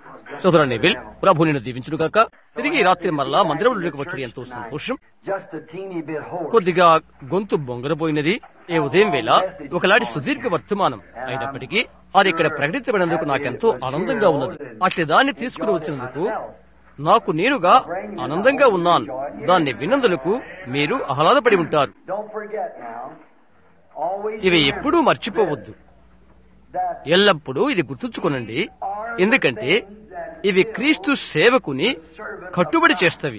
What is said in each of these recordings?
సోదర నెవిల్ ప్రభు నిన్ను దీవించును గాక తిరిగి ఈ రాత్రి మరలా మందిరంలోకి వచ్చుడు ఎంతో సంతోషం Just a teeny bit hoarse. కొద్దిగా గొంతు బొంగరపోయినది ఏ ఉదయం వేళ ఒకలాంటి సుదీర్ఘ వర్తమానం అయినప్పటికీ అది ఇక్కడ ప్రకటించబడినందుకు నాకెంతో ఆనందంగా ఉన్నది అట్లి దాన్ని తీసుకుని వచ్చినందుకు నాకు నేనుగా ఆనందంగా ఉన్నాను దాన్ని విన్నందులకు మీరు ఆహ్లాదపడి ఉంటారు Don't forget now. Always ఇవి remember ఎప్పుడూ మర్చిపోవద్దు that ఎల్లప్పుడూ ఇది గుర్తుంచుకోనండి ఎందుకంటే ఇవి క్రీస్తు సేవకుని కట్టుబడి చేస్తవి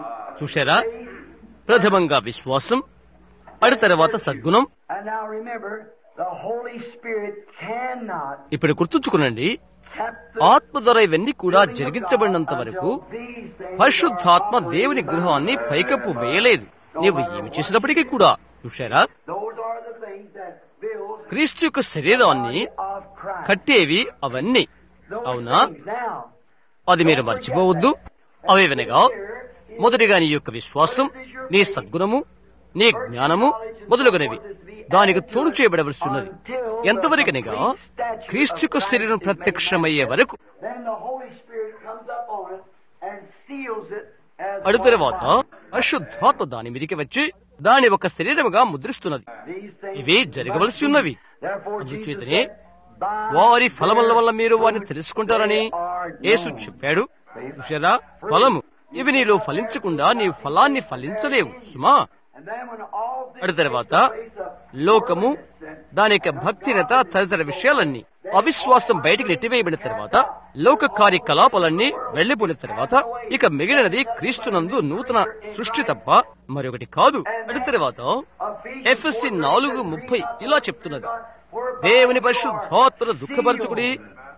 చూశారా ప్రథమంగా విశ్వాసం అడి తర్వాత సద్గుణం And now remember, the Holy Spirit cannot ఇప్పుడు గుర్తుంచుకునండి kept ఆత్మ ద్వారా ఇవన్నీ కూడా జరిగించబడినంత వరకు పరిశుద్ధాత్మ దేవుని గృహాన్ని పైకప్పు వేయలేదు నీవు ఏమి చేసినప్పటికీ కూడా చూశారా Those are the things that build క్రీస్తు యొక్క శరీరాన్ని of Christ. కట్టేవి అవన్నీ Those అవునా things. Now, అది మీరు మర్చిపోవద్దు అవి వినగా మొదటిగా నీ యొక్క విశ్వాసం నీ సద్గుణము నీ జ్ఞానము మొదలుగునవి దానికి తోడు చేయబడవలసి ఉన్నది ఎంతవరకనగా క్రీస్తుకు శరీరం ప్రత్యక్షమయ్యే వరకు then the Holy Spirit comes up on it and seals it as అడు one తర్వాత body. పరిశుద్ధాత్మ దాని మీదికి వచ్చి దాని ఒక శరీరముగా ముద్రిస్తున్నది These things ఇవి జరగవలసి ఉన్నవి Therefore, Jesus అందుచేతనే said, "By వారి ఫలముల వల్ల their మీరు వారిని fruits తెలుసుకుంటారని they are Yesu known." చెప్పాడు చూసారా ఫలము ఇవి నీలో ఫలించకుండా నీ ఫలాన్ని ఫలించలేవు సుమా And then when all this అటు తర్వాత takes place of లోకము దాని యొక్క భక్తినత తదితర విషయాలన్నీ అవిశ్వాసం బయటికి నెట్టివేయబడిన తర్వాత లోక కార్యకలాపాలన్నీ వెళ్లిపోయిన తర్వాత ఇక మిగిలినది క్రీస్తునందు నూతన సృష్టి తప్ప మరొకటి కాదు అటు తర్వాత ఎఫ్ఎస్సి నాలుగు ముప్పై ఇలా చెప్తున్నది దేవుని పరిశుద్ధాత్మను దుఃఖపరచుకుడి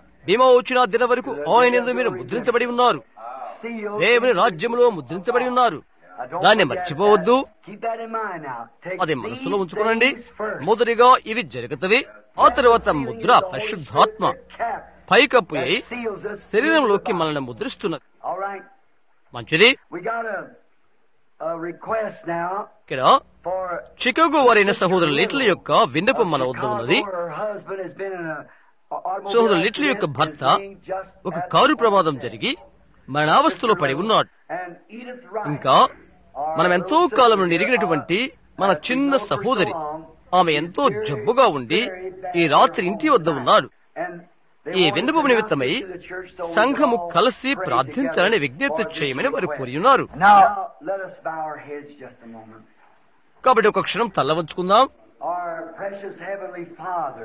విమోచన దిన వరకు ఆయన యందు మీరు ముద్రించబడి ఉన్నారు sealed. దేవుని రాజ్యంలో ముద్రించబడి ఉన్నారు Now, don't దాన్ని forget మర్చిపోవద్దు that. Keep that in mind now. Take అది these మనసులో ఉంచుకోనండి things first. మొదటిగా ఇవి జరుగుతవి ఆ తర్వాత ముద్ర పరిశుద్ధాత్మ పైకప్పు అయి seals us. శరీరంలోకి మనల్ని ముద్రిస్తున్నది All right. మంచిది We got a, a request now ఇక్కడ for చికాగో వారైన సహోదరు లిటిల్ యొక్క విన్నపం మన వద్ద ఉన్నది Chicago. Her husband has been in a- a automobile సహోదరు లిటిల్ యొక్క accident భర్త and being just ఒక at కారు the ప్రమాదం hospital. జరిగి మరణావస్థలో పడి ఉన్నాడు And Edith Wright, ఇంకా మనం ఎంతో కాలం నుండి ఎరిగినటువంటి మన చిన్న సహోదరి ఆమె ఎంతో జబ్బుగా ఉండి ఈ రాత్రి ఇంటి వద్ద ఉన్నాడు and they ఈ wanted విన్నపం to నిమిత్తమై announce it to the church, so we సంఘము all కలిసి pray ప్రార్థించాలని together విజ్ఞప్తి for this చేయమని వారు request. కోరి ఉన్నారు Now, let us bow our heads just a moment. కాబట్టి ఒక క్షణం తల్ల వంచుకుందాం Our precious Heavenly Father,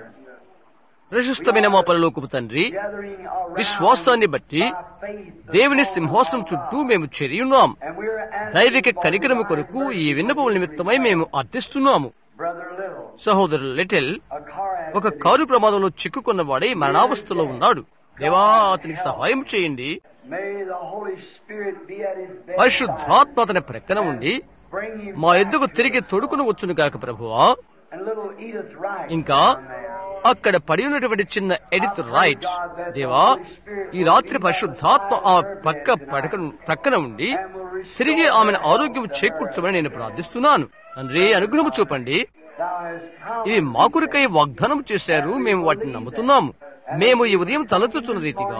ప్రశస్తమైన మా పరలోకపు తండ్రి gathering around విశ్వాసాన్ని బట్టి by faith, దేవుని సింహాసనం చుట్టూ మేము చేరియున్నాం and we're asking దైవిక for కనికరము divine కొరకు ఈ mercy విన్నపముల నిమిత్తమై మేము అర్థిస్తున్నాము Brother Little, సహోదరులు లిటిల్ a car ఒక accident. కారు ప్రమాదంలో చిక్కుకున్నవాడై మరణావస్థలో ఉన్నాడు దేవా అతనికి సహాయం చేయండి May the Holy Spirit be at his bedside. పరిశుద్ధాత్మ అతని ప్రక్కన ఉండి Bring him మా back. ఎద్దుకు తిరిగి తొడుకును వచ్చును కాక ప్రభువా And little Edith Wright. ఇంకా అక్కడ పడి ఉన్నటువంటి చిన్న ఎడిత్ రైట్ దేవా ఈ రాత్రి పరిశుద్ధాత్మ ఆ పక్క పడక ప్రక్కన ఉండి తిరిగి ఆమెను ఆరోగ్యం చేకూర్చమని నేను ప్రార్థిస్తున్నాను తండ్రి అనుగ్రహం చూపండి Thou hast promised ఇవి మా కొరకై వాగ్దానం చేశారు మేము వాటిని నమ్ముతున్నాము మేము ఈ ఉదయం తలెత్తుతున్న రీతిగా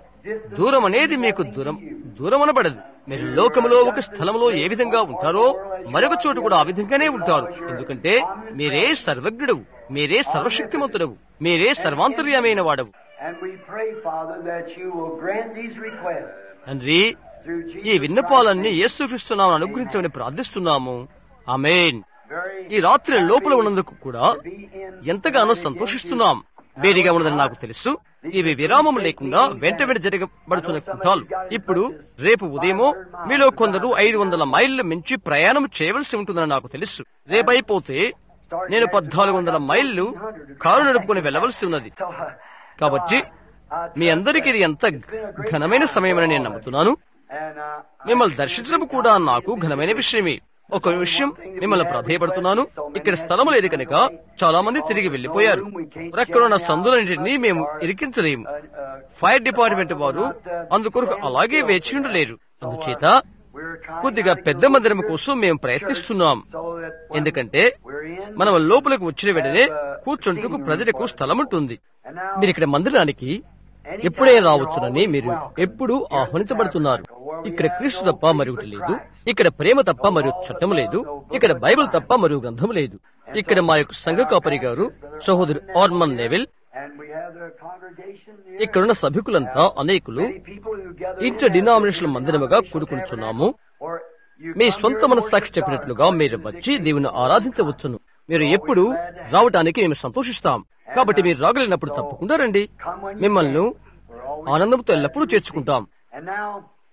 దూరం అనేది మీకు దూరం దూరమనబడదు మీరు లోకములో ఒక స్థలంలో ఏ విధంగా ఉంటారో మరొక చోటు కూడా ఆ విధంగానే ఉంటారు ఎందుకంటే మీరే సర్వజ్ఞుడవు మీరే సర్వశక్తిమంతుడవు మీరే సర్వాంతర్యమైన వాడవు And we pray, Father, that you will grant these requests తండ్రి through ఈ Jesus విన్నపాలన్నీ యేసుక్రీస్తున్నామని అనుగ్రహించమని ప్రార్థిస్తున్నాము ఆమేన్ very ఈ రాత్రి లోపల ఉన్నందుకు కూడా be in ఎంతగానో సంతోషిస్తున్నాం వేడిగా ఉన్నదని నాకు తెలుసు ఇవి విరామం లేకుండా వెంట వెంట జరగబడుతున్న యుద్ధాలు ఇప్పుడు రేపు ఉదయమో మీలో కొందరు ఐదు వందల మైళ్ళు మించి ప్రయాణం చేయవలసి ఉంటుందని నాకు తెలుసు రేపైపోతే నేను పద్నాలుగు వందల మైళ్ళు కారు నడుపుకొని వెళ్ళవలసి ఉన్నది So, uh, కాబట్టి మీ అందరికీ ఇది ఎంత ఘనమైన సమయమని నేను నమ్ముతున్నాను and uh, మిమ్మల్ని దర్శించడం కూడా నాకు ఘనమైన విషయమే ఒక విషయం మిమ్మల్ని ప్రాధేయపడుతున్నాను ఇక్కడ స్థలం లేదు కనుక చాలా మంది తిరిగి వెళ్లిపోయారు ప్రక్కనున్న సందులన్నింటినీ మేము ఇరికించలేము ఫైర్ డిపార్ట్మెంట్ వారు అందుకొరకు అలాగే వేచి ఉండలేరు అందుచేత we're trying కొద్దిగా పెద్ద మందిరం కోసం మేము ప్రయత్నిస్తున్నాం so that ఎందుకంటే we're in. మనం లోపలికి వచ్చిన వెంటనే కూర్చుంటుకు ప్రజలకు స్థలం ఉంటుంది And now మీరు ఇక్కడ మందిరానికి ఎప్పుడే రావచ్చునని మీరు ఎప్పుడూ ఆహ్వానించబడుతున్నారు ఇక్కడ క్రీస్తు తప్ప మరొకటి లేదు ఇక్కడ ప్రేమ తప్ప మరొక చట్టం లేదు ఇక్కడ బైబిల్ తప్ప మరో గ్రంథం లేదు ఇక్కడ మా యొక్క సంఘ కాపరి గారు సహోదరు Orman Neville And we have the congregation here. ఇక్కడున్న సభికులంతా అనేకులు Many people who gather interdenominational మందిరముగా కూడుకుంటున్నాము or you మీ come సొంత here మనస్సాక్షి worship చెప్పినట్లుగా God. మీరు వచ్చి దేవుని ఆరాధించవచ్చును మీరు ఎప్పుడు రావటానికి మేము సంతోషిస్తాం కాబట్టి మీరు రాగలిగినప్పుడు తప్పకుండా రండి మిమ్మల్ని We're always- ఆనందంతో ఎల్లప్పుడూ చేర్చుకుంటాం And now,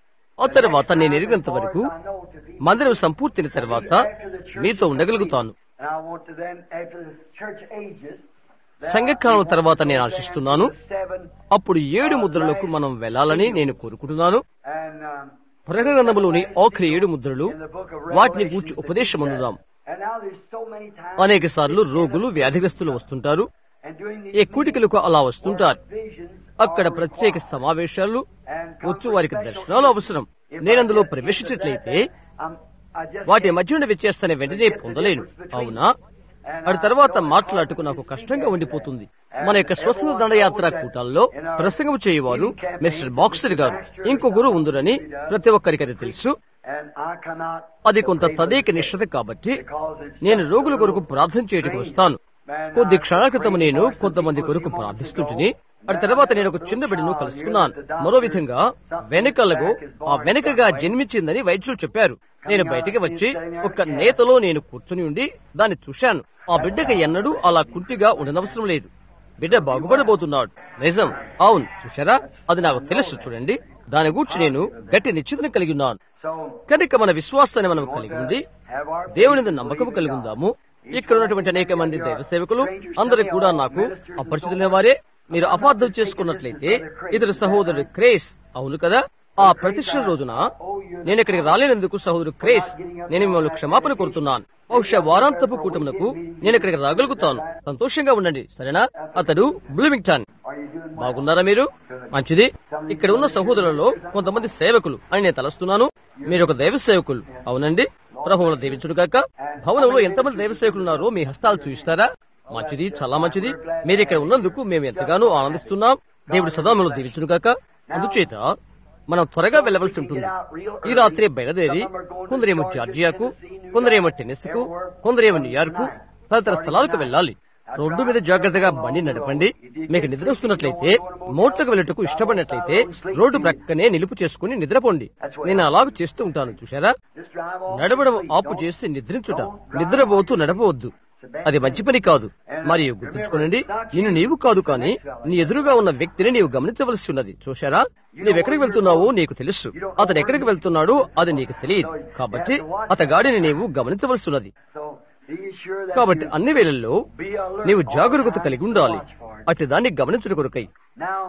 ఆ తర్వాత నేను ఎరిగినంత వరకు I know to be మందిరం సంపూర్తిన తర్వాత మీతో ఉండగలుగుతాను And I want to then, after the church ages, then సంఘకాలం తర్వాత నేను ఆశిస్తున్నాను seven అప్పుడు ఏడు ముద్రలకు మనం వెళ్ళాలని నేను కోరుకుంటున్నాను and um, ప్రకటన గ్రంథములోని ఆఖరి ఏడు ముద్రలు in the book of వాటిని Revelation, గూర్చి ఉపదేశం అందుదాం and now there's so many times అనేక సార్లు రోగులు వ్యాధిగ్రస్తులు వస్తుంటారు and during ఈ these కూటికలకు అలా వస్తుంటారు visions అక్కడ are ప్రత్యేక required. సమావేశాలు And వచ్చు వారికి దర్శనాలు అవసరం నేను అందులో ప్రవేశించినట్లయితే um, I just వాటి మధ్య ఉన్న వ్యత్యాసాన్ని వెంటనే పొందలేను అవునా అటు తర్వాత మాట్లాడుటకు నాకు కష్టంగా ఉండిపోతుంది మన యొక్క స్వస్థత దండయాత్ర కూటాల్లో ప్రసంగం చేయవారు మిస్టర్ బాక్సర్ గారు ఇంకొకరు ఉందరని ప్రతి ఒక్కరికి అది తెలుసు and I come out అది కొంత తదేక నిష్ఠత కాబట్టి because it's నేను రోగుల కొరకు ప్రార్థన చేయటకు వస్తాను కొద్ది క్షణాల క్రితం నేను కొంతమంది కొరకు ప్రార్థిస్తుంటిని అటు తర్వాత నేను ఒక చిన్న బిడ్డను కలుసుకున్నాను మరో విధంగా వెనకలకు ఆ వెనకగా జన్మించిందని వైద్యులు చెప్పారు నేను బయటికి వచ్చి ఒక నేతలో నేను కూర్చుని ఉండి దాన్ని చూశాను ఆ బిడ్డకి ఎన్నడూ అలా కుంటిగా ఉండనవసరం లేదు బిడ్డ బాగుపడబోతున్నాడు నిజం అవును చూశారా అది నాకు తెలుసు చూడండి దాని గురించి నేను గట్టి నిశ్చితను కలిగి ఉన్నాను so కనుక మన విశ్వాసాన్ని మనం కలిగి ఉండి have our దేవుని మీద నమ్మకం కలిగి ఉందాము ఇక్కడ ఉన్నటువంటి అనేక మంది దైవ సేవకులు అందరూ కూడా నాకు అపరిచితులైన వారే మీరు అపార్థం చేసుకున్నట్లయితే ఇతర సహోదరుడు క్రేస్ అవును కదా ఆ ప్రతిష్ట రోజున నేను ఇక్కడికి రాలేనందుకు సహోదరుడు క్రేస్ నేను మిమ్మల్ని క్షమాపణ కోరుతున్నాను బహుశా వారాంతపు కూటమునకు నేను ఇక్కడికి రాగలుగుతాను సంతోషంగా ఉండండి సరేనా అతడు Bloomington Are you doing well? బాగున్నారా మీరు మంచిది ఇక్కడ ఉన్న సహోదరులలో కొంతమంది సేవకులు అని నేను తలస్తున్నాను మీరు ఒక దైవ సేవకులు అవునండి ప్రభువుల దీవించుడు కాక భవనంలో ఎంతమంది దైవ సేవకులు ఉన్నారో మీ హస్తాలు చూపిస్తారా మంచిది చాలా మంచిది మీరు ఇక్కడ ఉన్నందుకు మేము ఎంతగానో ఆనందిస్తున్నాం దేవుడు సదా మనల్ని దీవించుడు కాక అందుచేత మనం త్వరగా వెళ్ళవలసి ఉంటుంది ఈ రాత్రి బయలుదేరి కొందరేమో జార్జియాకు కొందరేమో టెన్నిస్కు కొందరేమో న్యూయార్కు తదితర స్థలాలకు వెళ్ళాలి రోడ్డు మీద జాగ్రత్తగా బండి నడపండి మీకు నిద్ర వస్తున్నట్లయితే మోట్లకు వెళ్ళటకు ఇష్టపడినట్లయితే రోడ్డు ప్రక్కనే నిలుపు చేసుకుని నిద్రపోండి నేను అలాగ చేస్తూ ఉంటాను చూశారా Just drive off. నడవడం ఆపు చేసి నిద్రించుట నిద్రపోతూ నడపవద్దు అది మంచి పని కాదు మరియు గుర్తుంచుకోనండి నిన్ను నీవు కాదు కానీ నీ ఎదురుగా ఉన్న వ్యక్తిని నీవు గమనించవలసి ఉన్నది చూశారా నీవెక్కడికి వెళ్తున్నావో నీకు తెలుసు అతను ఎక్కడికి వెళ్తున్నాడో అది నీకు తెలియదు కాబట్టి అతగాడిని నీవు గమనించవలసి ఉన్నది So be sure that కాబట్టి you అన్ని వేళల్లో be alert నీవు all జాగరూకత the కలిగి time ఉండాలి to watch for it. అట్టి దాన్ని గమనించుట కొరకై Now,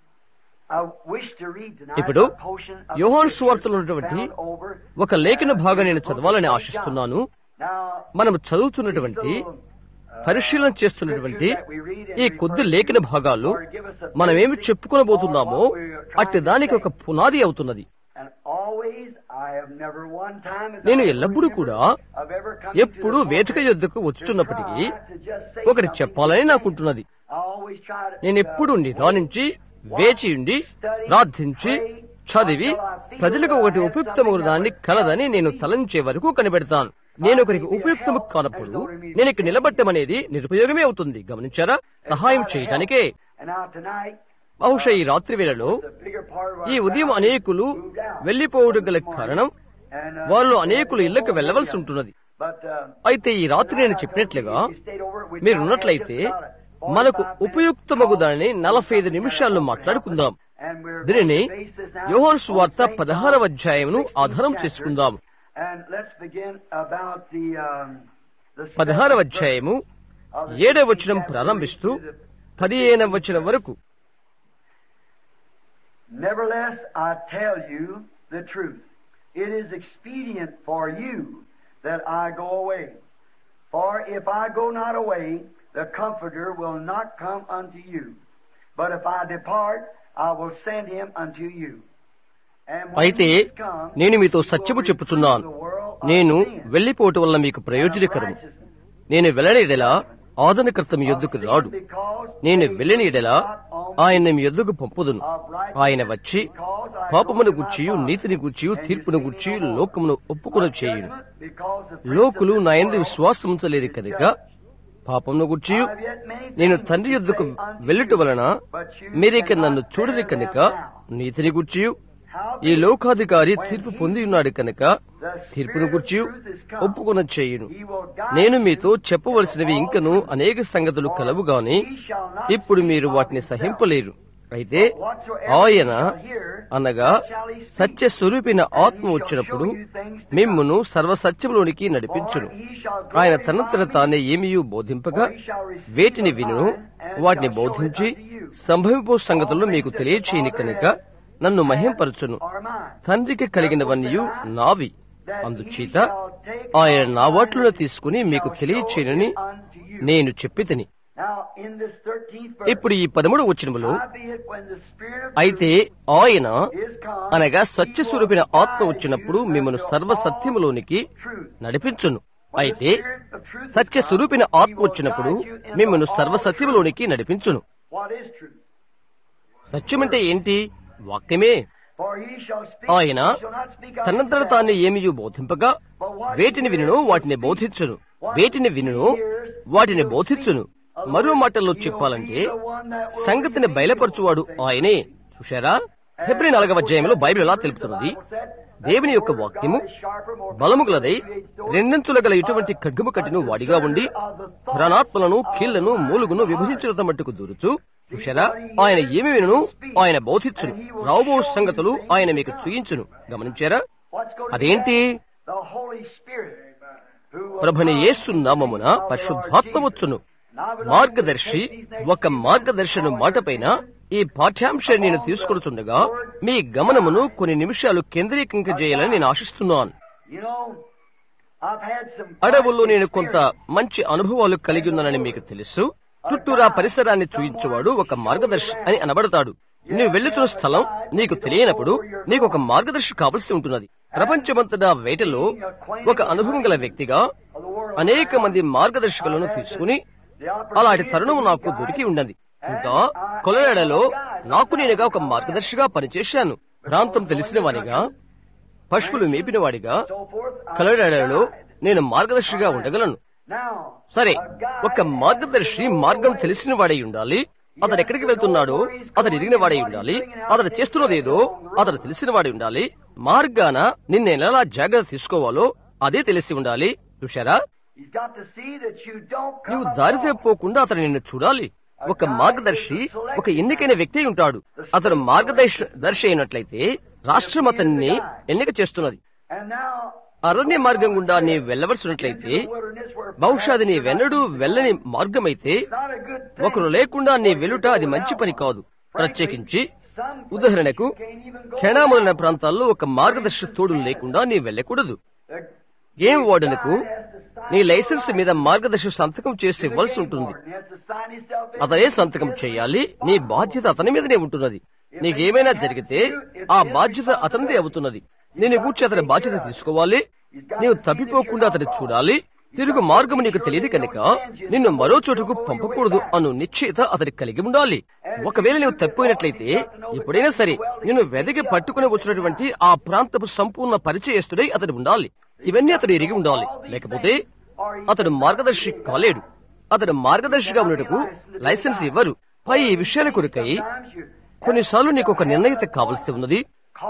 I wish to read tonight ఇప్పుడు a portion of యోహాను scripture సువార్తలో ఉన్నటువంటి found over. ఒక లేఖన భాగం నేను చదవాలని ఆశిస్తున్నాను Now, మనం చదువుతున్నటువంటి పరిశీలన చేస్తున్నటువంటి ఈ కొద్ది లేఖన భాగాలు మనమేమి చెప్పుకొనబోతున్నామో అట్టి దానికి ఒక పునాది అవుతున్నది and always I have never one time as నేను I ఎల్లప్పుడూ remember కూడా of ever come ఎప్పుడు into the వేదిక pulpit యొద్దకు to వచ్చుచున్నప్పటికీ try to just say ఒకటి something. చెప్పాలని నాకుంటున్నది I always try to, నేను ఎప్పుడు నిదానించి వేచి ఉండి ప్రార్థించి చదివి ప్రజలకు ఒకటి ఉపయుక్తమైన దాన్ని కలదని నేను తలంచే వరకు కనిపెడతాను నేను ఒకరికి ఉపయుక్తము కానప్పుడు నేను ఇక్కడ నిలబట్టమనేది నిరుపయోగమే అవుతుంది గమనించారా సహాయం చేయటానికే And now tonight, బహుశా ఈ రాత్రి వేళలో the bigger part of our ఈ ఉదయం అనేకులు వెళ్లిపోవడం గల కారణం and, uh, వాళ్ళు అనేకులు ఇళ్లకు వెళ్ళవలసి ఉంటున్నది but, uh, అయితే ఈ రాత్రి నేను చెప్పినట్లుగా you stayed over it, we మీరు try to have ఉన్నట్లయితే just about a మనకు 45 minutes ఉపయుక్తమగు దానిని నలభై ఐదు నిమిషాల్లో మాట్లాడుకుందాం And we're దీనిని going to base this now యోహాను on సువార్త St. పదహారవ John అధ్యాయమును 16th ఆధారం chapter. చేసుకుందాం And let's begin about the, um, the పదహారవ seventh అధ్యాయము verse of the ఏడవ 16th వచనం chapter ప్రారంభిస్తూ to the- పదిహేనవ వచనం వరకు Nevertheless, I tell you the truth. It is expedient for you that I go away. For if I go not away, the Comforter will not come unto you. But if I depart, I will send him unto you. And when అయితే he is come, నేను మీతో he will సత్యము reprove చెప్పుచున్నాను the world of నేను sin వెళ్లిపోవటం వల్ల మీకు and of ప్రయోజనకరము righteousness. నేను వెళ్ళని ఎడలా ఆదరణకర్త మీ యొద్దకు రాడు నేను వెళ్ళని ఎడలా ఆయన మీ ఎద్దుకు పంపుదును ఆయన వచ్చి పాపమును గుర్చియు నీతిని గుర్చియు తీర్పును గుర్చి లోకమును ఒప్పుకొన చేయును లోకులు నా ఎందు విశ్వాసం ఉంచలేదు కనుక పాపమును గుర్చియు నేను తండ్రి యొద్దకు వెళ్ళుట వలన మీరిక నన్ను చూడని కనుక నీతిని గుర్చియు ఈ లోకాధికారి తీర్పు పొంది ఉన్నాడు కనుక తీర్పును గుర్చి ఒప్పుకొన చేయును నేను మీతో చెప్పవలసినవి ఇంకను అనేక సంగతులు కలవు గాని ఇప్పుడు మీరు వాటిని సహింపలేరు అయితే ఆయన అనగా సత్య స్వరూపిన ఆత్మ వచ్చినప్పుడు మిమ్మును సర్వసత్యంలోనికి నడిపించును ఆయన తనంతట తానే ఏమీయూ బోధింపగా వేటిని వినును వాటిని బోధించి సంభవింపో సంగతులను మీకు తెలియచేయని కనుక నన్ను మహింపరచును తండ్రికి కలిగినవన్నీ నావి అందుచేత ఆయన నా వాట్లను తీసుకుని మీకు తెలియచేయనని నేను చెప్పితిని ఇప్పుడు ఈ పదమూడు వచనములో అయితే ఆయన అనగా సత్య స్వరూపిన ఆత్మ వచ్చినప్పుడు మిమ్మల్ని సర్వ సత్యములోనికి నడిపించును అయితే సత్య స్వరూపిన ఆత్మ వచ్చినప్పుడు మిమ్మల్ని సర్వ సత్యములోనికి నడిపించును సత్యమంటే ఏంటి వాక్యమే ఆయన తనంతట తాను ఏమియు బోధింపగా వేటిని వినును వాటిని బోధించును వేటిని వినును వాటిని బోధించును మరో మాటల్లో చెప్పాలంటే సంగతిని బయలుపరచువాడు ఆయనే చూశారా ఫిబ్రి నాలుగవ అధ్యాయంలో బైబిల్ ఎలా తెలుపుతున్నది దేవుని యొక్క వాక్యము బలము గలదై రెండంచుల గల ఇటువంటి ఖడ్గము కట్టిను వాడిగా ఉండి ప్రాణాత్మలను కీళ్లను మూలుగును విభజించడం మట్టుకు దూరుచు చూశారా ఆయన ఏమి వినును ఆయన బోధించును రాబో సంగతులు ఆయన మీకు చూయించును గమనించారా అదేంటి ప్రభుని యేసు నామమున పరిశుద్ధాత్మ వచ్చును మార్గదర్శి ఒక మార్గదర్శనం మాటపైన ఈ పాఠ్యాంశాన్ని నేను తీసుకొడుచుండగా మీ గమనమును కొన్ని నిమిషాలు కేంద్రీకరింపజేయాలని నేను ఆశిస్తున్నాను అడవుల్లో నేను కొంత మంచి అనుభవాలు కలిగి ఉన్నానని మీకు తెలుసు చుట్టూరా పరిసరాన్ని చూయించేవాడు ఒక మార్గదర్శి అని అనబడతాడు నువ్వు వెళ్తున్న స్థలం నీకు తెలియనప్పుడు నీకు ఒక మార్గదర్శి కావలసి ఉంటున్నది ప్రపంచమంతటా వేటలో ఒక అనుభవం గల వ్యక్తిగా అనేక మంది మార్గదర్శకులను తీసుకుని అలాంటి తరుణం నాకు దొరికి ఉన్నది ఇంకా కొలనాడలో నాకు నేనుగా ఒక మార్గదర్శిగా పనిచేశాను ప్రాంతం తెలిసిన వాడిగా పశువులు మేపిన వాడిగా కలడాడలో నేను మార్గదర్శిగా ఉండగలను సరే ఒక మార్గదర్శి మార్గం తెలిసిన వాడై ఉండాలి అతను ఎక్కడికి వెళ్తున్నాడో అతను ఎరిగిన వాడై ఉండాలి అతను చేస్తున్నదేదో అతను తెలిసిన వాడి ఉండాలి మార్గాన నిన్న ఎలా జాగ్రత్త తీసుకోవాలో అదే తెలిసి ఉండాలి చూశారా నువ్వు దారి తప్పోకుండా అతను నిన్ను చూడాలి ఒక మార్గదర్శి ఒక ఎన్నికైన వ్యక్తి ఉంటాడు అతను మార్గదర్శి దర్శి అయినట్లయితే రాష్ట్రం అతన్ని ఎన్నిక చేస్తున్నది అరణ్య మార్గం గుండా నీ వెళ్ళవలసినట్లయితే బహుశా అది నీ వెన్నడు వెళ్ళని మార్గమైతే ఒకరు లేకుండా నీ వెలుట అది మంచి పని కాదు ప్రత్యేకించి ఉదాహరణకు క్షణాములైన ప్రాంతాల్లో ఒక మార్గదర్శి తోడు లేకుండా నీ వెళ్ళకూడదు గేమ్ వార్డెన్కు నీ లైసెన్స్ మీద మార్గదర్శి సంతకం చేసి ఇవ్వాల్సి ఉంటుంది అతనే సంతకం చేయాలి నీ బాధ్యత అతని మీదనే ఉంటున్నది నీకేమైనా జరిగితే ఆ బాధ్యత అతనిదే అవుతున్నది నేను కూర్చి అతని బాధ్యత తీసుకోవాలి నీవు తప్పిపోకుండా అతని చూడాలి తిరుగు మార్గం నీకు తెలియదు కనుక నిన్ను మరో చోటుకు పంపకూడదు అను నిశ్చయిత అతనికి కలిగి ఉండాలి ఒకవేళ నీవు తప్పిపోయినట్లయితే ఎప్పుడైనా సరే నిన్ను వెదకి పట్టుకుని వచ్చినటువంటి ఆ ప్రాంతపు సంపూర్ణ పరిచయస్తుడై అతడు ఉండాలి ఇవన్నీ అతడు ఎరిగి ఉండాలి లేకపోతే అతడు మార్గదర్శి కాలేడు అతడు మార్గదర్శిగా ఉన్నట్టుకు లైసెన్స్ ఇవ్వరు పై ఈ విషయాల కొరకై కొన్నిసార్లు నీకు ఒక నిర్ణయత కావలసి ఉన్నది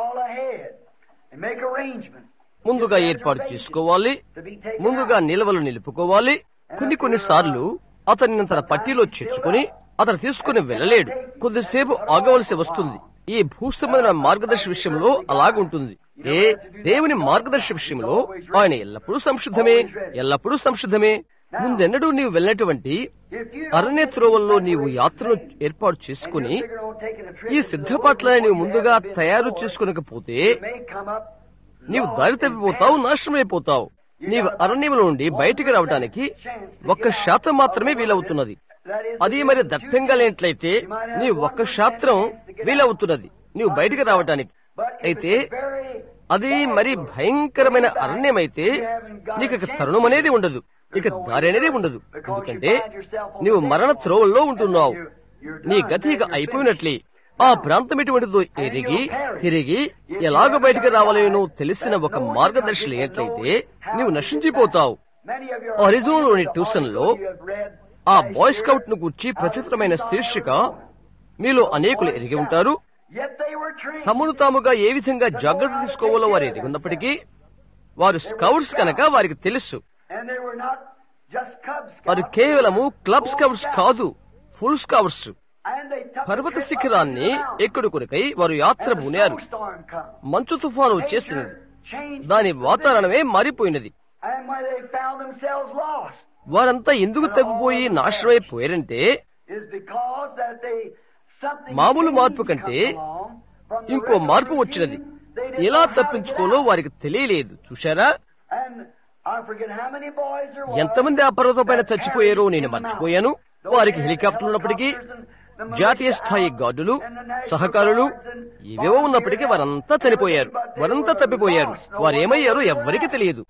ముందుగా ఏర్పాటు చేసుకోవాలి ముందుగా నిల్వలు నిలుపుకోవాలి కొన్ని కొన్ని సార్లు అతన్ని తన పట్టీలో చేర్చుకుని అతను తీసుకుని వెళ్ళలేడు కొద్దిసేపు ఆగవలసి వస్తుంది ఈ భూసంబంధమైన మార్గదర్శి విషయంలో అలాగుంటుంది ఏ దేవుని మార్గదర్శి విషయంలో ఆయన ఎల్లప్పుడూ సంశుద్ధమే ఎల్లప్పుడూ సంశుద్ధమే ముందెన్నడూ నీవు వెళ్ళినటువంటి అరణ్య త్రోవల్లో నీవు యాత్రను ఏర్పాటు చేసుకుని ఈ సిద్ధపాట్లని నీవు ముందుగా తయారు చేసుకునకపోతే నీవు దారి తప్పిపోతావు నాశనమైపోతావు నీవు అరణ్యంలో నుండి బయటికి రావడానికి ఒక్క శాతం మాత్రమే వీలవుతున్నది అది మరి దట్టంగా లేనట్లయితే నీ ఒక్క శాస్త్రం వీలవుతున్నది నీవు బయటికి రావటానికి అయితే అది మరి భయంకరమైన అరణ్యమైతే నీకు ఇక తరుణం అనేది ఉండదు ఇక దారి అనేది ఉండదు ఎందుకంటే నీవు మరణ త్రోవల్లో ఉంటున్నావు నీ గతి ఇక అయిపోయినట్లే ఆ ప్రాంతం ఎటువంటిదో ఎరిగి తిరిగి ఎలాగ బయటికి రావాలేనో తెలిసిన ఒక మార్గదర్శి లేనట్లయితే నీవు నశించిపోతావు అరిజోన్లోని ట్యూషన్లో ఆ బాయ్ స్కౌట్ ను గుర్చి ప్రచురితమైన శీర్షిక మీలో అనేకులు ఎరిగి ఉంటారు తమను తాముగా ఏ విధంగా జాగ్రత్త తీసుకోవాలో వారు ఎరిగి ఉన్నప్పటికీ వారు స్కౌట్స్ కనుక వారికి తెలుసు వారు కేవలము క్లబ్ స్కౌట్స్ కాదు ఫుల్ స్కౌట్స్ పర్వత శిఖరాన్ని ఎక్కుడు కొరకై వారు యాత్ర పూనారు మంచు తుఫాను వచ్చేసినది దాని వాతావరణమే మారిపోయినది వారంతా ఎందుకు తగ్గిపోయి నాశనమైపోయారంటే మామూలు మార్పు కంటే ఇంకో మార్పు వచ్చినది ఎలా తప్పించుకోలో వారికి తెలియలేదు చూశారా ఎంతమంది ఆ పర్వతం పైన చచ్చిపోయారో నేను మర్చిపోయాను వారికి హెలికాప్టర్లు ఉన్నప్పటికీ జాతీయ స్థాయి గార్డులు సహకారులు ఇవేవో ఉన్నప్పటికీ వారంతా చనిపోయారు వారంతా తప్పిపోయారు వారేమయ్యారో ఎవ్వరికీ తెలియదు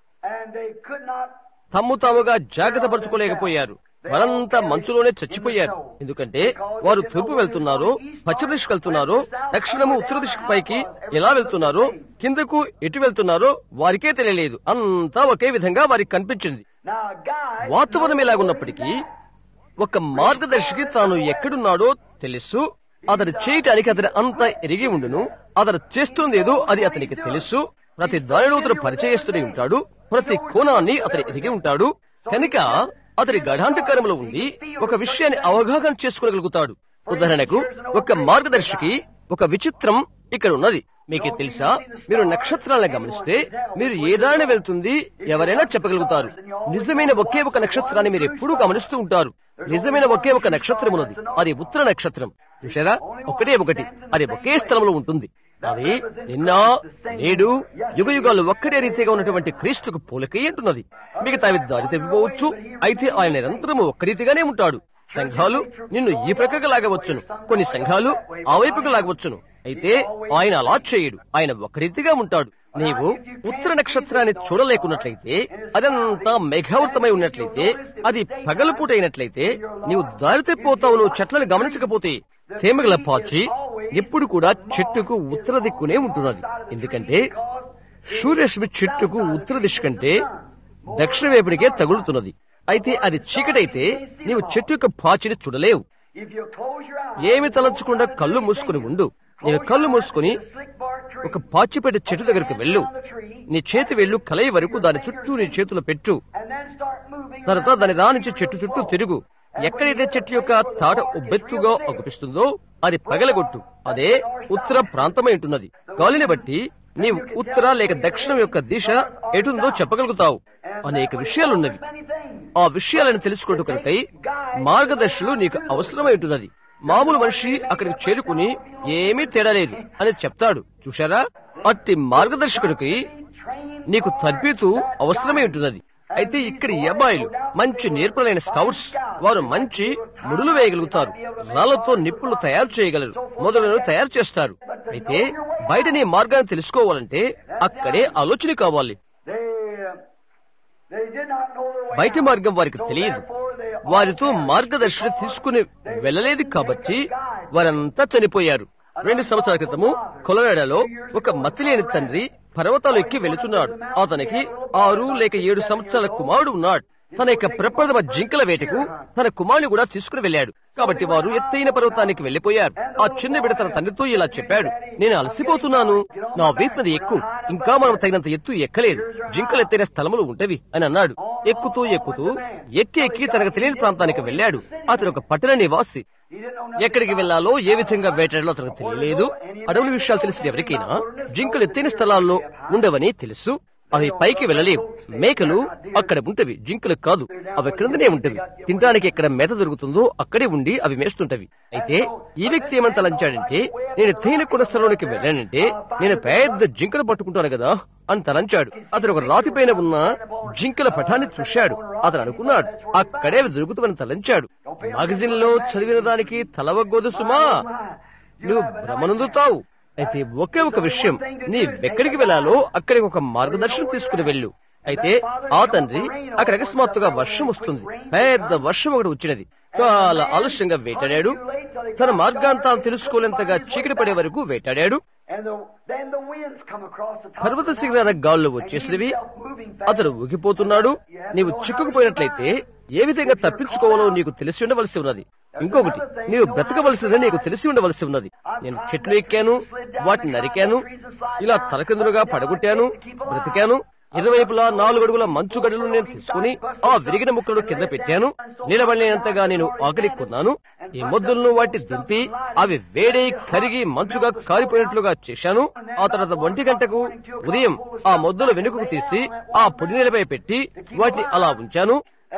తమ్ము తాముగా జాగ్రత్త పరచుకోలేకపోయారు వారంతా మంచులోనే చచ్చిపోయారు ఎందుకంటే వారు తూర్పు వెళ్తున్నారో పశ్చిమ దిశకు వెళ్తున్నారో దక్షిణము ఉత్తర దిశకు పైకి ఎలా వెళ్తున్నారో కిందకు ఎటు వెళ్తున్నారో వారికే తెలియలేదు అంతా ఒకే విధంగా వారికి కనిపించింది వాతావరణం ఎలాగున్నప్పటికీ ఒక మార్గదర్శికి తాను ఎక్కడున్నాడో తెలుసు అతడు చేయటానికి అతని అంతా ఎరిగి ఉండును అతడు చేస్తుంది ఏదో అది అతనికి తెలుసు ప్రతి దానిలో అతడు పరిచయస్తుడై ఉంటాడు ప్రతి కోణాన్ని అతను ఎరిగి ఉంటాడు కనుక అతడి గఢాంతకారంలో ఉండి ఒక విషయాన్ని అవగాహన చేసుకోగలుగుతాడు ఉదాహరణకు ఒక మార్గదర్శికి ఒక విచిత్రం ఇక్కడ ఉన్నది మీకు తెలుసా మీరు నక్షత్రాలను గమనిస్తే మీరు ఏదాని వెళ్తుంది ఎవరైనా చెప్పగలుగుతారు నిజమైన ఒకే ఒక నక్షత్రాన్ని మీరు ఎప్పుడూ గమనిస్తూ ఉంటారు నిజమైన ఒకే ఒక నక్షత్రం ఉన్నది అది ఉత్తర నక్షత్రం చూసారా ఒకటే ఒకటి అది ఒకే స్థలంలో ఉంటుంది అది నిన్న నేడు యుగ యుగాలు ఒక్కటే రీతిగా ఉన్నటువంటి క్రీస్తుకు పోలికై అంటున్నది మిగతావి దారి తప్పిపోవచ్చు అయితే ఆయన నిరంతరము ఒక్క రీతిగానే ఉంటాడు సంఘాలు నిన్ను ఈ ప్రక్కకు లాగవచ్చును కొన్ని సంఘాలు ఆ వైపుకు లాగవచ్చును అయితే ఆయన అలా చేయడు ఆయన ఒక రీతిగా ఉంటాడు నీవు ఉత్తర నక్షత్రాన్ని చూడలేకున్నట్లయితే అదంతా మేఘావృతమై ఉన్నట్లయితే అది పగలపూట అయినట్లయితే నీవు దారి తప్పిపోతావు నువ్వు చెట్లను గమనించకపోతే తేమగల పాచి ఎప్పుడు కూడా చెట్టుకు ఉత్తర దిక్కునే ఉంటున్నది ఎందుకంటే సూర్యరశ్మి చెట్టుకు ఉత్తర దిశ కంటే దక్షిణ వైపునికే తగులుతున్నది అయితే అది చీకటైతే నీవు చెట్టు యొక్క పాచిని చూడలేవు ఏమి తలంచకుండా కళ్ళు మూసుకుని ఉండు నీవు కళ్ళు మూసుకుని ఒక పాచిపెట్టి చెట్టు దగ్గరికి వెళ్ళు నీ చేతి వెళ్ళు కలయి వరకు దాని చుట్టూ నీ చేతులు పెట్టు తర్వాత దాని దానించి చెట్టు చుట్టూ తిరుగు ఎక్కడైతే చెట్టు యొక్క తాట ఉబ్బెత్తుగా అగుపిస్తుందో అది పగలగొట్టు అదే ఉత్తర ప్రాంతమై ఉంటున్నది గాలిని బట్టి నీవు ఉత్తర లేక దక్షిణం యొక్క దిశ ఎటుందో చెప్పగలుగుతావు అనేక విషయాలున్నవి ఆ విషయాలను తెలుసుకోవటం కొరకై మార్గదర్శులు నీకు అవసరమై ఉంటున్నది మామూలు మనిషి అక్కడికి చేరుకుని ఏమీ తేడా లేదు అని చెప్తాడు చూశారా అట్టి మార్గదర్శకుడికి నీకు తర్బీతు అవసరమై ఉంటున్నది అయితే ఇక్కడ ఈ అబ్బాయిలు మంచి నేర్పులైన స్కౌట్స్ వారు మంచి ముడులు వేయగలుగుతారు రాళ్లతో నిప్పులు తయారు చేయగలరు మొదలను తయారు చేస్తారు అయితే బయట నీ మార్గాన్ని తెలుసుకోవాలంటే అక్కడే ఆలోచన కావాలి బయటి మార్గం వారికి తెలియదు వారితో మార్గదర్శనం తీసుకుని వెళ్ళలేదు కాబట్టి వారంతా చనిపోయారు రెండు సంవత్సరాల క్రితము కొలరాడాలో ఒక మతిలేని తండ్రి పర్వతాలు ఎక్కి వెళుచున్నాడు అతనికి ఆరు లేక ఏడు సంవత్సరాల కుమారుడు ఉన్నాడు తన యొక్క ప్రప్రథమ జింకల వేటకు తన కుమారుని కూడా తీసుకుని వెళ్ళాడు కాబట్టి వారు ఎత్తైన పర్వతానికి వెళ్లిపోయారు ఆ చిన్న బిడ్డ తన తండ్రితో ఇలా చెప్పాడు నేను అలసిపోతున్నాను నా వీపునది ఎక్కు ఇంకా మనం తగినంత ఎత్తు ఎక్కలేదు జింకలు ఎత్తైన స్థలములు ఉంటవి అని అన్నాడు ఎక్కుతూ ఎక్కుతూ ఎక్కి ఎక్కి తనకు తెలియని ప్రాంతానికి వెళ్ళాడు అతను ఒక పట్టణ నివాసి ఎక్కడికి వెళ్లాలో ఏ విధంగా వేటాడాలో అతనికి తెలియలేదు అడవుల విషయాలు తెలిసిన ఎవరికైనా జింకలు ఎత్తైన స్థలాల్లో ఉండవని తెలుసు అవి పైకి వెళ్ళలేవు మేకలు అక్కడ ఉంటవి జింకలు కాదు అవి క్రిందనే ఉంటవి తినడానికి ఎక్కడ మేత దొరుకుతుందో అక్కడే ఉండి అవి మేస్తుంటవి అయితే ఈ వ్యక్తి ఏమని తలంచాడంటే నేను తేనె కొండ స్థలంలోకి వెళ్ళానంటే నేను పెద్ద జింకలు పట్టుకుంటాను కదా అని తలంచాడు అతను ఒక రాతి పైన ఉన్న జింకల పటాన్ని చూశాడు అతను అనుకున్నాడు అక్కడే అవి దొరుకుతామని తలంచాడు magazine లో చదివిన దానికి తలవగ్గోదు సుమా నువ్వు భ్రమనందుతావు అయితే ఒకే ఒక విషయం నీ ఎక్కడికి వెళ్ళాలో అక్కడికి ఒక మార్గదర్శనం తీసుకుని వెళ్ళు అయితే ఆ తండ్రి అక్కడ అకస్మాత్తుగా వర్షం వస్తుంది పెద్ద వర్షం ఒకటి వచ్చినది చాలా ఆలస్యంగా వేటాడాడు తన మార్గాంతాన్ని తెలుసుకోలేంతగా చీకటి పడే వరకు వేటాడాడు And the, then the winds come across the top పర్వత of the శిఖరాన mountain. గాల్లో వచ్చేసినవి అతడు ఊగిపోతున్నాడు నీవు చిక్కుకుపోయినట్లయితే ఏ విధంగా తప్పించుకోవాలో నీకు తెలిసి ఉండవలసి ఉన్నది ఇంకొకటి నీవు బ్రతకవలసిందని నీకు తెలిసి ఉండవలసి ఉన్నది నేను చెట్లు ఎక్కాను వాటిని నరికాను ఇలా తలకిందులుగా పడగొట్టాను బ్రతికాను ఇరువైపులా నాలుగు అడుగుల మంచు గడులు నేను తీసుకుని ఆ విరిగిన ముక్కలు కింద పెట్టాను నిలబడినంతగా నేను ఆకలి కొన్నాను ఈ మొద్దులను వాటి దింపి అవి వేడై కరిగి మంచుగా కారిపోయినట్లుగా చేశాను ఆ తర్వాత ఒంటి గంటకు ఉదయం ఆ మొద్దుల వెనుకకు తీసి ఆ పొడి నీలపై పెట్టి వాటిని అలా ఉంచాను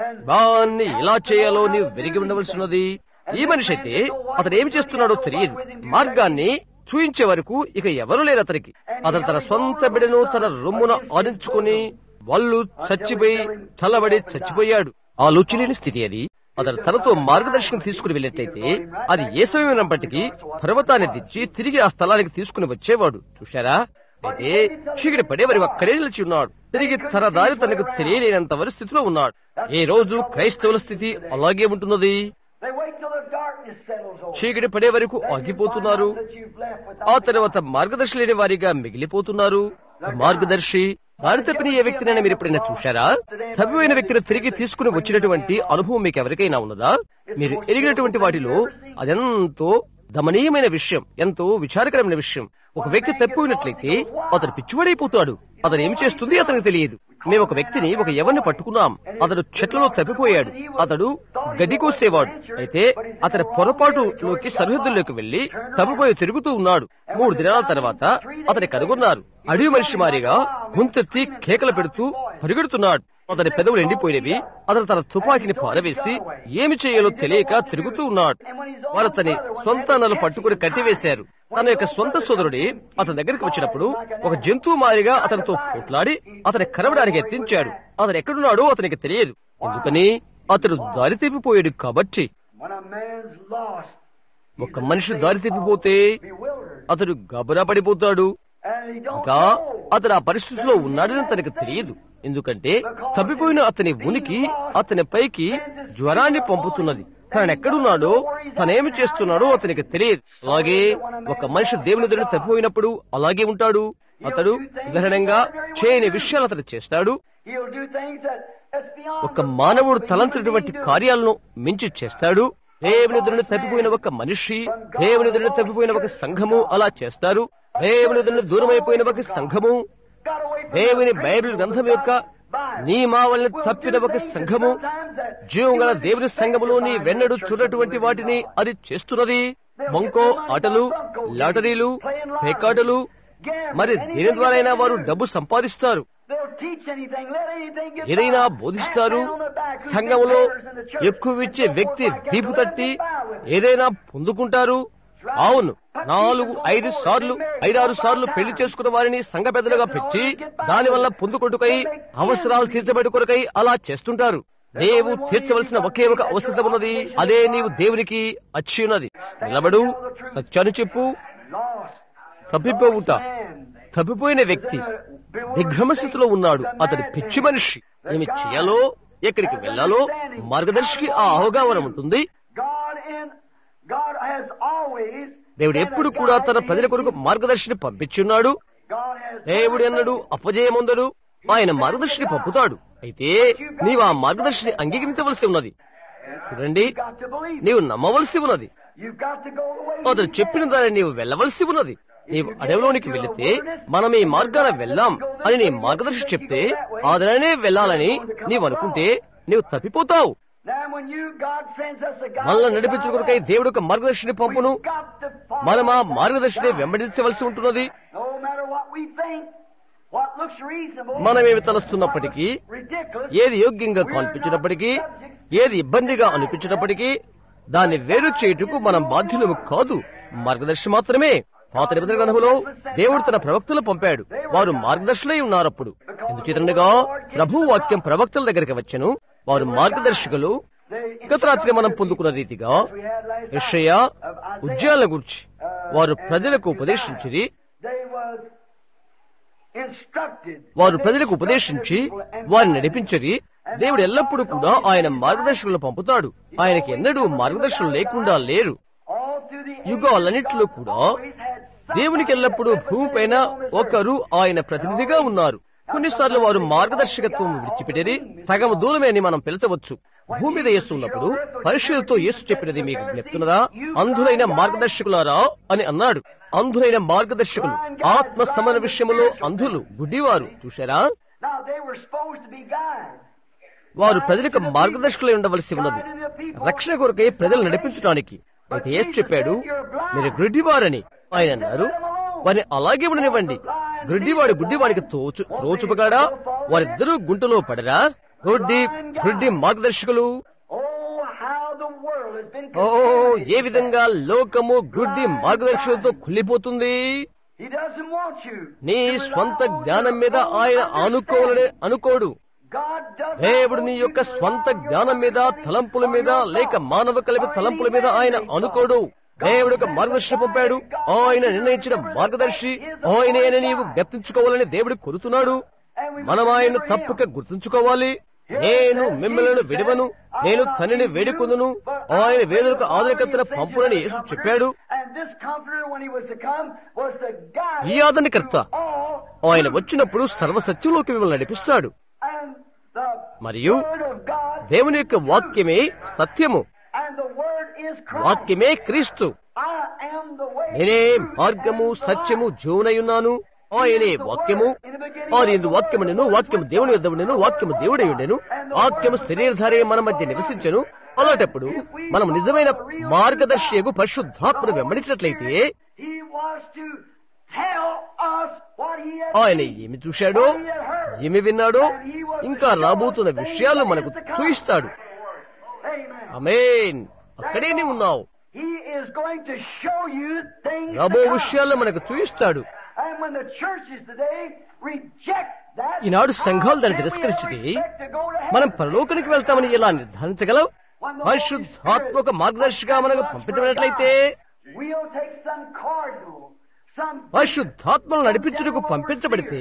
దాన్ని ఎలా చేయాలో నీవు విరిగి ఉండవలసినది ఈ మనిషి అయితే అతను ఏమి చేస్తున్నాడో తెలియదు మార్గాన్ని చూయించే వరకు ఇక ఎవరు లేరు అతనికి అతను తన సొంత బిడను తన రొమ్మున ఆడించుకుని వాళ్ళు చచ్చిపోయి చల్లబడి చచ్చిపోయాడు ఆ లుచిలేని స్థితి అది అతను తనతో మార్గదర్శకం తీసుకుని వెళ్ళినట్లయితే అది ఏ సమయమైనప్పటికీ పర్వతాన్ని దించి తిరిగి ఆ స్థలానికి తీసుకుని వచ్చేవాడు చూశారా అయితే చీకటి పడే వరకు అక్కడే నిలిచి ఉన్నాడు తిరిగి తన దారి తనకు తెలియలేనంత వరకు స్థితిలో ఉన్నాడు ఏ రోజు క్రైస్తవుల స్థితి అలాగే ఉంటున్నది They wait till the darkness settles over. చీకటి పడే వరకు ఆగిపోతున్నారు That you've left without ఆ తర్వాత మార్గదర్శి లేని వారిగా మిగిలిపోతున్నారు మార్గదర్శి దారి తప్పిన ఏ వ్యక్తినైనా మీరు ఎప్పుడైనా చూశారా తప్పిపోయిన వ్యక్తిని తిరిగి తీసుకుని వచ్చినటువంటి అనుభవం మీకు ఎవరికైనా ఉన్నదా మీరు ఎరిగినటువంటి వాటిలో అదెంతో దమనీయమైన విషయం ఎంతో విచారకరమైన విషయం ఒక వ్యక్తి తప్పిపోయినట్లయితే అతను పిచ్చివాడైపోతాడు అతను ఏం చేస్తుంది అతనికి తెలియదు మేము ఒక వ్యక్తిని ఒక ఎవరిని పట్టుకున్నాం అతడు చెట్లలో తప్పిపోయాడు అతడు గడ్డి కోసేవాడు అయితే అతని పొరపాటులోకి సరిహద్దుల్లోకి వెళ్లి తప్పిపోయి తిరుగుతూ ఉన్నాడు మూడు దినాల తర్వాత అతని కనుగొన్నారు అడవి మనిషి మారిగా గొంతెత్తి కేకలు పెడుతూ పరిగెడుతున్నాడు అతని పెదవులు ఎండిపోయినవి అతను తన తుపాకీని పారవేసి ఏమి చేయాలో తెలియక తిరుగుతూ ఉన్నాడు వారు అతని సొంత అన్నలు పట్టుకుని కట్టివేశారు తన యొక్క సొంత సోదరుడి అతని దగ్గరికి వచ్చినప్పుడు ఒక జంతువు మారిగా అతనితో పోట్లాడి అతని కరవడానికి ఎత్తించాడు అతను ఎక్కడున్నాడో అతనికి తెలియదు ఎందుకని అతడు దారి తప్పిపోయాడు కాబట్టి When a man's lost, ఒక మనిషి దారి తప్పిపోతే bewildered, అతడు గబరా పడిపోతాడు and he don't ఇంకా know. అతను ఆ పరిస్థితిలో ఉన్నాడని తనకు తెలియదు ఎందుకంటే తప్పిపోయిన అతని ఉనికి అతని పైకి జ్వరాన్ని పంపుతున్నది తను ఎక్కడున్నాడో తనేమి చేస్తున్నాడో అతనికి తెలియదు అలాగే ఒక మనిషి దేవుని ఎదురు తప్పిపోయినప్పుడు అలాగే ఉంటాడు అతడు ఉదాహరణంగా చేయని విషయాలు అతను చేస్తాడు He'll do things that, that's beyond ఒక మానవుడు తలంచినటువంటి కార్యాలను మించి చేస్తాడు దేవుని ఎదురుని తప్పిపోయిన ఒక మనిషి దేవుని ఎదురుని తప్పిపోయిన ఒక సంఘము అలా చేస్తారు దేవుని ఎదురుని దూరమైపోయిన ఒక సంఘము got away from దేవుని బైబిల్ గ్రంథం యొక్క నియమావళిని తప్పిన ఒక సంఘము జీవం గల దేవుని సంఘములోని వెన్నడు చూడటువంటి వాటిని అది చేస్తున్నది బంకో ఆటలు లాటరీలు పేకాటలు మరి దేని ద్వారైనా వారు డబ్బు సంపాదిస్తారు They'll teach anything, let anything get ఏదైనా by. బోధిస్తారు Pat down on the back, who's సంఘములో been beggars in the church, ఎక్కువ ఇచ్చే and so వ్యక్తి forth like that. వీపు Let తట్టి them get by with it. ఏదైనా పొందుకుంటారు అవును నాలుగు ఐదు సార్లు ఐదారు సార్లు పెళ్లి చేసుకున్న వారిని సంఘ పెద్దలుగా పెట్టి దాని వల్ల పొందుకొట్టుకై అవసరాలు తీర్చబడి కొరకై అలా చేస్తుంటారు నీవు తీర్చవలసిన ఒకే ఒక అవసరం ఉన్నది అదే నీవు దేవునికి అచ్చి ఉన్నది నిలబడు సత్యాన్ని చెప్పు Lost. తప్పిపోవుట Man. తప్పిపోయిన వ్యక్తి దిగ్భ్రమస్థితిలో ఉన్నాడు అతడు పిచ్చి మనిషి ఏమి చేయాలో ఎక్కడికి వెళ్లాలో మార్గదర్శికి ఆ అవగాహన ఉంటుంది God in God has always దేవుడు ఎప్పుడు కూడా తన ప్రజల కొరకు మార్గదర్శిని పంపించున్నాడు God has దేవుడు అన్నడు అపజయముందడు ఆయన మార్గదర్శిని పంపుతాడు అయితే నీవు ఆ మార్గదర్శిని అంగీకరించవలసి ఉన్నది చూడండి got to believe. నీవు నమ్మవలసి ఉన్నది You've got to go the way అతను చెప్పిన దాన్ని నీవు వెళ్ళవలసి ఉన్నది నీవు అడవిలోనికి వెళితే మనం ఈ మార్గాన వెళ్ళాం అని నీ మార్గదర్శి చెప్తే ఆ దారినే వెళ్ళాలని నీవు అనుకుంటే నీవు తప్పిపోతావు Now when you God sends us a guide, మనల్ని నడిపించుకురకై దేవుడు ఒక మార్గదర్శిని పంపును we've got to follow మనం ఆ that మార్గదర్శిని guide. వెంబడించవలసి ఉంటున్నది No matter what we think, what looks reasonable, మనమేమి తలస్తున్నప్పటికీ ridiculous, ఏది యోగ్యంగా కనిపించినప్పటికీ ఏది ఇబ్బందిగా అనిపించినప్పటికీ దాన్ని వేరు చేయుటకు మనం బాధ్యులము కాదు మార్గదర్శి మాత్రమే పాత నిబంధన గ్రంథములో దేవుడు తన ప్రవక్తలు పంపాడు వారు మార్గదర్శులై ఉన్నారప్పుడు ఎందుచేతనగా ప్రభు వాక్యం ప్రవక్తల దగ్గరికి వచ్చెను వారు మార్గదర్శకులు గత రాత్రి మనం పొందుకున్న రీతిగా యెషయా ఉద్యాల గురించి వారు ప్రజలకు ఉపదేశించిరి they was instructed. వారు ప్రజలకు ఉపదేశించి వారిని నడిపించరి దేవుడు ఎల్లప్పుడూ కూడా ఆయన మార్గదర్శకులను పంపుతాడు ఆయనకి ఎన్నడూ మార్గదర్శకులు లేకుండా లేరు All through the యుగాలన్నిటిలో ages, కూడా always had somebody దేవునికి ఎల్లప్పుడూ that భూమిపైన represented on this ఒకరు ఆయన ప్రతినిధిగా ఉన్నారు కొన్నిసార్లు వారు మార్గదర్శకత్వం విడిచిపెట్టేది సగం దూరమే అని మనం పిలచవచ్చు భూమి మీద యేసు ఉన్నప్పుడు పరిశీలతో యేసు చెప్పినది మీకు జ్ఞప్తున్నదా అంధులైన మార్గదర్శకులారా అని అన్నాడు అంధులైన మార్గదర్శకులు ఆత్మ సమన విషయములో అంధులు గుడ్డివారు చూశారా Now they were supposed to be guides. వారు ప్రజలకు మార్గదర్శకులై ఉండవలసి ఉన్నది రక్షణ కొరకై ప్రజలు నడిపించడానికి అయితే ఏం చెప్పాడు మీరు గుడ్డివారని ఆయన అన్నారు వారిని అలాగే ఉండనివ్వండి గుడ్డివాడు గుడ్డివాడికి తోచు త్రోచుపగాడా వారిద్దరూ గుంటలో పడరా గుడ్డి గుడ్డి మార్గదర్శకులు Oh, how the world has been ఓ ఏ విధంగా లోకము గుడ్డి మార్గదర్శకులతో కుళ్ళిపోతుంది He doesn't want you. నీ స్వంత జ్ఞానం మీద ఆయన ఆనుకోవాలని అనుకోడు God does దేవుడు నీ యొక్క స్వంత జ్ఞానం మీద తలంపుల మీద లేక మానవ కలిపి తలంపుల మీద ఆయన అనుకోడు దేవుడు ఒక మార్గదర్శనం పంపాడు ఆయన నిర్ణయించిన మార్గదర్శి ఆయనే అని నీవు జ్ఞప్తించుకోవాలని దేవుడు కోరుతున్నాడు మనం ఆయన తప్పక గుర్తుంచుకోవాలి నేను మిమ్మల్ని విడవను నేను తనని వేడుకుందును ఆయన వేదనకు ఆదరకర్తన పంపునని యేసు చెప్పాడు And this comforter, when he was to come, was the guide ఈ ఆదరణకర్త all ఆయన వచ్చినప్పుడు సర్వసత్యంలోకి మిమ్మల్ని నడిపిస్తాడు and the మరియు word of God దేవుని యొక్క వాక్యమే సత్యము and the word is Christ. వాక్యమే క్రీస్తు I am the way. నేనే మార్గము సత్యము జీవనై ఉన్నాను ఆయనే వాక్యము ఆది ఎందు వాక్యముండెను వాక్యము దేవుని యొద్ద ఉండెను వాక్యము దేవుడై ఉండెను వాక్యము శరీరధారే మన మధ్య నివసించను అలాంటప్పుడు మనం నిజమైన మార్గదర్శియకు పరిశుద్ధాత్మను వెంబడించినట్లయితే He was to tell us what he had ఆయన seen. ఏమి చూశాడో ఏమి విన్నాడో ఇంకా రాబోతున్న విషయాలు మనకు చూయిస్తాడు Amen. అమేన్ అక్కడే నీవు ఉన్నావు He is going to show you things రాబో to come. విషయాలను మనకు చూయిస్తాడు And when the churches today reject that, ఈనాడు సంఘాలు దాన్ని how can we తిరస్కరిస్తే expect to go to heaven? మనం పరలోకానికి వెళ్తామని ఎలా నిర్ధారించగలం పరిశుద్ధాత్మక మార్గదర్శిగా మనకు పంపించబడినట్లయితే We'll take some cardinal, some పరిశుద్ధాత్మను నడిపించుటకు పంపించబడితే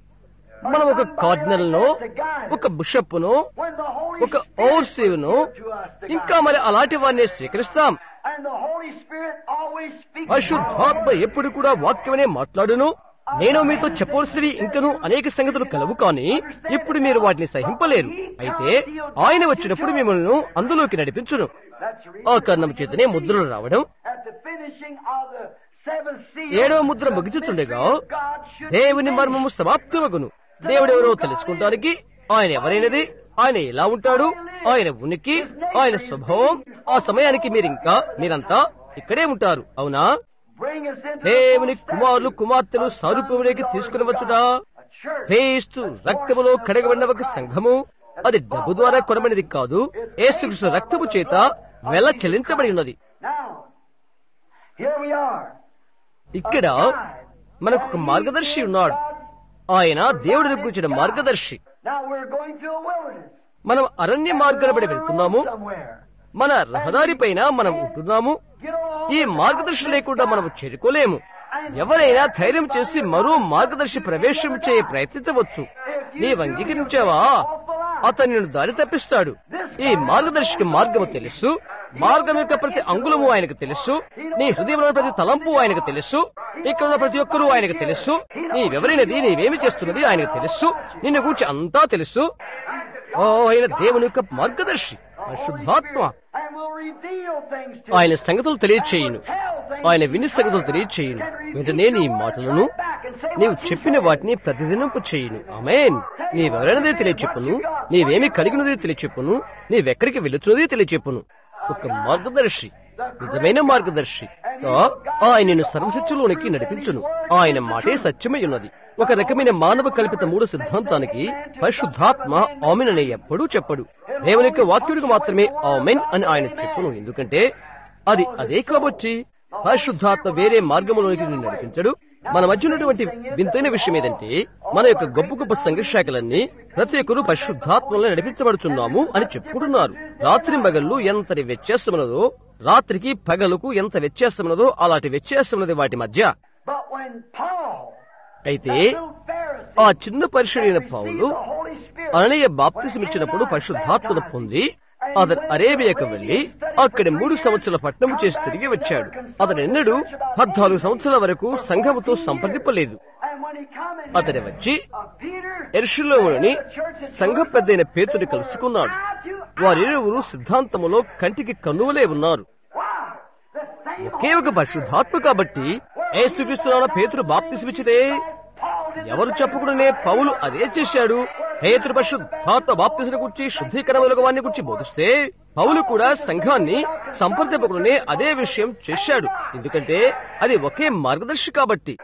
మనం ఒక కార్డినల్ ను ఒక బిషప్ ను when the Holy ఒక Spirit ఓవర్సీవును will give to us to ఇంకా మరి అలాంటి వారిని స్వీకరిస్తాం And the Holy Spirit always speaks. పరిశుద్ధాత్మ ఎప్పుడు కూడా వాక్యమనే మాట్లాడును నేను మీతో చెప్పవలసినవి ఇంకను అనేక సంగతులు కలవు కానీ ఇప్పుడు మీరు వాటిని సహింపలేరు అయితే ఆయన వచ్చినప్పుడు మిమ్మల్ని అందులోకి నడిపించును That's the reason. ఆ కారణం చేతనే ముద్రలు రావడం At the finishing of the seventh seal, ఏడవ ముద్ర ముగిచుచుండగా God should దేవుని మర్మము సమాప్తమగును దేవుడెవరో తెలుసుకుంటానికి ఆయన ఎవరైనది ఆయన ఎలా ఉంటాడు ఆయన ఉనికి ఆయన స్వభావం ఆ సమయానికి మీరింకా మీరంతా ఇక్కడే ఉంటారు అవునా bring us into దేవుని కుమారులు కుమార్తెలు సారూప్యములోకి తీసుకుని వచ్చుట a church. క్రీస్తు రక్తములో కడగబడిన ఒక సంఘము అది డబ్బు ద్వారా కొనబడినది కాదు యేసుక్రీస్తు రక్తము చేత వెల చెల్లించబడి ఉన్నది Now, here we are. ఇక్కడ మనకు ఒక మార్గదర్శి ఉన్నాడు ఆయన దేవుడిని గురించిన మార్గదర్శి Now we're going through a wilderness. మనం అరణ్య మార్గనబడి వెళ్తున్నాము Somewhere. మన రహదారి పైన మనం ఉంటున్నాము Get along. ఈ మార్గదర్శి లేకుండా మనం చేరుకోలేము ఎవరైనా ధైర్యం చేసి మరో మార్గదర్శి ప్రవేశం చేయ ప్రయత్నించవచ్చు నీవు అంగీకరించావా అతను నిన్ను దారి తప్పిస్తాడు ఈ మార్గదర్శికి మార్గము తెలుసు మార్గం యొక్క ప్రతి అంగుళము ఆయనకు తెలుసు నీ హృదయంలో ప్రతి తలంపు ఆయనకు తెలుసు ఇక్కడ ఉన్న ప్రతి ఒక్కరూ ఆయనకు తెలుసు నీవెవరైనది నీవేమి చేస్తున్నది ఆయనకు తెలుసు నిన్ను గురించి అంతా తెలుసు ఓ ఆయన దేవుని యొక్క మార్గదర్శి పరిశుద్ధాత్మ And will reveal things to ఆయన సంగతులు తెలియచేయును tell things ఆయన విని సంగతులు తెలియచేయును వెంటనే నీ మాటలను నీవు చెప్పిన వాటిని ప్రతిదినంపు చేయును ఆమేన్ నీవెవరైనదే తెలియచెప్పును నీవేమి కలిగినదే తెలియచెప్పును నీవెక్కడికి వెళుతున్నదే తెలియచెప్పును ఒక మార్గదర్శి నిజమైన మార్గదర్శి తో ఆయన నిన్ను సర్వసత్యంలోనికి నడిపించును ఆయన మాటే సత్యమై ఉన్నది ఒక రకమైన మానవ కల్పిత మూడు సిద్ధాంతానికి పరిశుద్ధాత్మ ఆమెన్ అనే ఎప్పుడూ చెప్పడు దేవుని యొక్క వాక్యుడికి మాత్రమే ఆమెన్ అని ఆయన చెప్పును ఎందుకంటే అది అదే కాబట్టి పరిశుద్ధాత్మ వేరే మార్గంలోనికి నిన్ను నడిపించడు మన మధ్య ఉన్నటువంటి వింతైన విషయం ఏదంటే మన యొక్క గొప్ప గొప్ప సంఘర్షాకలన్నీ ప్రతి ఒక్కరూ పరిశుద్ధాత్మలో నడిపించబడుచున్నాము అని చెప్పుకుంటున్నారు రాత్రి మగళ్ళు ఎంతటి వ్యత్యాసమున్నదో రాత్రికి పగలుకు ఎంత వ్యత్యాసమున్నదో అలాంటి వ్యత్యాసమున్నది వాటి మధ్య But when Paul, అయితే little Pharisee, ఆ చిన్న పరిశుడైన పౌలు the Holy Spirit, అననీయ బాప్తిసం ఇచ్చినప్పుడు పరిశుద్ధాత్మను పొంది అతను అరేబియాకు వెళ్లి అక్కడి మూడు సంవత్సరాల పట్టణం చేసి తిరిగి వచ్చాడు అతను ఎన్నడూ పద్నాలుగు సంవత్సరాల వరకు సంఘముతో సంప్రదింపలేదు అతను వచ్చి ఎర్షులోని సంఘ పెద్దైన పేతుని కలుసుకున్నాడు వారిరువురు సిద్ధాంతములో కంటికి కన్నువలే ఉన్నారు ఒకే ఒక పరిశుద్ధాత్మ కాబట్టి ఏసుక్రీస్తున్న పేతురు బాప్తిసమిచ్చితే ఎవరు చెప్పుకునే పౌలు అదే చేశాడు పేతురు పరిశుద్ధాత్మ బాప్తిసిన గురించి శుద్ధీకరణ వారిని గురించి బోధిస్తే పౌలు కూడా సంఘాన్ని సంప్రదింపకునే అదే విషయం చేశాడు ఎందుకంటే అది ఒకే మార్గదర్శి కాబట్టి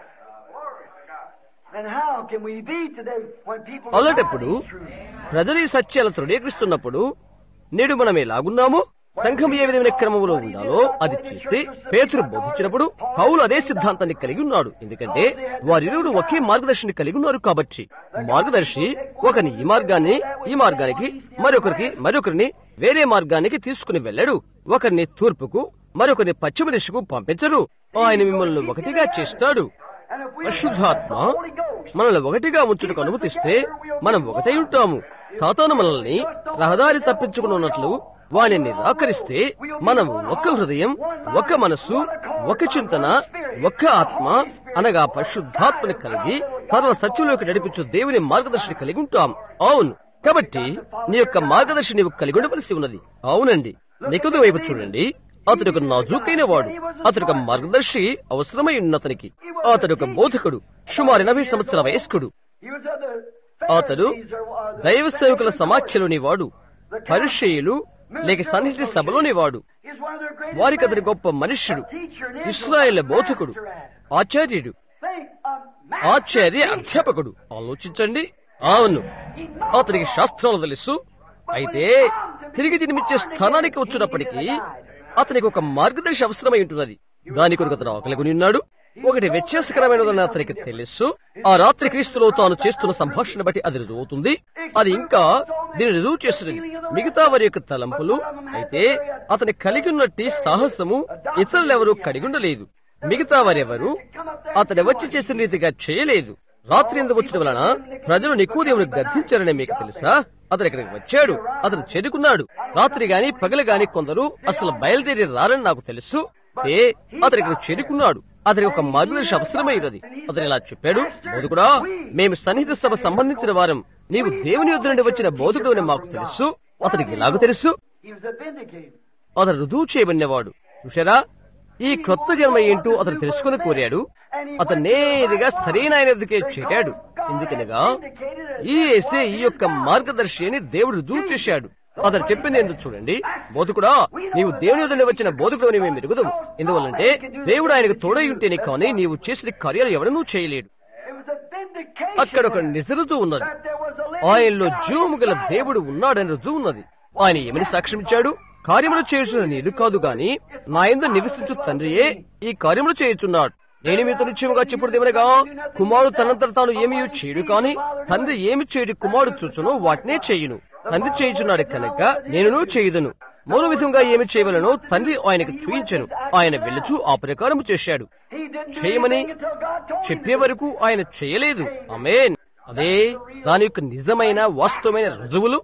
అలాంటప్పుడు ప్రజలు ఈ సత్యాలు తృణీకరిస్తున్నప్పుడు నేడు మనం ఎలాగున్నాము సంఘం ఏ విధమైన క్రమంలో ఉండాలో అది చేసి పేతురు బోధించినప్పుడు పౌలు అదే సిద్ధాంతాన్ని కలిగి ఉన్నాడు ఎందుకంటే వారిరువురు ఒకే మార్గదర్శిని కలిగి ఉన్నారు కాబట్టి మార్గదర్శి ఒకని ఈ మార్గాన్ని ఈ మార్గానికి మరొకరికి మరొకరిని వేరే మార్గానికి తీసుకుని వెళ్ళాడు ఒకరిని తూర్పుకు మరొకరిని పశ్చిమ దిశకు పంపించరు ఆయన మిమ్మల్ని ఒకటిగా చేస్తాడు పరిశుద్ధాత్మ మనల్ని ఒకటిగా ఉంచుటకు అనుమతిస్తే మనం ఒకటై ఉంటాము సాతాను మనల్ని రహదారి తప్పించుకున్నట్లు వాణ్ణి నిరాకరిస్తే మనం ఒక్క హృదయం ఒక్క మనస్సు ఒక చింతన ఒక్క ఆత్మ అనగా పరిశుద్ధాత్మని కలిగి సర్వ సత్యంలోకి నడిపించు దేవుని మార్గదర్శిని కలిగి ఉంటాం అవును కాబట్టి నీ యొక్క మార్గదర్శి నీవు కలిగి ఉండవలసి ఉన్నది అవునండి నికుదు వైపు చూడండి అతడు ఒక నాజూకైన వాడు అతడు ఒక మార్గదర్శి అవసరమై ఉన్నతనికి అతడు ఒక బోధకుడు సుమారు ఎనభై సంవత్సరాల వయస్కుడు అతడు దైవ సేవకుల సమాఖ్యలోని వాడు పరిచయులు లేక సన్నిహిత సభలోని వాడు వారికి అతని గొప్ప మనుష్యుడు ఇస్రాయేల్ బోధకుడు ఆచార్యుడు ఆచార్య అధ్యాపకుడు ఆలోచించండి అవును అతనికి శాస్త్రాలు తెలుసు అయితే తిరిగి జన్మించే స్థానానికి వచ్చినప్పటికీ అతనికి ఒక మార్గదర్శి అవసరమై ఉంటున్నది దాని కొరకు అతను ఆకలికొని ఉన్నాడు ఒకటి వ్యత్యాసకరమైనదని అతనికి తెలుసు ఆ రాత్రి క్రీస్తులో తాను చేస్తున్న సంభాషణ బట్టి అది రుజువుతుంది అది ఇంకా దీన్ని రుజువు చేస్తున్నది మిగతా వారి యొక్క తలంపులు అయితే అతని కలిగి ఉన్నట్టి సాహసము ఇతరులెవరూ కడిగుండలేదు మిగతా వారెవరు అతని వచ్చి చేసిన రీతిగా చేయలేదు రాత్రి ఎందుకు వచ్చిన వలన ప్రజలు నిక్కుదేవుని గద్దించారని మీకు తెలుసా అతను ఇక్కడికి వచ్చాడు అతను చేరుకున్నాడు రాత్రి గాని పగలు గాని కొందరు అసలు బయలుదేరి రారని నాకు తెలుసు ఏ అతను ఇక్కడ చేరుకున్నాడు అతనికి ఒక మార్గదర్శి అవసరమైనది అతను ఇలా చెప్పాడు బోధకుడా మేము సన్నిహిత సభ సంబంధించిన వారం నీవు దేవుని యొద్ద నుండి వచ్చిన బోధకుడు అని మాకు తెలుసు అతనికి ఎలాగ తెలుసు అతను రుజువు చేయబడినవాడు చూశారా ఈ క్రొత్త జన్మ ఏంటో అతను తెలుసుకుని కోరాడు అతను నేరుగా సరైన ఆయన ఎదుకే చేరాడు ఎందుకనగా ఈ ఏసే ఈ యొక్క మార్గదర్శి అని దేవుడు రుజువు చేశాడు అతను చెప్పింది ఎందుకు చూడండి బోధకుడా నీవు దేవుని ఎదుట వచ్చిన బోధకుడు అని మేము ఎరుగుదాం ఎందువల్లంటే దేవుడు ఆయనకు తోడై ఉంటేనే కానీ నీవు చేసిన కార్యాలు ఎవడనూ చేయలేడు అక్కడ ఒక నిజరుతూ ఉన్నది ఆయనలో జీవము గల దేవుడు ఉన్నాడని రుజువు ఉన్నది ఆయన ఏమని సాక్ష్యం ఇచ్చాడు కార్యములు చేయుచున్న నీరు కాదు గాని నా ఎందు నివసించు తండ్రియే ఈ కార్యములు చేయుచున్నాడు నేను మీతో నిశ్చయముగా చెప్పుడు దేవనగా కుమారుడు తనంతట తాను ఏమీ చేయడు కాని తండ్రి ఏమి చేయడు కుమారుడు చూచునో వాటినే చేయును తండ్రి చేయుచున్నాడు కనుక నేనును చేయుదును మరో విధంగా ఏమి చేయవలనో తండ్రి ఆయనకు చూయించను ఆయన వెళ్ళుచు ఆ ప్రకారం చేశాడు చేయమని చెప్పే వరకు ఆయన చేయలేదు అమేన్ అదే దాని యొక్క నిజమైన వాస్తవమైన రుజువులు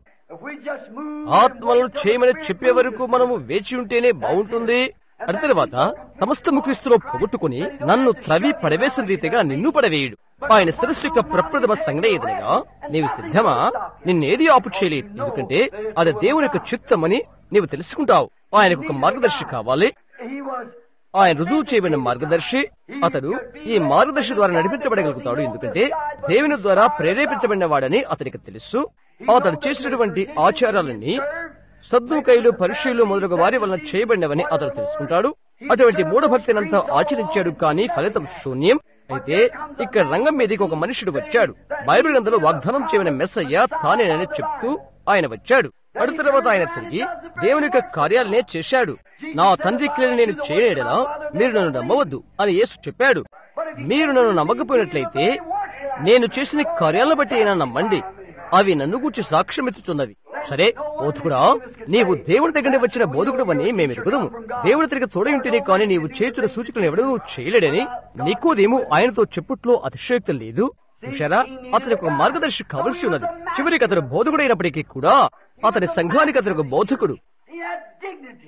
ఆత్మలను చేయమని చెప్పే వరకు మనము వేచి ఉంటేనే బాగుంటుంది అటు తర్వాత సమస్తము క్రీస్తులో పొగొట్టుకుని నన్ను త్రవి పడవేసిన రీతిగా నిన్ను పడవేయుడు ఆయన శిరస్సు యొక్క ప్రప్రథమ సంగడేదనగా నీవు సిద్ధమా నిన్నేది ఆపు చేయలేదు ఎందుకంటే అది దేవుని యొక్క చిత్తమని నీవు తెలుసుకుంటావు ఆయనకు ఒక మార్గదర్శి కావాలి ఆయన రుజువు చేయబడిన మార్గదర్శి అతడు ఈ మార్గదర్శి ద్వారా నడిపించబడగలుగుతాడు ఎందుకంటే దేవుని ద్వారా ప్రేరేపించబడిన వాడని అతనికి తెలుసు అతడు చేసినటువంటి ఆచారాలన్నీ సద్దుకైలు పరిశీలు మొదలగు వారి వలన చేయబడినవని అతడు తెలుసుకుంటాడు అటువంటి మూఢభక్తినంతా ఆచరించాడు కానీ ఫలితం శూన్యం అయితే ఇక్కడ రంగం మీదకి ఒక మనుషుడు వచ్చాడు బైబిల్ గ్రంథంలో వాగ్దానం చేయని మెస్సయ్య తానేనని చెప్తూ ఆయన వచ్చాడు అటు తర్వాత ఆయన తిరిగి దేవుని యొక్క కార్యాలనే చేశాడు నా తండ్రి క్రియలు నేను చేయలేడలా మీరు నన్ను నమ్మవద్దు అని యేసు చెప్పాడు మీరు నన్ను నమ్మకపోయినట్లయితే నేను చేసిన కార్యాలను బట్టి అయినా నమ్మండి అవి నన్ను గూర్చి సాక్ష్యం ఎత్తుతున్నవి సరే బోధకుడా నీవు దేవుని దగ్గర వచ్చిన బోధకుడు అని మేము ఎరుగుదము దేవుని తిరిగి తోడై ఉంటేనే కానీ నీవు చేతున్న సూచికలను ఎవడూ నువ్వు చేయలేడని నీకోదేమో ఆయనతో చెప్పుట్లో అతిశయోక్తి లేదు చూశారా అతనికి ఒక మార్గదర్శి కావలసి ఉన్నది చివరికి అతను బోధకుడైనప్పటికీ కూడా అతని సంఘానికి అతను ఒక బోధకుడు had dignity.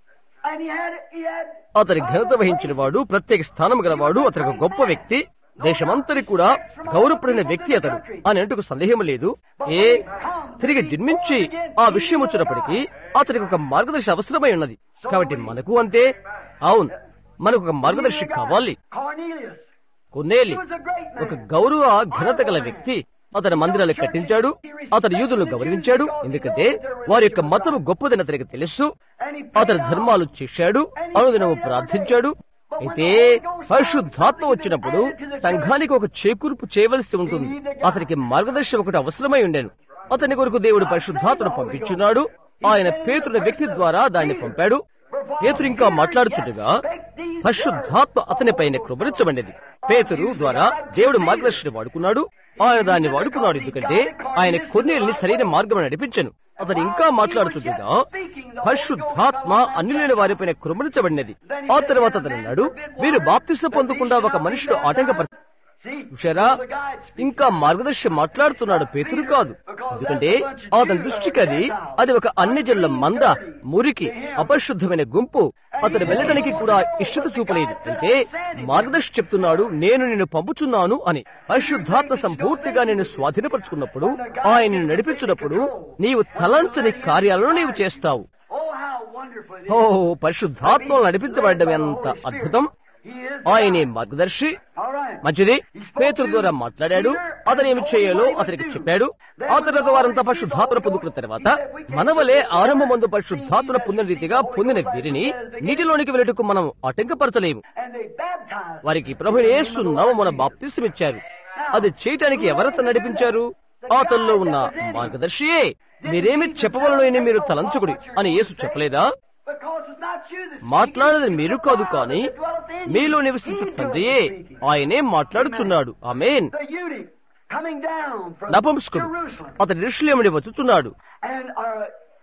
And he had, he had అతని ఘనత వహించిన వాడు ప్రత్యేక స్థానం గలవాడు అతని ఒక గొప్ప వ్యక్తి దేశమంతరి కూడా గౌరవపడిన వ్యక్తి అతడు అని అంటుకు సందేహం లేదు ఏ తిరిగి జన్మించి ఆ విషయం వచ్చినప్పటికీ అతనికి ఒక మార్గదర్శి అవసరమై ఉన్నది కాబట్టి మనకు అంతే అవును మనకు ఒక మార్గదర్శి కావాలి Cornelius. కొన్నేలి ఒక గౌరవ ఘనత గల వ్యక్తి అతని మందిరాలు కట్టించాడు అతని యూదులను గౌరవించాడు ఎందుకంటే వారి యొక్క మతం గొప్పదని అతనికి తెలుసు And he అతని ధర్మాలు చేశాడు అనుదినము ప్రార్థించాడు అయితే పరిశుద్ధాత్మ వచ్చినప్పుడు సంఘానికి ఒక చేకూర్పు చేయవలసి ఉంటుంది అతనికి మార్గదర్శి ఒకటి అవసరమై ఉండేను అతని కొరకు దేవుడు పరిశుద్ధాత్మను పంపించున్నాడు ఆయన పేతున్న వ్యక్తి ద్వారా దాన్ని పంపాడు పేతురు ఇంకా మాట్లాడుచుండగా పరిశుద్ధాత్మ అతని పైన కృపరించబడినది పేతురు ద్వారా దేవుడు మార్గదర్శిని వాడుకున్నాడు ఆయన దాన్ని వాడుకున్నాడు ఎందుకంటే ఆయన కొన్నేళ్ళని సరైన మార్గం నడిపించను అతను ఇంకా మాట్లాడుతుండగా పరిశుద్ధాత్మ అన్యులైన వారిపైన కృమరించబడినది ఆ తర్వాత అతను అన్నాడు మీరు బాప్తిసం పొందకుండా ఒక మనుషుడు ఆటంకపర See, చూశారా ఇంకా మార్గదర్శి మాట్లాడుతున్నాడు పేతురు కాదు ఎందుకంటే అతని దృష్టికి అది అది ఒక అన్యజనుల మంద మురికి అపరిశుద్ధమైన గుంపు అతను వెళ్ళడానికి కూడా ఇష్టత చూపలేదు అంటే మార్గదర్శి చెప్తున్నాడు నేను నిన్ను పంపుచున్నాను అని పరిశుద్ధాత్మ సంపూర్తిగా నేను స్వాధీనపరుచుకున్నప్పుడు ఆయన నిన్ను నడిపించినప్పుడు నీవు తలంచని కార్యాలను నీవు చేస్తావు oh, how wonderful it is. ఓ పరిశుద్ధాత్మలు నడిపించబడడం ఎంత అద్భుతం He is. ఆయనే మార్గదర్శి All right. మంచిది పేతురు ద్వారా మాట్లాడాడు అతను ఏమి చేయాలో అతనికి చెప్పాడు ఆ తర్వాత వారంతా పరిశుద్ధాత్మ పొందుకున్న తర్వాత మనవలే ఆరంభమందు పరిశుద్ధాత్మ పొందిన రీతిగా పొందిన వీరిని నీటిలోనికి వెళ్ళటకు మనం ఆటంకపరచలేము And they baptized. వారికి ప్రభు యేసు నామమున బాప్తిసమిచ్చారు అది చేయటానికి ఎవరత నడిపించారు అతనిలో ఉన్న మార్గదర్శియే మీరేమి చెప్పవలను అని మీరు తలంచుకుడి అని యేసు చెప్పలేదా Because it's not you that's మాట్లాడేది మీరు కాదు కానీ మీలో నివసించు తండ్రియే ఆయనే మాట్లాడుచున్నాడు amen the eunuch coming down from నపంసకుడు Jerusalem. అతని ఋషులేముడి వచ్చుచున్నాడు And uh,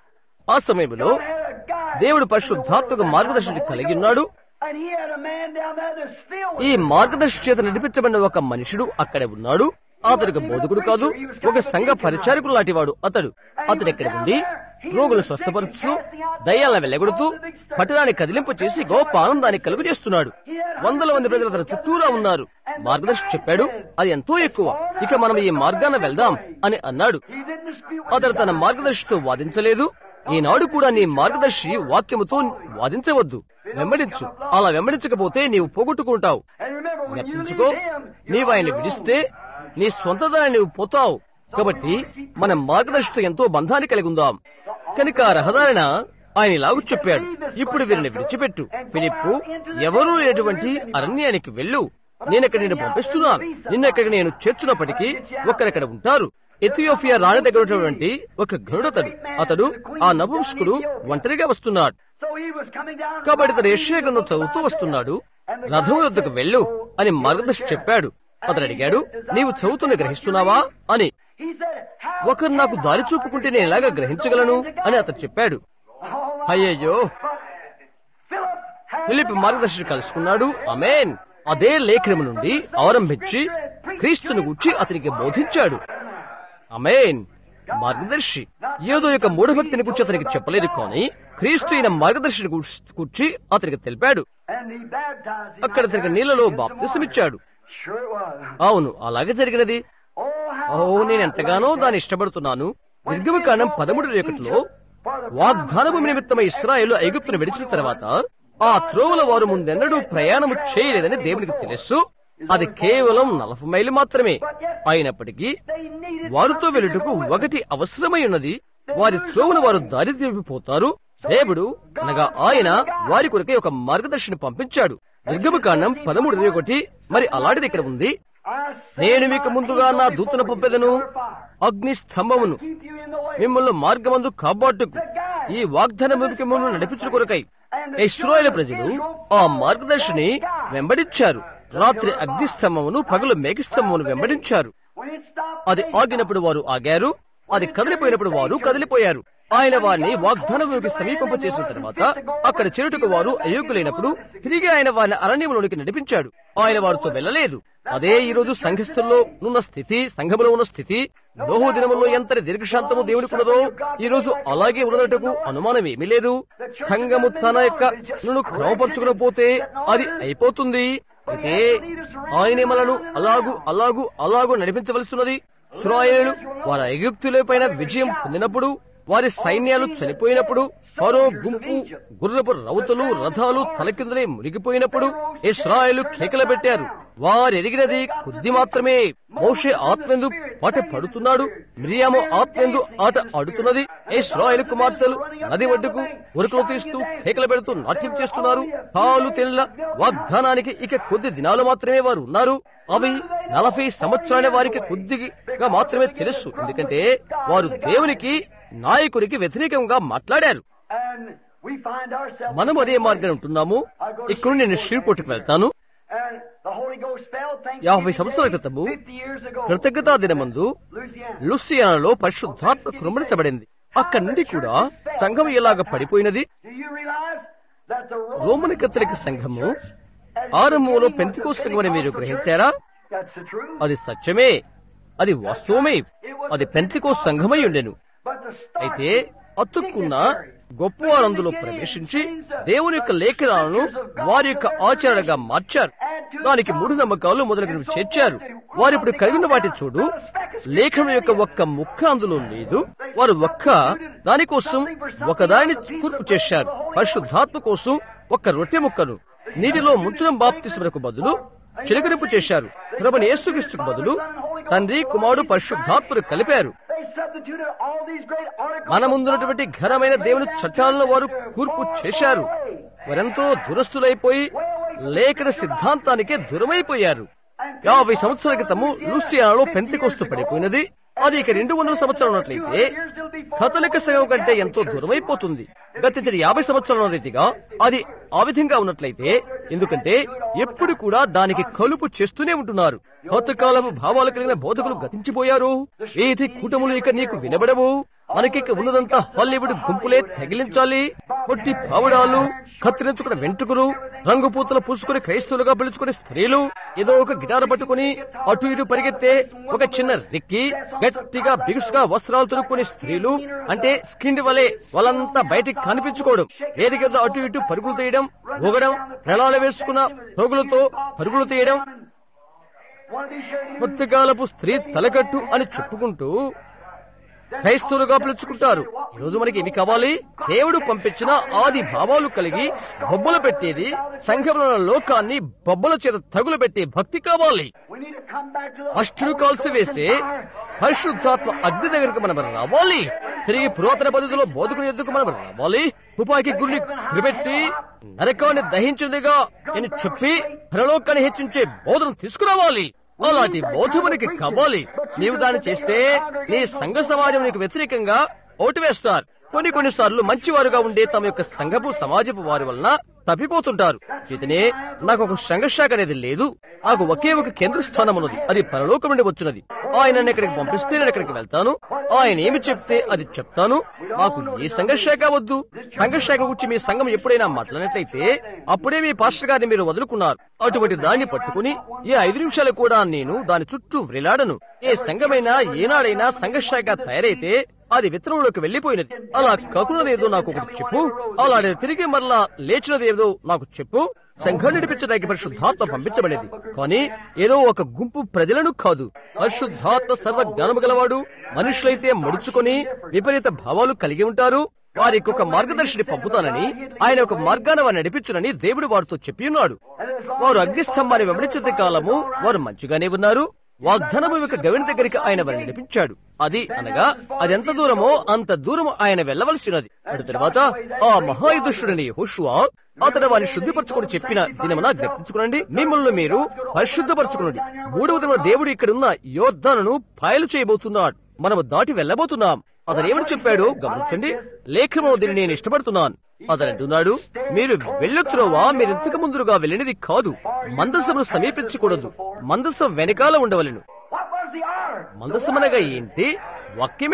ఆ సమయంలో God had a guy. దేవుడు పరిశుద్ధాత్మక మార్గదర్శిని కలిగి ఉన్నాడు And he had a man down there that's filled ఈ with మార్గదర్శి చేత నడిపించబడిన ఒక మనుషుడు అక్కడే ఉన్నాడు అతనికి బోధకుడు కాదు ఒక సంఘ పరిచారకుడు లాంటివాడు అతడు అతడు ఎక్కడ ఉండి రోగులు స్వస్థపరుస్తూ దయ్యాలను వెళ్ళగొడుతూ పట్టణాన్ని కదిలింపు చేసి గొప్ప ఆనందాన్ని కలుగు చేస్తున్నాడు వందల మంది ప్రజలు అతని చుట్టూరా ఉన్నారు మార్గదర్శి చెప్పాడు అది ఎంతో ఎక్కువ ఇక మనం ఈ మార్గాన వెళ్దాం అని అన్నాడు He didn't dispute అతడు తన మార్గదర్శితో వాదించలేదు ఈనాడు కూడా నీ మార్గదర్శి వాక్యముతో వాదించవద్దు వెంబడించు అలా వెంబడించకపోతే నీవు పోగొట్టుకుంటావు And remember, when you జ్ఞప్తించుకో leave him, నీవు ఆయన విడిస్తే నీ సొంతదాన్ని నీవు పోతావు కాబట్టి మన మార్గదర్శితో ఎంతో బంధాన్ని కలిగి ఉందాం కనుక ఆ రహదారిన ఆయన ఇలాగు చెప్పాడు ఇప్పుడు వీరిని విడిచిపెట్టు ఫిలిప్పు ఎవరూ లేనటువంటి అరణ్యానికి వెళ్ళు నేనెక్కడ నేను పంపిస్తున్నాను నిన్నెక్కడ నేను చేర్చున్నప్పటికీ ఒక్కరక్కడ ఉంటారు ఎథియోపియా రాణి దగ్గర ఉన్నటువంటి ఒక గరుడతడు అతడు ఆ నపుంసకుడు ఒంటరిగా వస్తున్నాడు so he was coming down. కాబట్టి అతను యెషయా గ్రంథం చదువుతూ వస్తున్నాడు రథం వద్దకు వెళ్ళు అని మార్గదర్శి చెప్పాడు అతను అడిగాడు నీవు చదువుతుంది గ్రహిస్తున్నావా అని He said, How ఒకరు నాకు దారి చూపుకుంటే నేను ఎలాగా గ్రహించగలను అని అతను చెప్పాడు అయ్యయ్యో Philip had ఫిలిప్ మార్గదర్శిని కలుసుకున్నాడు అమేన్ అదే లేఖనము నుండి ఆరంభించి క్రీస్తుని గుర్చి అతనికి బోధించాడు అమేన్ మార్గదర్శి ఏదో యొక్క మూఢభక్తిని గురించి అతనికి చెప్పలేదు కానీ క్రీస్తు అయిన మార్గదర్శిని కూర్చి అతనికి తెలిపాడు and he baptized him. అక్కడ అతనికి నీళ్లలో బాప్తిసమిచ్చాడు Sure it was. అవును అలాగే జరిగినది Oh, ఓ how నేను ఎంతగానో దాన్ని ఇష్టపడుతున్నాను నిర్గమకాండం పదమూడు రేపటిలో వాగ్దానము నిమిత్తమై ఇస్రాయేలు ఐగుప్తును విడిచిన తర్వాత ఆ త్రోవల వారు ముందెన్నడూ ప్రయాణము చేయలేదని దేవునికి తెలుసు అది కేవలం నలభై మైలు మాత్రమే అయినప్పటికీ they needed వారితో వెళ్ళుటకు ఒకటి అవసరమై ఉన్నది వారి త్రోవను వారు దారి తప్పిపోతారు దేవుడు అనగా ఆయన వారి కొరకే ఒక మార్గదర్శిని పంపించాడు నిర్గమకాండం పదమూడు ఇరవై ఒకటి మరి అలాంటిది ఇక్కడ ఉంది I నేను మీకు ముందుగా నా దూతను పంపెదను అగ్ని స్తంభమును keep you in the way. మిమ్మల్ని మార్గమందు కాపాటుకు ఈ వాగ్దానం మిమ్మల్ని నడిపించు కొరకై ఇస్రాయేల్ ప్రజలు ఆ మార్గదర్శిని వెంబడించారు రాత్రి అగ్ని స్తంభమును పగలు మేఘస్తంభమును వెంబడించారు When it stopped, అది ఆగినప్పుడు వారు ఆగారు అది కదిలిపోయినప్పుడు వారు కదిలిపోయారు ఆయన వారిని వాగ్దానంలోకి సమీపింప చేసిన తర్వాత అక్కడ చెరుటకు వారు అయోగ్యులైనప్పుడు తిరిగి ఆయన వారిని అరణ్యంలోనికి నడిపించాడు ఆయన వారితో వెళ్ళలేదు అదే ఈ రోజు సంఘస్థుల్లో ఉన్న స్థితి సంఘములో ఉన్న స్థితి నోహు దినములో ఎంతటి దీర్ఘశాంతము దేవుడికున్నదో ఈ రోజు అలాగే ఉన్నటకు అనుమానం ఏమీ లేదు సంఘము తన యొక్క నువ్వు క్రమపరుచుకుని పోతే అది అయిపోతుంది అయితే ఆయనే మనను అలాగు అలాగు అలాగు నడిపించవలసినది ఇస్రాయేలు వారి ఐగుప్తుల పైన విజయం పొందినప్పుడు వారి సైన్యాలు చనిపోయినప్పుడు మరో గుంపు గుర్రపు రౌతులు రథాలు తలకిందులే మునిగిపోయినప్పుడు ఇస్రాయేలు కేకలు పెట్టారు వారు ఎరిగినది కొద్ది మాత్రమే మోషే ఆత్మెందు పాట పడుతున్నాడు మిరియాము ఆత్మెందు ఆట ఆడుతున్నది ఇస్రాయేలు కుమార్తెలు నది ఒడ్డుకు ఉరుకులు తీస్తూ కేకలు పెడుతూ నాట్యం చేస్తున్నారు పాలు తెల్ల వాగ్దానానికి ఇక కొద్ది దినాలు మాత్రమే వారు ఉన్నారు అవి నలభై సంవత్సరాల వారికి కొద్దిగా మాత్రమే తెలుసు ఎందుకంటే వారు దేవునికి నాయకుడికి వ్యతిరేకంగా మాట్లాడారు And we find ourselves. మనం అదే మార్గం ఉంటున్నాము ఇక్కడ నేను శ్రీకోటికి వెళ్తాను And the Holy Ghost fell. Thanksgiving యాభై సంవత్సరాల Day, క్రితము 50 years ago. కృతజ్ఞతా దినమందు Louisiana. లుసియానాలో పరిశుద్ధాత్మ కృమరించబడింది అక్కడి నుండి కూడా సంఘం ఎలాగ పడిపోయినది Do you realize that the Roman కత్తలిక సంఘము ఆరంభంలో పెంతికో సంఘం అని మీరు గ్రహించారా That's the truth. అది సత్యమే అది వాస్తవమే అది పెంతికో సంఘమై ఉండెను But the start అయితే అతుక్కున్న గొప్పవారు అందులో ప్రవేశించి దేవుని యొక్క లేఖనాలను వారి యొక్క ఆచరణగా మార్చారు దానికి మూఢ నమ్మకాలు మొదలగునవి చేర్చారు వారు ఇప్పుడు కలిగిన వాటి చూడు లేఖనం యొక్క ఒక్క ముక్క అందులో లేదు వారు ఒక్క దానికోసం ఒకదానిని కూర్పు చేశారు పరిశుద్ధాత్మ కోసం ఒక్క రొట్టె ముక్కను నీటిలో ముంచడం బాప్తిస్మకు బదులు చిలకరింపు చేశారు ప్రభుని యేసుక్రీస్తుకు బదులు తండ్రి కుమారుడు పరిశుద్ధాత్మను కలిపారు they substituted all these great articles. మన ముందున్నటువంటి ఘనమైన దేవుని చట్టాలను వారు కూర్పు చేశారు వారెంతో దురస్తులైపోయి లేఖన సిద్ధాంతానికే దూరమైపోయారు యాభై సంవత్సరాల క్రితము లూసియానాలో పెంతికోస్తు పడిపోయినది అది ఇక రెండు వందల సంవత్సరాలు ఉన్నట్లయితే కథలిక సంఘం కంటే ఎంతో దూరమైపోతుంది గతించిన యాభై సంవత్సరాల రీతిగా అది ఆ విధంగా ఉన్నట్లయితే ఎందుకంటే ఎప్పుడు కూడా దానికి కలుపు చేస్తూనే ఉంటున్నారు కొత్త కాలపు భావాలు కలిగిన బోధకులు గతించిపోయారు ఏది కూటములు ఇక నీకు వినబడవు మనకి ఇక ఉన్నదంతా హాలీవుడ్ గుంపులే తగిలించాలి పొట్టి పావుడాలు కత్తిరించుకున్న వెంట్రుకలు రంగు పూతలు పూసుకుని క్రైస్తవులుగా పిలుచుకునే స్త్రీలు ఏదో ఒక గిటార్ పట్టుకుని అటు ఇటు పరిగెత్తే ఒక చిన్న రెక్కి గట్టిగా బిగుసుగా వస్త్రాలు తొడుక్కునే స్త్రీలు అంటే స్కిన్ వలె వాళ్ళంతా బయటికి కనిపించుకోవడం వేదికతో అటు ఇటు పరుగులు తీయడం ఊగడం ప్రణాళిక వేసుకున్న రోగులతో పరుగులు తీయడం One of these sharing కొత్తకాలపు స్త్రీ తలకట్టు అని చెప్పుకుంటూ క్రైస్తవులుగా పిలుచుకుంటారు ఈ రోజు మనకి ఏమి కావాలి దేవుడు పంపించిన ఆది భావాలు కలిగి బొబ్బలు పెట్టేది సంఘంలో ఉన్న లోకాన్ని బొబ్బల చేత తగులు పెట్టే భక్తి కావాలి We need to come back to the అష్టును కాల్సి వేసే పరిశుద్ధాత్మ అగ్ని దగ్గరకు మనం రావాలి తిరిగి పురాతన పద్ధతిలో బోధకుని ఎద్దుకు మనం రావాలి తుపాకి గురిని గురిపెట్టి నరకాన్ని దహించిందిగా అని చెప్పి పరలోకాన్ని హెచ్చించే బోధను తీసుకురావాలి అలాంటి బోధ మనకి కావాలి నీవు దాన్ని చేస్తే నీ సంఘ సమాజం నీకు వ్యతిరేకంగా ఓటు వేస్తారు కొన్ని కొన్నిసార్లు మంచివారుగా ఉండే తమ యొక్క సంఘపు సమాజపు వారి వలన తప్పిపోతుంటారు చేతనే నాకు ఒక సంఘశాఖ అనేది లేదు నాకు ఒకే ఒక కేంద్ర స్థానం ఉన్నది అది పరలోకం నుండి వచ్చినది ఆయన నన్ను ఎక్కడికి పంపిస్తే నేను ఎక్కడికి వెళ్తాను ఆయన ఏమి చెప్తే అది చెప్తాను నాకు ఏ సంఘశాఖ వద్దు సంఘశాఖ గురించి మీ సంఘం ఎప్పుడైనా మాట్లాడినట్లయితే అప్పుడే మీ పాస్టర్ గారిని మీరు వదులుకున్నారు అటువంటి దాన్ని పట్టుకుని ఏ ఐదు నిమిషాలు కూడా నేను దాని చుట్టూ వ్రేలాడను ఏ సంఘమైనా ఏనాడైనా సంఘశాఖ తయారైతే అది విత్తనంలోకి వెళ్లిపోయినది అలా కాకున్నదేదో నాకు ఒకటి చెప్పు అలా తిరిగి మరలా లేచినదేదో నాకు చెప్పు సంఘం నడిపించడానికి పరిశుద్ధాత్మ పంపించబడేది కానీ ఏదో ఒక గుంపు ప్రజలను కాదు పరిశుద్ధాత్మ సర్వ జ్ఞానము గలవాడు మనుషులైతే మడుచుకొని విపరీత భావాలు కలిగి ఉంటారు వారికి ఒక మార్గదర్శిని పంపుతానని ఆయన ఒక మార్గాన వారిని నడిపించునని దేవుడు వారితో చెప్పి ఉన్నాడు వారు అగ్నిస్తంభాన్ని వెంబడించే కాలము వారు మంచిగానే ఉన్నారు వాగ్దానము యొక్క గవిని దగ్గరికి ఆయన వారిని నడిపించాడు అది అనగా అది ఎంత దూరమో అంత దూరం ఆయన వెళ్ళవలసినది అటు తర్వాత ఆ మహాయుధుషుడిని హుషువా అతడు వారిని శుద్ధిపరచుకొని చెప్పిన దినమున జ్ఞప్తించుకునండి మిమ్మల్ని మీరు పరిశుద్ధపరచుకునండి మూడవ దిన దేవుడు ఇక్కడున్న యోద్ధాలను పాయలు చేయబోతున్నాడు మనము దాటి వెళ్ళబోతున్నాం అతను ఏమని చెప్పాడు గమనించండి లేఖనము దీన్ని నేను ఇష్టపడుతున్నాను అతను అంటున్నాడు మీరు వెళ్ళొత్తురోవా మీరు ఇంతకు ముందుగా వెళ్ళినది కాదు మందసమును సమీపించకూడదు మందసం వెనకాల ఉండవలను What was the hour? మందసమనగా ఏంటి వాక్యమే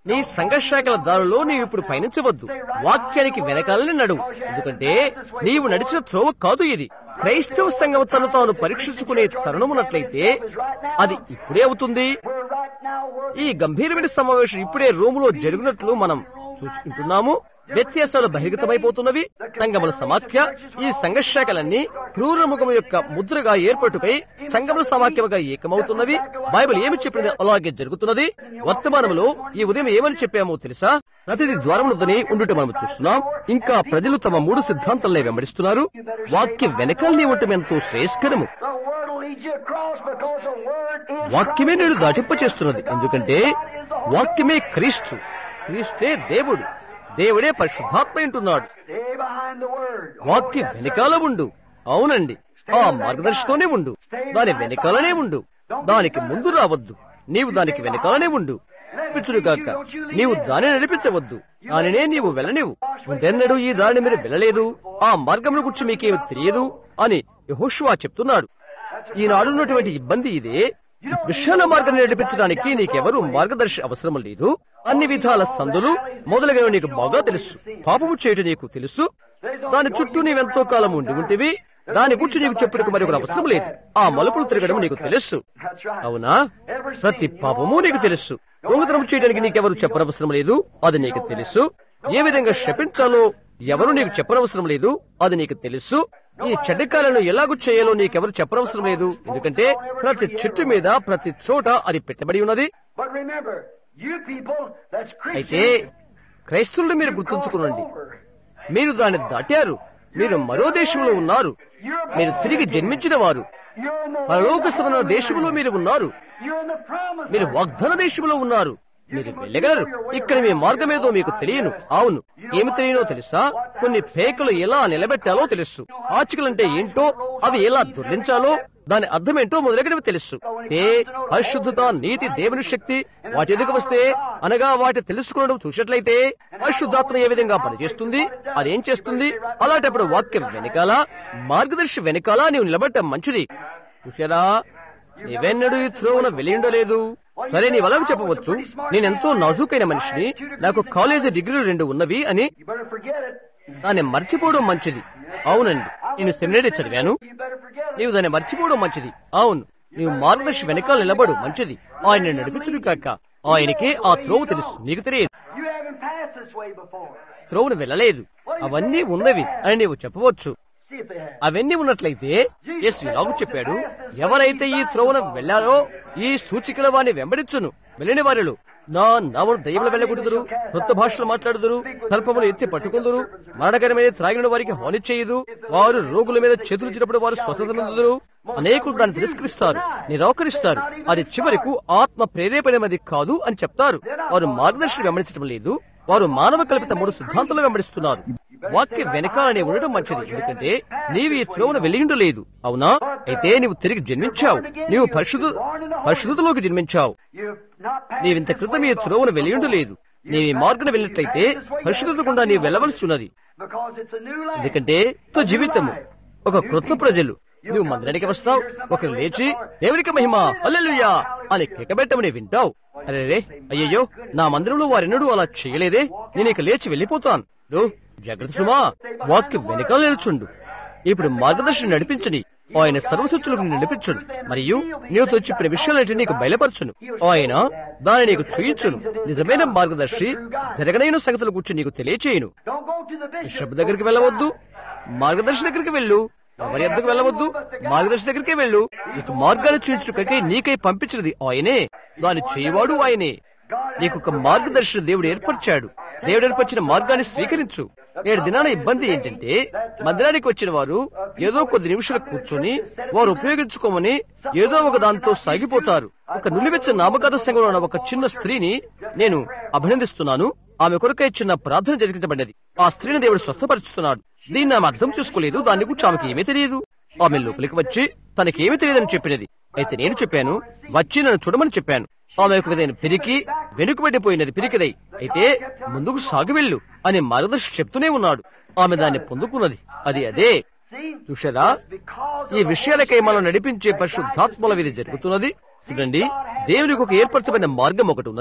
నీ సంఘర్షాకల దారిలో నీవు ఇప్పుడు పయనించవద్దు వాక్యానికి వెనకాలని నడు ఎందుకంటే నీవు నడిచిన త్రోవ కాదు ఇది క్రైస్తవ సంఘం తను తాను పరీక్షించుకునే తరుణమున్నట్లయితే అది ఇప్పుడే అవుతుంది We're right now where ఈ గంభీరమైన సమావేశం ఇప్పుడే రోములో జరిగినట్లు మనం చూసుకుంటున్నాము వ్యత్యాసాలు బహిర్గతమైపోతున్నవి సంగముల సమాఖ్య ఈ సంఘర్షాకలన్నీ క్రూరముఖము యొక్క ముద్రగా ఏర్పట్టుకై సంగముల సమాఖ్యముగా ఏకమవుతున్నవి బైబిల్ ఏమి చెప్పినది అలాగే జరుగుతున్నది వర్తమానంలో ఈ ఉదయం ఏమని చెప్పామో తెలుసా ప్రతిది ద్వారములతోనే ఉండుట మనం చూస్తున్నాం ఇంకా ప్రజలు తమ మూడు సిద్ధాంతాలనే వెంబడిస్తున్నారు వాక్య వెనకాలనే ఉండటం ఎంతో శ్రేయస్కరము the word will lead you across because the word is వాక్యమే నేడు దాటింపచేస్తున్నది ఎందుకంటే వాక్యమే క్రీస్తు క్రీస్తే దేవుడు దేవుడే పరిశుద్ధాత్మ అంటున్నాడు Stay behind the word. వాక్య వెనకాల ఉండు అవునండి ఆ మార్గదర్శితోనే ఉండు దాని వెనకాలనే ఉండు దానికి ముందు రావద్దు నీవు దానికి వెనకాలనే ఉండు నడిపించుడు కాక నీవు దానిని నడిపించవద్దు దానినే నీవు వెళ్ళనివు ముందెన్నడూ ఈ దారిని మీరు వెళ్ళలేదు ఆ మార్గమును గురించి మీకేమి తెలియదు అని యెహోషువ చెప్తున్నాడు ఈనాడున్నటువంటి ఇబ్బంది ఇదే విశాల మార్గం నడిపించడానికి నీకెవరు మార్గదర్శి అవసరం లేదు అన్ని విధాల సందులు మొదలగునవి నీకు బాగా తెలుసు పాపము చేయటం నీకు తెలుసు దాని చుట్టూ నీవెంతో కాలం ఉండి ఉంటివి దాని గురించి నీకు చెప్పుటకు మరి ఒక అవసరం లేదు ఆ మలుపులు తిరగడం నీకు తెలుసు That's right. అవునా ప్రతి పాపము నీకు తెలుసు దొంగతనం చేయడానికి నీకెవరు చెప్పనవసరం లేదు అది నీకు తెలుసు ఏ విధంగా శపించాలో ఎవరు నీకు చెప్పనవసరం లేదు అది నీకు తెలుసు ఈ చెడ్డకాలను ఎలాగూ చేయాలో నీకెవరు చెప్పనవసరం లేదు ఎందుకంటే ప్రతి చెట్టు మీద ప్రతి చోట అది పెట్టబడి ఉన్నది But remember, you people that's అయితే Christian, క్రైస్తవులను మీరు గుర్తుంచుకోనండి మీరు దాన్ని దాటారు మీరు మరో దేశంలో ఉన్నారు మీరు తిరిగి జన్మించిన వారు you're in the పరలోక సమాన దేశంలో మీరు ఉన్నారు you're in the promised మీరు land. వాగ్దాన దేశంలో ఉన్నారు మీరు వెళ్ళగలరు ఇక్కడ మీ మార్గమేదో మీకు తెలియను అవును ఏమి తెలియనో తెలుసా కొన్ని పేకలు ఎలా నిలబెట్టాలో తెలుసు ఆచికలంటే ఏంటో అవి ఎలా దుర్లించాలో దాని అర్థమేంటో మొదలగినవి తెలుసు ఏ పరిశుద్ధత నీతి దేవుని శక్తి వాటి ఎదుగు వస్తే అనగా వాటి తెలుసుకోవడం చూసినట్లయితే పరిశుద్ధాత్మ ఏ విధంగా పనిచేస్తుంది అదేం చేస్తుంది అలాంటప్పుడు వాక్యం వెనకాల మార్గదర్శి వెనకాల నీవు నిలబడటం మంచిది చూసారా నీవెన్నడూ ఈ త్రోవన వెళ్ళి ఉండలేదు సరే నీ వలకు చెప్పవచ్చు నేనెంతో నాజూకైన మనిషిని నాకు కాలేజీ డిగ్రీలు రెండు ఉన్నవి అని You better forget it. దాన్ని మర్చిపోవడం మంచిది అవునండి నేను సెమినరీ చదివాను You better forget it. నీవు దాన్ని మర్చిపోవడం మంచిది అవును నీవు మార్గదర్శి వెనకాల నిలబడు మంచిది ఆయన నడిపించుడు కాక ఆయనకే ఆ త్రోవ తెలుసు నీకు తెలియదు You haven't passed this way before. త్రోవను వెళ్ళలేదు అవన్నీ ఉన్నవి అని నీవు చెప్పవచ్చు See if they have. అవన్నీ ఉన్నట్లయితే యేసు ఇలాగూ చెప్పాడు ఎవరైతే ఈ త్రోవన వెళ్లారో ఈ సూచికల వారిని వెంబడించును వెళ్ళిన వారిలో నా నామను దయ్యములు వెళ్ళకూడదురు కొత్త భాషలు మాట్లాడుదురు సర్పములు ఎత్తి పట్టుకుందురు మరణకరమైన త్రాగిన వారికి హాని చేయదు వారు రోగుల మీద చేతులు చిన్నప్పుడు వారు స్వస్థత నొందుదురు అనేకులు దాన్ని తిరస్కరిస్తారు నిరాకరిస్తారు అది చివరకు ఆత్మ ప్రేరేపణమైనది కాదు అని చెప్తారు వారు మార్గదర్శనం వెంబడించడం లేదు వారు మానవ కల్పిత మూడు సిద్ధాంతాలు వెంబడిస్తున్నారు వాక్య వెనకాలనే ఉండడం మంచిది ఎందుకంటే నీవు ఈ త్రోవన వెళ్ళిండలేదు అవునా అయితే నీవు తిరిగి జన్మించావు నీవు పరిశుద్ధ పరిశుద్ధతలోకి జన్మించావు You've not passed నీవింత క్రితం ఈ త్రోవన వెళ్ళిండలేదు నీవు ఈ మార్గన వెళ్ళినట్లయితే పరిశుద్ధత గుండా నీవు వెళ్ళవలసి ఉన్నది because it's a new land. ఎందుకంటే కొత్త జీవితము ఒక క్రొత్త ప్రజలు నువ్వు మందిరానికి వస్తావు ఒకరు లేచి దేవునికి మహిమ అల్లెలుయా అని కేకబెట్టమని వింటావు అరే అయ్యయ్యో నా మందిరంలో వారెన్నడూ అలా చేయలేదే నేను ఇక లేచి వెళ్ళిపోతాను దో, జాగ్రత్త సుమా వాక్యం వెనకాల నిల్చుండు ఇప్పుడు మార్గదర్శనం నడిపించని ఆయన సర్వసత్యులకు నడిపించును మరియు నీతో చెప్పిన విషయాలన్నిటి నీకు బయలుపరచును ఆయన దాన్ని నీకు చూయించును నిజమైన మార్గదర్శి జరగనైన సంగతుల గురించి నీకు తెలియచేయును Don't go to the bishop. Bishop దగ్గరికి వెళ్ళవద్దు మార్గదర్శి దగ్గరికి వెళ్ళు ఎవరి ఎద్దకు వెళ్ళవద్దు మార్గదర్శి దగ్గరికి వెళ్ళు నీకు మార్గాన్ని చూపించుకై నీకై పంపించినది ఆయనే దాన్ని చేయవాడు ఆయనే నీకు ఒక మార్గదర్శి దేవుడు ఏర్పరిచాడు దేవుడు ఏర్పరిచిన మార్గాన్ని స్వీకరించు నేడు దినాన ఇబ్బంది ఏంటంటే మందిరానికి వచ్చిన వారు ఏదో కొద్ది నిమిషాలు కూర్చొని వారు ఉపయోగించుకోమని ఏదో ఒక దాంతో సాగిపోతారు ఒక నులివెచ్చ నామకథ సంఘంలో ఉన్న ఒక చిన్న స్త్రీని నేను అభినందిస్తున్నాను ఆమె కొరకై చిన్న ప్రార్థన జరిగించబడినది ఆ స్త్రీని దేవుడు స్వస్థపరుచుతున్నాడు దీన్ని ఆమె అర్థం చేసుకోలేదు దాని గురించి ఆమెకి ఏమీ తెలియదు ఆమె లోపలికి వచ్చి తనకేమీ తెలియదని చెప్పినది అయితే నేను చెప్పాను వచ్చి నన్ను చూడమని చెప్పాను ఆమె ఒక విధమైన పిరికి వెనుకబడిపోయినది పిరికిదై అయితే ముందుకు సాగి వెళ్ళు అని మార్గదర్శి చెప్తూనే ఉన్నాడు ఆమె దాన్ని పొందుకున్నది అది అదే See? చూసారా Because ఈ విషయాలకై మనం నడిపించే పరిశుద్ధాత్మల విధి జరుగుతున్నది చూడండి దేవునికి ఒక ఏర్పరచబడిన మార్గం ఒకటి ఉన్నది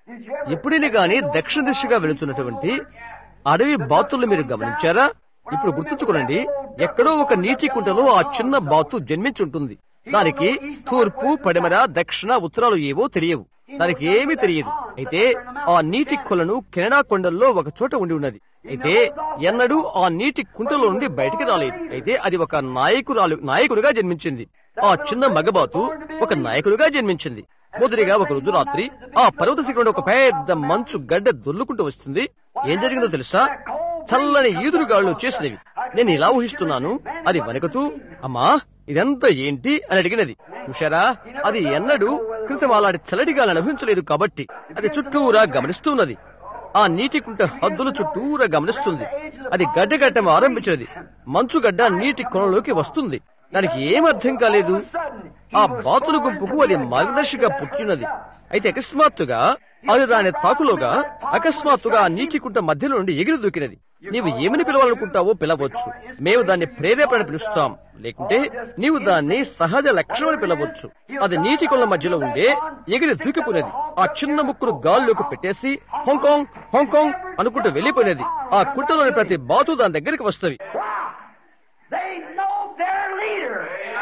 Did you ever ఎప్పుడైనా గాని దక్షిణ దిశగా వెళుతున్నటువంటి అడవి బాతులు మీరు గమనించారా ఇప్పుడు గుర్తుంచుకోనండి ఎక్కడో ఒక నీటి కుంటలో ఆ చిన్న బాతు జన్మించి ఉంటుంది దానికి తూర్పు పడమర దక్షిణ ఉత్తరాలు ఏవో తెలియవు దానికి ఏమీ తెలియదు అయితే ఆ నీటి కొలను కెనడా కొండల్లో ఒక చోట ఉండి ఉన్నది అయితే ఎన్నడూ ఆ నీటి కుంటలో నుండి బయటికి రాలేదు అయితే అది ఒక నాయకురాలు నాయకుడిగా జన్మించింది ఆ చిన్న మగబాతు ఒక నాయకుడిగా జన్మించింది మొదటిగా ఒక రోజు రాత్రి ఆ పర్వత శిఖరంలో ఒక పెద్ద మంచు గడ్డ దొర్లుకుంటూ వస్తుంది ఏం జరిగిందో తెలుసా చల్లని ఈదురుగాళ్ళు వచ్చేసినవి నేను ఇలా ఊహిస్తున్నాను అది వణుకుతూ అమ్మా ఇదంతా ఏంటి అని అడిగినది చూశారా అది ఎన్నడూ క్రితం అలాంటి చల్లటి గాలి అనుభవించలేదు కాబట్టి అది చుట్టూరా గమనిస్తున్నది ఆ నీటి కుంట హద్దుల చుట్టూరా గమనిస్తుంది అది గడ్డగట్టం ఆరంభించినది మంచుగడ్డ నీటి కొనలోకి వస్తుంది దానికి ఏం అర్థం కాలేదు ఆ బాతుల గుంపుకు అది మార్గదర్శిగా పుట్టినది అయితే అకస్మాత్తుగా అది దాని తాకులోగా అకస్మాత్తుగా ఆ నీటి కుంట మధ్యలో నుండి ఎగిరి దూకినది నీవు ఏమని పిలవాలనుకుంటావో పిలవచ్చు మేము దాన్ని ప్రేరేపణ పిలుస్తాం లేకుంటే నీవు దాన్ని సహజ లక్షణం అని పిలవచ్చు అది నీటి కొల్ల మధ్యలో ఉండే ఎగిరి దూకిపోయినది ఆ చిన్న ముక్కును గాల్లోకి పెట్టేసి హాంకాంగ్ హాంకాంగ్ అనుకుంటూ వెళ్లిపోయినది ఆ కుంటలోని ప్రతి బాతు దాని దగ్గరికి వస్తవి Wow! They know their leader.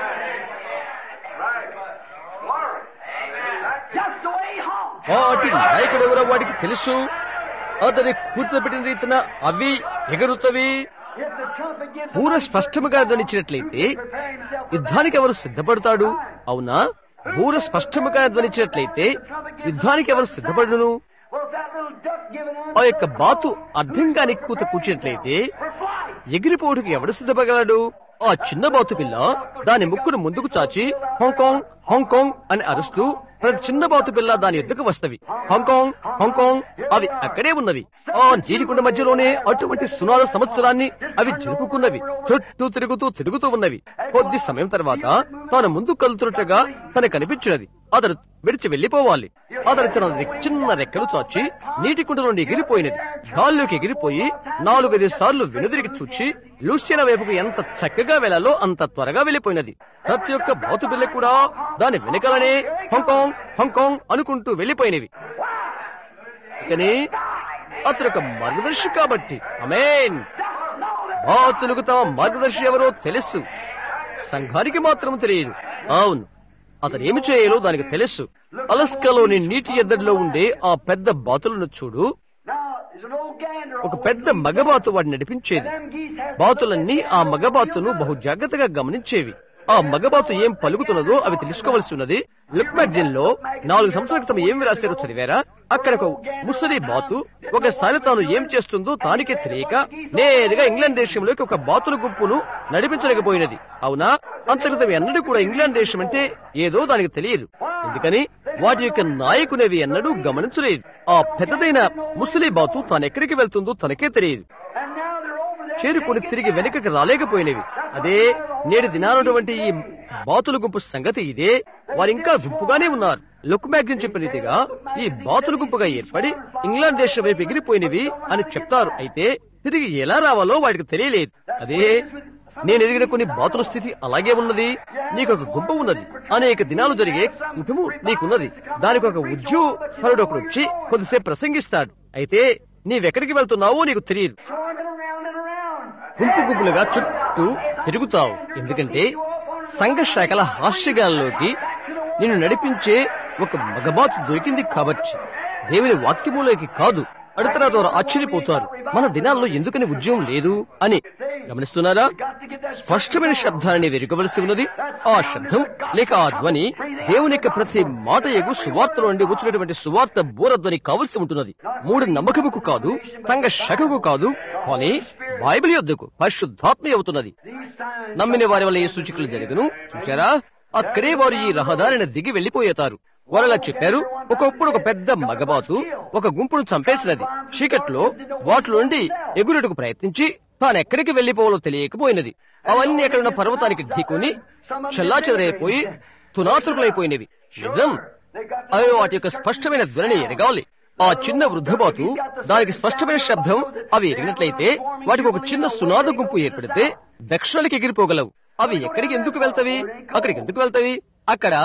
Just the way he honks. వాటి నాయకుడు ఎవరో వాడికి తెలుసు అతని కూర్చోబెట్టిన రీతిన అవి ఎగురుతవి If the trumpet gives పూర స్పష్టముగా ధ్వనించినట్లయితే యుద్ధానికి ఎవరు సిద్ధపడతాడు అవునా పూర స్పష్టముగా ధ్వనించినట్లయితే యుద్ధానికి ఎవరు సిద్ధపడును well, if that little duck giving ఆ యొక్క బాతు అర్థం కాని కూత కూర్చున్నట్లయితే for flight, ఎగిరిపోటుకు ఎవడు సిద్ధపడగలడు ఆ చిన్న బాతు పిల్ల దాని ముక్కును ముందుకు చాచి హాంకాంగ్ హాంకాంగ్ అని అరుస్తూ ప్రతి చిన్న బాతు పిల్ల దాని ఎద్దుకు వస్తవి హాంకాంగ్ హాంకాంగ్ అవి అక్కడే ఉన్నవి ఆ నీటికుండ మధ్యలోనే అటువంటి సునాద సంవత్సరాన్ని అవి జరుపుకున్నవి చుట్టూ తిరుగుతూ తిరుగుతూ ఉన్నవి కొద్ది సమయం తర్వాత తాను ముందుకు కలుతున్నట్టుగా తనకు కనిపించినది అతను విడిచి వెళ్లిపోవాలి అతను తన రెక్- చిన్న రెక్కలు చాచి నీటి కుండ నుండి ఎగిరిపోయినది గాల్లోకి ఎగిరిపోయి నాలుగైదు సార్లు వెనుదిరిగి చూచి లూసియన వైపుకు ఎంత చక్కగా వెళ్లాలో అంత త్వరగా వెళ్లిపోయినది ప్రతి ఒక్క బాతు బిల్ల కూడా దాని వెనుకలనే హాంకాంగ్ హాంకాంగ్ అనుకుంటూ వెళ్లిపోయినవి కానీ అతను ఒక మార్గదర్శి కాబట్టి అమేన్ బాతులకు తమ మార్గదర్శి ఎవరో తెలుసు సంఘానికి మాత్రం తెలియదు అవును అతను ఏమి చేయాలో దానికి తెలుసు అలస్కాలోని నీటి ఎద్దడిలో ఉండే ఆ పెద్ద బాతులను చూడు now there's an old gander. ఒక పెద్ద మగబాతు వాడిని నడిపించేది Them geese has బాతులన్నీ ఆ మగబాతును బహు జాగ్రత్తగా గమనించేవి ఆ మగబాతు ఏం పలుకుతున్నదో అవి తెలుసుకోవలసి ఉన్నది లుక్ మ్యాగజైన్ లో నాలుగు సంవత్సరాల క్రితం ఏం రాశారో చదివారా అక్కడ ఒక ముసలి బాతు ఒకసారి తాను ఏం చేస్తుందో తానికే తెలియక నేరుగా ఇంగ్లాండ్ దేశంలోకి ఒక బాతుల గుంపును నడిపించలేకపోయినది అవునా అంతర్గతం ఎన్నడూ కూడా ఇంగ్లాండ్ దేశం అంటే ఏదో దానికి తెలియదు ఎందుకని వాటి యొక్క నాయకునేవి ఎన్నడూ గమనించలేదు ఆ పెద్దదైన ముసలి బాతు తానెక్కడికి వెళ్తుందో తనకే తెలియదు and now they're over there. చేరుకుని తిరిగి వెనుకకి రాలేకపోయినవి అదే నేడు దినానటువంటి ఈ బాతుల గుంపు సంగతి ఇదే వారింకా గుంపుగానే ఉన్నారు లుక్ మ్యాగజిన్ చెప్పిన రీతిగా ఈ బాతుల గుంపుగా ఏర్పడి ఇంగ్లాండ్ దేశం వైపు ఎగిరిపోయినవి అని చెప్తారు అయితే తిరిగి ఎలా రావాలో వాటికి తెలియలేదు అదే నేను ఎదిగిన కొన్ని బాతుల స్థితి అలాగే ఉన్నది నీకు ఒక గుంపు ఉన్నది అనేక దినాలు జరిగే కుటుంబం నీకున్నది దానికి ఒక ఉద్యోగపరుడు ఒకడు వచ్చి కొద్దిసేపు ప్రసంగిస్తాడు అయితే నీవెక్కడికి వెళ్తున్నావో నీకు తెలియదు Swarming around and around. గుంపు గుంపులుగా చుట్టూ తిరుగుతావు ఎందుకంటే సంఘ శాఖల హాస్యగాల్లోకి నిన్ను నడిపించే ఒక మగబాతు దొరికింది కాబట్టి దేవుని వాక్యములోకి కాదు అడుగుతున్న ద్వారా ఆశ్చర్యపోతారు మన దినాల్లో ఎందుకని ఉద్యోగం లేదు అని గమనిస్తున్నారా స్పష్టమైన శబ్దాన్ని వెరుకవలసి ఉన్నది ఆ శబ్దం లేక ఆ ధ్వని దేవుని యొక్క ప్రతి మాట ఎగు సువార్తలో నుండి వచ్చినటువంటి సువార్త బోర ధ్వని కావలసి ఉంటున్నది మూడు నమ్మకముకు కాదు సంఘ శకకు కాదు కానీ బైబిల్ యొద్దకు పరిశుద్ధాత్మ అవుతున్నది These signs నమ్మిన వారి వల్ల ఈ సూచికలు జరుగును చూశారా అక్కడే వారు ఈ రహదారిని దిగి వెళ్లిపోయేతారు వారు అలా చెప్పారు ఒకప్పుడు ఒక పెద్ద మగబాతు ఒక గుంపును చంపేసినది చీకట్లో వాటి నుండి ఎగురుటకు ప్రయత్నించి తాను ఎక్కడికి వెళ్లిపోవాలో తెలియకపోయినది అవన్నీ ఎక్కడున్న పర్వతానికి ఢీకొని చెల్లా చెదరైపోయి తునాతురులైపోయినవి నిజం అవి వాటి యొక్క స్పష్టమైన ధ్వనిని ఎరగాలి ఆ చిన్న వృద్ధబాతు దానికి స్పష్టమైన శబ్దం అవి ఎరిగినట్లయితే వాటికి ఒక చిన్న సునాద గుంపు ఏర్పడితే దక్షిణానికి ఎగిరిపోగలవు అవి ఎక్కడికి ఎందుకు వెళ్తవి అక్కడికి ఎందుకు వెళ్తవి అక్కడ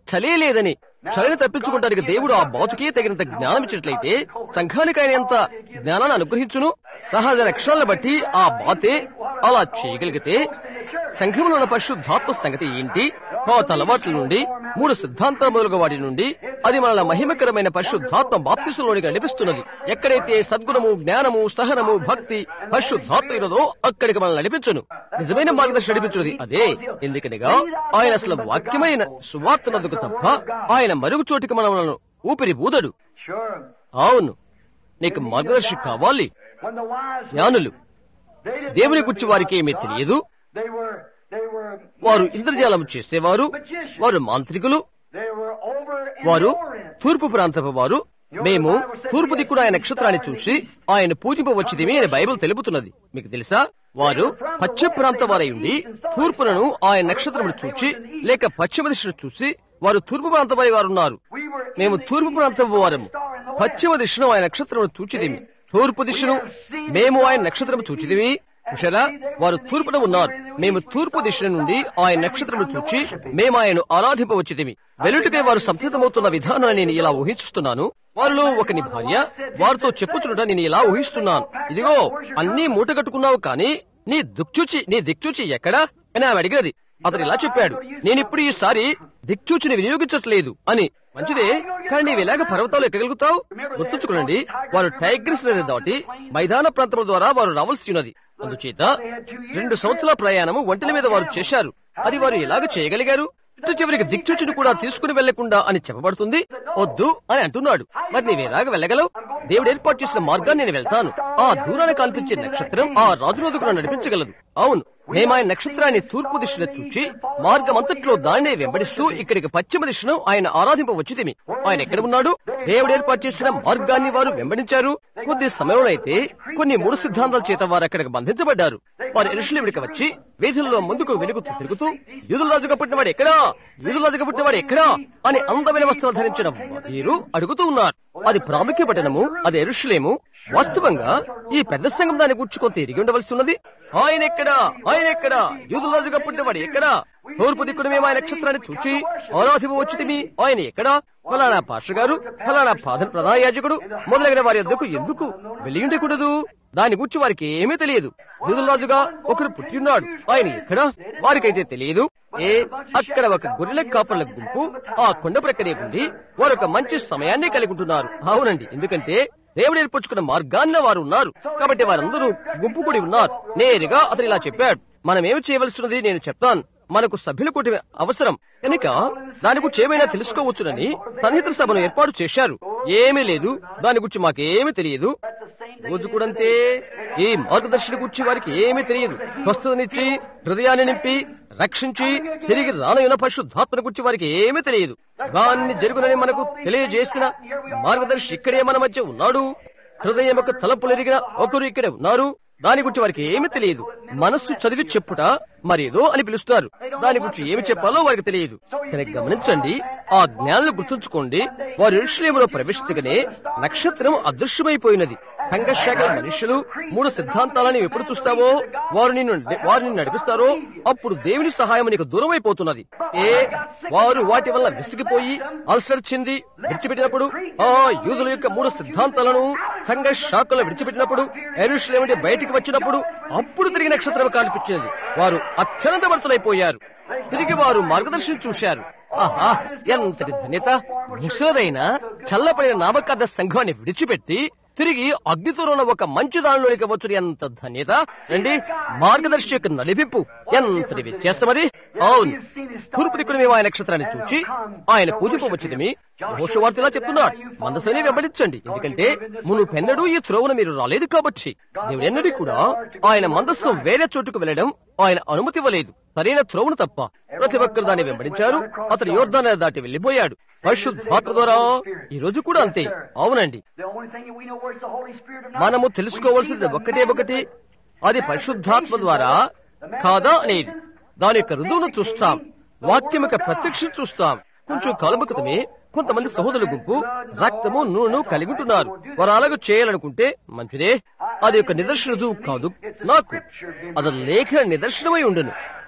చలే లేదని చలిని తప్పించుకోవడానికి దేవుడు ఆ బాతుకే తగినంత జ్ఞానం ఇచ్చినట్లయితే సంఘానికి ఆయన ఎంత జ్ఞానాన్ని అనుగ్రహించును సహజ లక్షణాలను బట్టి ఆ బాతే అలా చేయగలిగితే సంఘంలో ఉన్న పరిశుద్ధాత్మ సంగతి ఏంటి పాత అలవాట్ల నుండి మూడు సిద్ధాంతాల మొదలుగా వాటి నుండి అది మన మహిమకరమైన పరిశుద్ధాత్మ బాప్తిసంలోనికి నడిపిస్తున్నది ఎక్కడైతే సద్గుణము జ్ఞానము సహనము భక్తి పరిశుద్ధాత్మ ఉన్నదో అక్కడికి మనల్ని నడిపించును నిజమైన మార్గదర్శనం నడిపించున్నది అదే ఎందుకనగా ఆయన అసలు వాక్యమైన సువార్తనందుకు తప్ప ఆయన మరుగు చోటికి మనలను ఊపిరి బూదడు Sure. అవును నీకు మార్గదర్శి కావాలి When the wise జ్ఞానులు they didn't దేవుని know గురించి anything వారికి ఏమీ about God. తెలియదు They were they were వారు ఇంద్రజాలం చేసేవారు వారు మాంత్రికులు they were over in వారు the Orient. తూర్పు ప్రాంతపు వారు మేము తూర్పు దిక్కున ఆయన నక్షత్రాన్ని చూసి ఆయన పూజింపవచ్చిదిమి అని బైబిల్ తెలుపుతున్నది మీకు తెలుసా వారు పశ్చిమ ప్రాంత వారై ఉండి తూర్పులను ఆయన నక్షత్రమును చూచి లేక పశ్చిమ దిశను చూసి వారు తూర్పు ప్రాంత వారి వారు ఉన్నారు We were in మేము the తూర్పు east ప్రాంతపు వారము star in the west. పశ్చిమ దిశను ఆయన నక్షత్రమును చూచిదిమి తూర్పు దిశను మేము ఆయన నక్షత్రము చూచిదిమి చూశారా వారు తూర్పున ఉన్నారు మేము తూర్పు దిశ నుండి ఆయన నక్షత్రమును చూచి మేము ఆయన ఆరాధింపవచ్చిదిమి వెలుటికై వారు సంసిద్ధమవుతున్న విధానాన్ని నేను ఇలా ఊహిస్తున్నాను వారిలో ఒకని భార్య వారితో చెప్పుచుండట నేను ఇలా ఊహిస్తున్నాను ఇదిగో అన్నీ మూటగట్టుకున్నావు కానీ నీ దిక్చూచి నీ దిక్చూచి ఎక్కడా అని ఆమె అడిగినది అతను ఇలా చెప్పాడు నేనిప్పుడు ఈసారి దిక్చూచిని వినియోగించట్లేదు అని మంచిదే కానీ నీవు ఎలాగ పర్వతాలు ఎక్కగలుగుతావు గుర్తుంచుకోనండి వారు టైగ్రిస్ నది దాటి మైదాన ప్రాంతముల ద్వారా వారు రావాల్సి ఉన్నది అందుచేత రెండు సంవత్సరాల ప్రయాణము ఒంటెల మీద వారు చేశారు అది వారు ఎలాగ చేయగలిగారు చిట్ట చివరికి దిక్చూచిని కూడా తీసుకుని వెళ్లకుండా అని చెప్పబడుతుంది వద్దు అని అంటున్నాడు మరి నీవు ఎలాగ వెళ్ళగలవు దేవుడు ఏర్పాటు చేసిన మార్గాన్ని నేను వెళ్తాను ఆ దూరాన్ని కల్పించే నక్షత్రం ఆ రాజురోధకు నన్ను నడిపించగలదు అవును మేము ఆయన నక్షత్రాన్ని తూర్పు దిశను చూచి మార్గం అంతట్లో దాన్నే వెంబడిస్తూ ఇక్కడికి పశ్చిమ దిశను ఆయన ఆరాధింపవచ్చితిమి ఆయన ఎక్కడ ఉన్నాడు దేవుడు ఏర్పాటు చేసిన మార్గాన్ని వారు వెంబడించారు కొద్ది సమయంలో అయితే కొన్ని మూడు సిద్ధాంతాల చేత వారు అక్కడికి బంధించబడ్డారు వారు ఎరుషులేమిడికి వచ్చి వీధుల్లో ముందుకు వెనుగుతూ తిరుగుతూ యూదుల రాజుగా పుట్టినవాడు ఎక్కడా యూదుల రాజుగా పుట్టినవాడు ఎక్కడా అని అందమైన వస్త్రాలు ధరించిన వీరు అడుగుతూ ఉన్నారు అది ప్రాముఖ్య పట్టణము అది ఎరుషులేము వాస్తవంగా ఈ పెద్ద సంఘం దాన్ని గుర్చి కొంత ఎరిగి ఉండవలసి ఉన్నది ఆయన ఎక్కడా ఆయన ఎక్కడా యూదుల రాజుగా పుట్టినవాడు ఎక్కడా తూర్పు దిక్కున మేము ఆయన నక్షత్రాన్ని చూచి ఆరాధింపు వచ్చితిమి ఆయన ఎక్కడా ఫలానా పాస్టర్ గారు ఫలానా పాదన ప్రధాన యాజకుడు మొదలైన వారి వద్దకు ఎందుకు వెళ్ళి ఉండకూడదు దాని గురించి వారికి ఏమీ తెలియదు యూదుల రాజుగా ఒకరు పుట్టి ఉన్నాడు ఆయన ఎక్కడా వారికైతే తెలియదు ఏ అక్కడ ఒక గొర్రెల కాపర్ల గుంపు ఆ కొండ ప్రక్కనే ఉండి వారు ఒక మంచి సమయాన్ని కలిగి ఉంటున్నారు అవునండి ఎందుకంటే దేవుడు ఏర్పరచుకున్న మార్గాన్న వారు ఉన్నారు కాబట్టి వారందరూ గుంపు కూడి ఉన్నారు నేరుగా అతను ఇలా చెప్పాడు మనం ఏమి చేయవలసినది నేను చెప్తాను మనకు సభ్యుల కూటమి అవసరం కనుక దాని గురించి ఏమైనా తెలుసుకోవచ్చునని సన్నిహిత సభను ఏర్పాటు చేశారు ఏమీ లేదు దాని గురించి మాకేమీ తెలియదు రోజు కూడంతే ఈ మార్గదర్శన గురించి వారికి ఏమీ తెలియదు స్వస్థతనిచ్చి హృదయాన్ని నింపి రక్షించి తిరిగి రానయ్యున్న పరిశుద్ధాత్మను గురించి వారికి ఏమీ తెలియదు దాన్ని జరుగునని మనకు తెలియజేసిన మార్గదర్శి ఇక్కడే మన మధ్య ఉన్నాడు హృదయం యొక్క తలపులు ఎరిగిన ఒకరు ఇక్కడే ఉన్నారు దాని గురించి వారికి ఏమీ తెలియదు మనస్సు చదివి చెప్పుట మరేదో అని పిలుస్తారు దాని గురించి ఏమి చెప్పాలో వారికి తెలియదు కనుక గమనించండి ఆ జ్ఞానాలు గుర్తుంచుకోండి వారు ఇరుషులేములో ప్రవేశించగానే నక్షత్రం అదృశ్యమైపోయినది సంఘశాఖల మనుషులు మూడు సిద్ధాంతాలని ఎప్పుడు చూస్తావో వారు నిన్ను వారు నిన్ను నడిపిస్తారో అప్పుడు దేవుని సహాయం నీకు దూరం అయిపోతున్నది ఏ వారు వాటి వల్ల విసిగిపోయి అల్సర్ చెంది విడిచిపెట్టినప్పుడు ఆ యూదుల యొక్క మూడు సిద్ధాంతాలను సంఘ శాఖలు విడిచిపెట్టినప్పుడు ఎరుషులేమిటి బయటికి వచ్చినప్పుడు అప్పుడు తిరిగి నక్షత్రం కనిపించినది వారు అత్యంత భర్తలైపోయారు తిరిగి వారు మార్గదర్శనం చూశారు ఆహా ఎంతటి ధన్యత ముసలదైన చల్లపడిన నామకార్థ సంఘాన్ని విడిచిపెట్టి తిరిగి అగ్నితో ఉన్న ఒక మంచి దానిలోనికి వచ్చు ఎంత ధన్యత రండి మార్గదర్శి యొక్క నడిపింపు ఎంతటి వ్యత్యాసమది అవును తూర్పు దిక్కున మేము ఆయన నక్షత్రాన్ని చూచి ఆయన పూజింపవచ్చింది హోషవార్త ఇలా చెప్తున్నాడు మందసని వెంబడించండి ఎందుకంటే మును పెన్నడూ ఈ త్రోవన మీరు రాలేదు కాబట్టి దేవుడు ఎన్నడూ కూడా ఆయన మందస్సం వేరే చోటుకు వెళ్ళడం ఆయన అనుమతి ఇవ్వలేదు సరైన త్రోవను తప్ప ప్రతి ఒక్కరు దాన్ని వెంబడించారు అతను యోర్ధాన దాటి వెళ్లిపోయాడు పరిశుద్ధాత్మ ద్వారా ఈ రోజు కూడా అంతే అవునండి The only thing that we know where it's the Holy Spirit or not. మనము తెలుసుకోవాల్సింది ఒక్కటే ఒకటి అది పరిశుద్ధాత్మ ద్వారా కాదా అనేది దాని యొక్క రుజువును చూస్తాం వాక్యం యొక్క ప్రత్యక్ష చూస్తాం కొంచెం కాలం క్రితమే కొంతమంది సహోదరుల గుంపు రక్తము నూనెను కలిగి ఉంటున్నారు వారు అలాగ చేయాలనుకుంటే మంచిదే అది ఒక నిదర్శన రుజువు కాదు నాకు అది లేఖన నిదర్శనమై ఉండును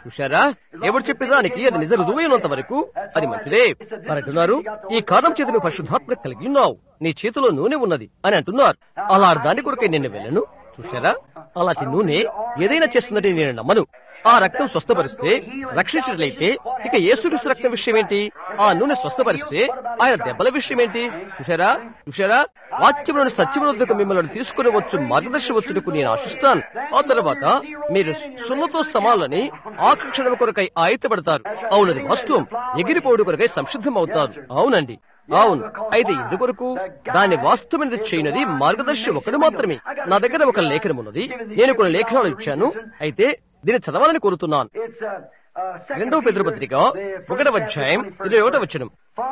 చూశారా ఎవరు చెప్పేదానికి అది నిజ రుజువైనంత వరకు అది మంచిదే అని అంటున్నారు ఈ కారణం చేత నువ్వు పరిశుద్ధాత్మ కలిగి ఉన్నావు నీ చేతిలో నూనె ఉన్నది అని అంటున్నారు అలా దాని కొరకై నేను వెళ్ళను చూశారా అలాంటి నూనె ఏదైనా చేస్తుందంటే నేను నమ్మను ఆ రక్తం స్వస్థపరిస్తే రక్షించినట్లయితే ఇక యేసుక్రీస్తు రక్తం విషయం ఏంటి ఆ నూనె స్వస్థపరిస్తే ఆయన దెబ్బల విషయం ఏంటి చూశారా చూశారా వాక్యంలోని సత్యములకు మిమ్మల్ని తీసుకుని వచ్చు మార్గదర్శి వచ్చుటకు నేను ఆశిస్తాను ఆ తర్వాత మీరు సున్నతో సమాలని ఆకర్షణ కొరకై ఆయత్తపడతారు అవునది వాస్తవం ఎగిరిపోవడం కొరకై సంసిద్ధం అవుతారు అవునండి అవును అయితే ఇందుకొరకు దాన్ని వాస్తవమైనది చేయనది మార్గదర్శి ఒకడు మాత్రమే నా దగ్గర ఒక లేఖనం ఉన్నది నేను కొన్ని లేఖనాలు ఇచ్చాను అయితే దీన్ని చదవాలని కోరుతున్నాను It's a, a second రెండవ Peter, పెద్ర పత్రిక the first ఒకటవ chapter, అధ్యాయం 21st ఇరవై ఒకటవ వచనం For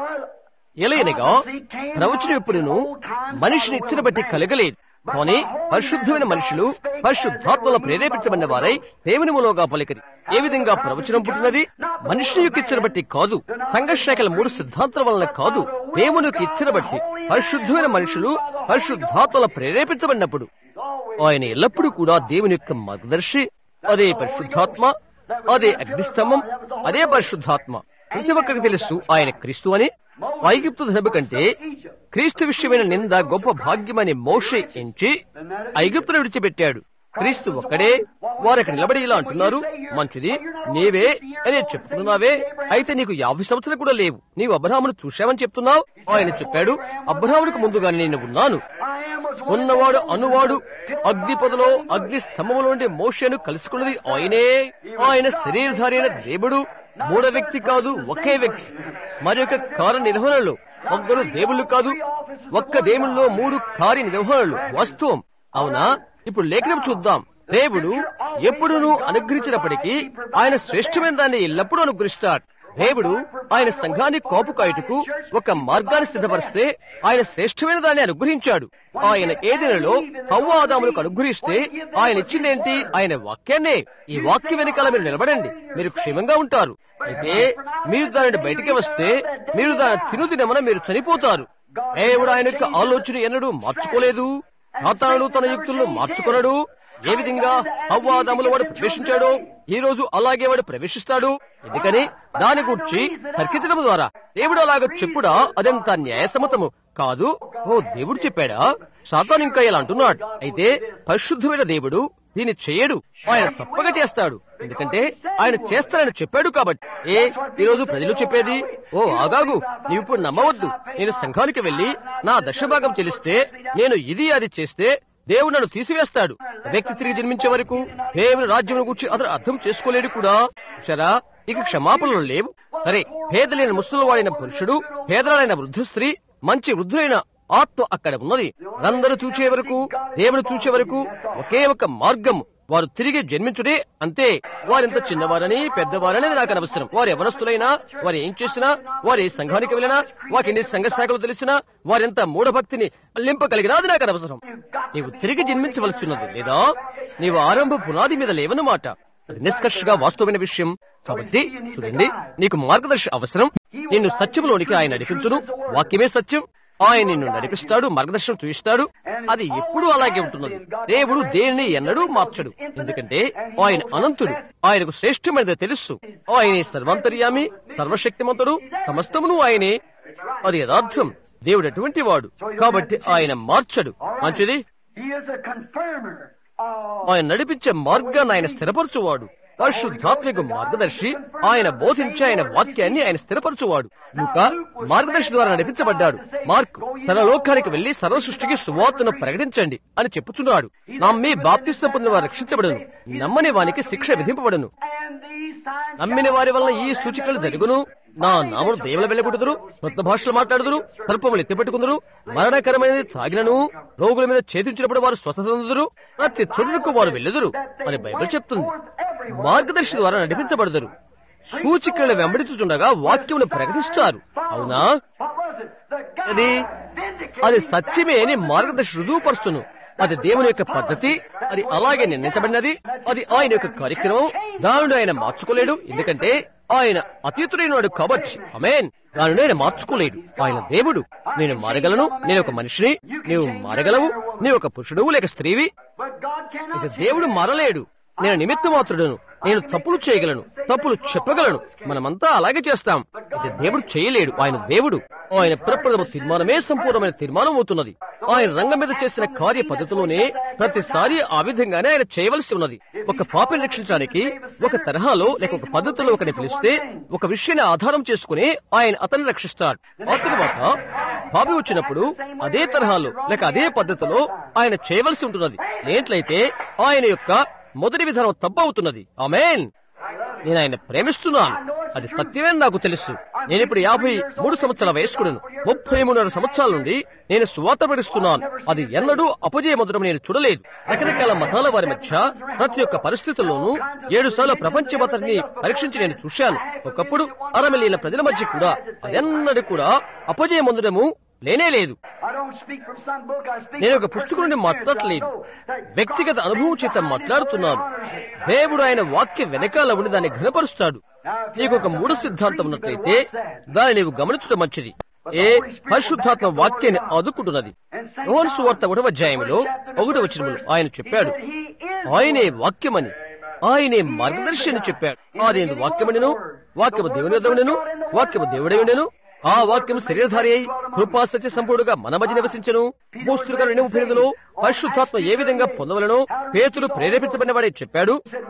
ఎలయనగా ప్రవచనం ఎప్పుడును మనిషిని ఇచ్చిన బట్టి కలగలేదు కానీ పరిశుద్ధమైన మనుషులు పరిశుద్ధాత్మలో ప్రేరేపించబడిన వారై దేవుని మూలంగా పలికరి ఏ విధంగా ప్రవచనం పుట్టినది మనిషిని యొక్క ఇచ్చిన బట్టి కాదు సంఘర్షణల మూడు సిద్ధాంతాల వలన కాదు దేవుని యొక్క ఇచ్చిన బట్టి పరిశుద్ధమైన మనుషులు పరిశుద్ధాత్మల ప్రేరేపించబడినప్పుడు ఆయన ఎల్లప్పుడూ కూడా దేవుని యొక్క మార్గదర్శి అదే పరిశుద్ధాత్మ అదే అగ్నిస్తంభం అదే పరిశుద్ధాత్మ ప్రతి ఒక్కరికి తెలుసు ఆయన క్రీస్తు అని ఐగిప్తు ధనబు కంటే క్రీస్తు విషయమైన నింద గొప్ప భాగ్యమని మోషే ఎంచి ఐగిప్తును విడిచిపెట్టాడు క్రీస్తు ఒక్కడే వారు అక్కడ నిలబడి ఇలా అంటున్నారు మంచిది నీవే అని చెప్తున్నావే అయితే నీకు యాభై సంవత్సరాలు కూడా లేవు నీవు అబ్రహామును చూశావని చెప్తున్నావు ఆయన చెప్పాడు అబ్రహామునికి ముందుగానే నేను ఉన్నాను ఉన్నవాడు అనువాడు అగ్ని పొదలో అగ్ని స్తంభములో నుండి మోషేను కలుసుకున్నది ఆయనే ఆయన శరీరధారి అయిన దేవుడు మూడో వ్యక్తి కాదు ఒకే వ్యక్తి మరి యొక్క కార్య నిర్వహణలో ఒక్కరు దేవుళ్ళు కాదు ఒక్క దేవుళ్ళలో మూడు కార్య నిర్వహణలు వాస్తవం అవునా ఇప్పుడు లేఖనం చూద్దాం దేవుడు ఎప్పుడునూ అనుగ్రహించినప్పటికీ ఆయన శ్రేష్టమైన దాన్ని ఎల్లప్పుడూ అనుగ్రహిస్తాడు దేవుడు ఆయన సంఘాన్ని కాపు కాయుటకు ఒక మార్గాన్ని సిద్ధపరిస్తే ఆయన శ్రేష్టమైన దాన్ని అనుగ్రహించాడు ఆయన ఏదినలో హవ్వ ఆదాములకు అనుగ్రహిస్తే ఆయన ఇచ్చిందేంటి ఆయన వాక్యాన్నే ఈ వాక్యం వెనకాల మీరు నిలబడండి మీరు క్షేమంగా ఉంటారు అయితే మీరు దానిని బయటికి వస్తే మీరు దాని తినుదినమన మీరు చనిపోతారు దేవుడు ఆయన యొక్క ఆలోచన ఎన్నడూ మార్చుకోలేదు సాతానుడు తన యుక్తులను మార్చుకొనడు ఏ విధంగా హవ్వాదములు వాడు ప్రవేశించాడో ఈ రోజు అలాగే వాడు ప్రవేశిస్తాడు ఎందుకని దాని గురించి తర్కించడం ద్వారా దేవుడు అలాగ చెప్పుడా అదంతా న్యాయసమ్మతము కాదు ఓ దేవుడు చెప్పాడా సాతాను ఇంకా ఇలా అంటున్నాడు అయితే పరిశుద్ధమైన దేవుడు దీన్ని చేయడు ఆయన తప్పక చేస్తాడు ఎందుకంటే ఆయన చేస్తానని చెప్పాడు కాబట్టి ఏ ఈ రోజు ప్రజలు చెప్పేది ఓ ఆగాగు నీవు ఇప్పుడు నమ్మవద్దు నేను సంఘానికి వెళ్లి నా దశభాగం చెల్లిస్తే నేను ఇది అది చేస్తే దేవుడు నన్ను తీసివేస్తాడు వ్యక్తి తిరిగి జన్మించే వరకు దేవుని రాజ్యం గురించి అతను అర్థం చేసుకోలేడు కూడా సరా ఇక క్షమాపణలు లేవు సరే పేదలైన ముసలివాడైన పురుషుడు పేదలైన వృద్ధ స్త్రీ మంచి వృద్ధులైన ఆత్మ అక్కడ ఉన్నది అందరూ చూచే వరకు దేవుని చూచే వరకు ఒకే ఒక మార్గం వారు తిరిగి జన్మించుడే అంతే వారెంత చిన్నవారని పెద్దవారని నాకు అనవసరం వారు ఎవరస్తులైనా వారు ఏం చేసినా వారు ఏ సంఘానికి వెళ్ళినా వారికి ఎన్ని సంఘ శాఖలు తెలిసినా వారెంత మూఢభక్తిని అల్లింపగలిగినా అది నాకు అనవసరం నీవు తిరిగి జన్మించవలసినది లేదా నీవు ఆరంభ పునాది మీద లేవన్నమాట అది నిష్కర్షగా వాస్తవమైన విషయం కాబట్టి చూడండి నీకు మార్గదర్శి అవసరం నిన్ను సత్యంలోనికి ఆయన నడిపించును వాక్యమే సత్యం ఆయన నిన్ను నడిపిస్తాడు మార్గదర్శనం చూపిస్తాడు అది ఎప్పుడూ అలాగే ఉంటున్నది దేవుడు దేనిని ఎన్నడూ మార్చడు ఎందుకంటే ఆయన అనంతుడు ఆయనకు శ్రేష్టమైనది తెలుసు ఆయనే సర్వాంతర్యామి సర్వశక్తిమంతుడు సమస్తమును ఆయనే అది యథార్థం దేవుడు అటువంటి వాడు కాబట్టి ఆయన మార్చడు మంచిది He is a confirmer of ఆయన నడిపించే మార్గాన్ని ఆయన స్థిరపరచువాడు పరిశుద్ధాత్మిక మార్గదర్శి ఆయన బోధించే ఆయన వాక్యాన్ని ఆయన స్థిరపరచువాడు లూకా మార్గదర్శి ద్వారా నడిపించబడ్డాడు మార్క్ తన లోకానికి వెళ్లి సర్వ సృష్టికి సువార్తను ప్రకటించండి అని చెప్పుచున్నాడు నమ్మి బాప్తిస్తం పొందిన వారు రక్షించబడను నమ్మని వానికి శిక్ష విధింపబడను and these signs నమ్మిన వారి వలన ఈ సూచికలు జరుగును నా నాముడు దేవుల వెళ్ళగొట్టుదురు కొత్త భాషలు మాట్లాడుదురు సర్పములు ఎత్తిపెట్టుకుందరు మరణకరమైనది త్రాగినను రోగుల మీద చేతించినప్పుడు వారు స్వస్థత పొందుదురు ప్రతి చోటుకు వారు వెళ్ళుదురు అని బైబిల్ చెప్తుంది మార్గదర్శి ద్వారా నడిపించబడదురు సూచికలను వెంబడించుచుండగా వాక్యమును ప్రకటిస్తారు అవునా what was it? The God అది అది సత్యమే అని మార్గదర్శి రుజువుపరుచును అది దేవుని యొక్క పద్ధతి అది అలాగే నిర్ణయించబడినది అది ఆయన యొక్క కార్యక్రమం దానిని ఆయన మార్చుకోలేడు ఎందుకంటే ఆయన అతీతుడైనవాడు కాబట్టి అమేన్ దానిని ఆయన మార్చుకోలేడు ఆయన దేవుడు నేను మారగలను నేను ఒక మనిషిని నీవు మారగలవు నీవు ఒక పురుషుడు లేక స్త్రీవి But God cannot ఇది దేవుడు మారలేడు నేను నిమిత్త మాత్రుడును నేను తప్పులు చేయగలను తప్పులు చెప్పగలను మనమంతా అలాగే చేస్తాం అయితే దేవుడు చేయలేడు ఆయన దేవుడు ఆయన ప్రప్రథమ తీర్మానమే సంపూర్ణమైన తీర్మానం అవుతున్నది ఆయన రంగం మీద చేసిన కార్య పద్ధతిలోనే ప్రతిసారి ఆ విధంగానే ఆయన చేయవలసి ఉన్నది ఒక పాపని రక్షించడానికి ఒక తరహాలో లేక ఒక పద్ధతిలో ఒకరిని పిలిస్తే ఒక విషయాన్ని ఆధారం చేసుకుని ఆయన అతన్ని రక్షిస్తాడు ఆ తర్వాత పాపి వచ్చినప్పుడు అదే తరహాలో లేక అదే పద్ధతిలో ఆయన చేయవలసి ఉంటున్నది ఏంట్లయితే ఆయన యొక్క మొదటి విధానం తప్పవుతున్నది ఆమెన్ నేను ఆయన ప్రేమిస్తున్నాను అది సత్యమే నాకు తెలుసు నేను ఇప్పుడు యాభై మూడు సంవత్సరాల వయస్కుడును ముప్పై మూడున్నర సంవత్సరాల నుండి నేను సువాత పడిస్తున్నాను అది ఎన్నడూ అపజయ మధురం నేను చూడలేదు రకరకాల మతాల వారి మధ్య ప్రతి ఒక్క పరిస్థితుల్లోనూ ఏడు సార్లు ప్రపంచ మతాన్ని పరీక్షించి నేను చూశాను ఒకప్పుడు అర మిలియన్ల ప్రజల మధ్య కూడా అదెన్నడూ కూడా అపజయ మందురము లేనే లేదు నేను ఒక పుస్తకం నుండి మాట్లాడలేదు వ్యక్తిగత అనుభవం చేత మాట్లాడుతున్నాను దేవుడు ఆయన వాక్య వెనకాల ఉండి దాన్ని ఘనపరుస్తాడు నీకు ఒక మూడు సిద్ధాంతం ఉన్నట్లయితే దాన్ని నీవు గమనించడం మంచిది ఏ పరిశుద్ధాత్మ వాక్యాన్ని ఆదుకుంటున్నది యోహాను సువార్త ఒకటవ అధ్యాయంలో ఒకటి వచనములు ఆయన చెప్పాడు ఆయనే వాక్యమని ఆయనే మార్గదర్శి అని చెప్పాడు ఆదేందు వాక్యమనిను వాక్యము దేవుని యొద్దమనిను వాక్యము దేవుడే ఉండెను ఆ వాక్యం శరీరధారి అయి కృపా సత్య సంపూర్ణగా మన మధ్య నివసించను పోస్తులుగా రెండు ముప్పై ఎనిమిదిలో పరిశుద్ధాత్మ ఏ విధంగా పొందవలనో పేతులు ప్రేరేపించబడిన వాడే చెప్పాడు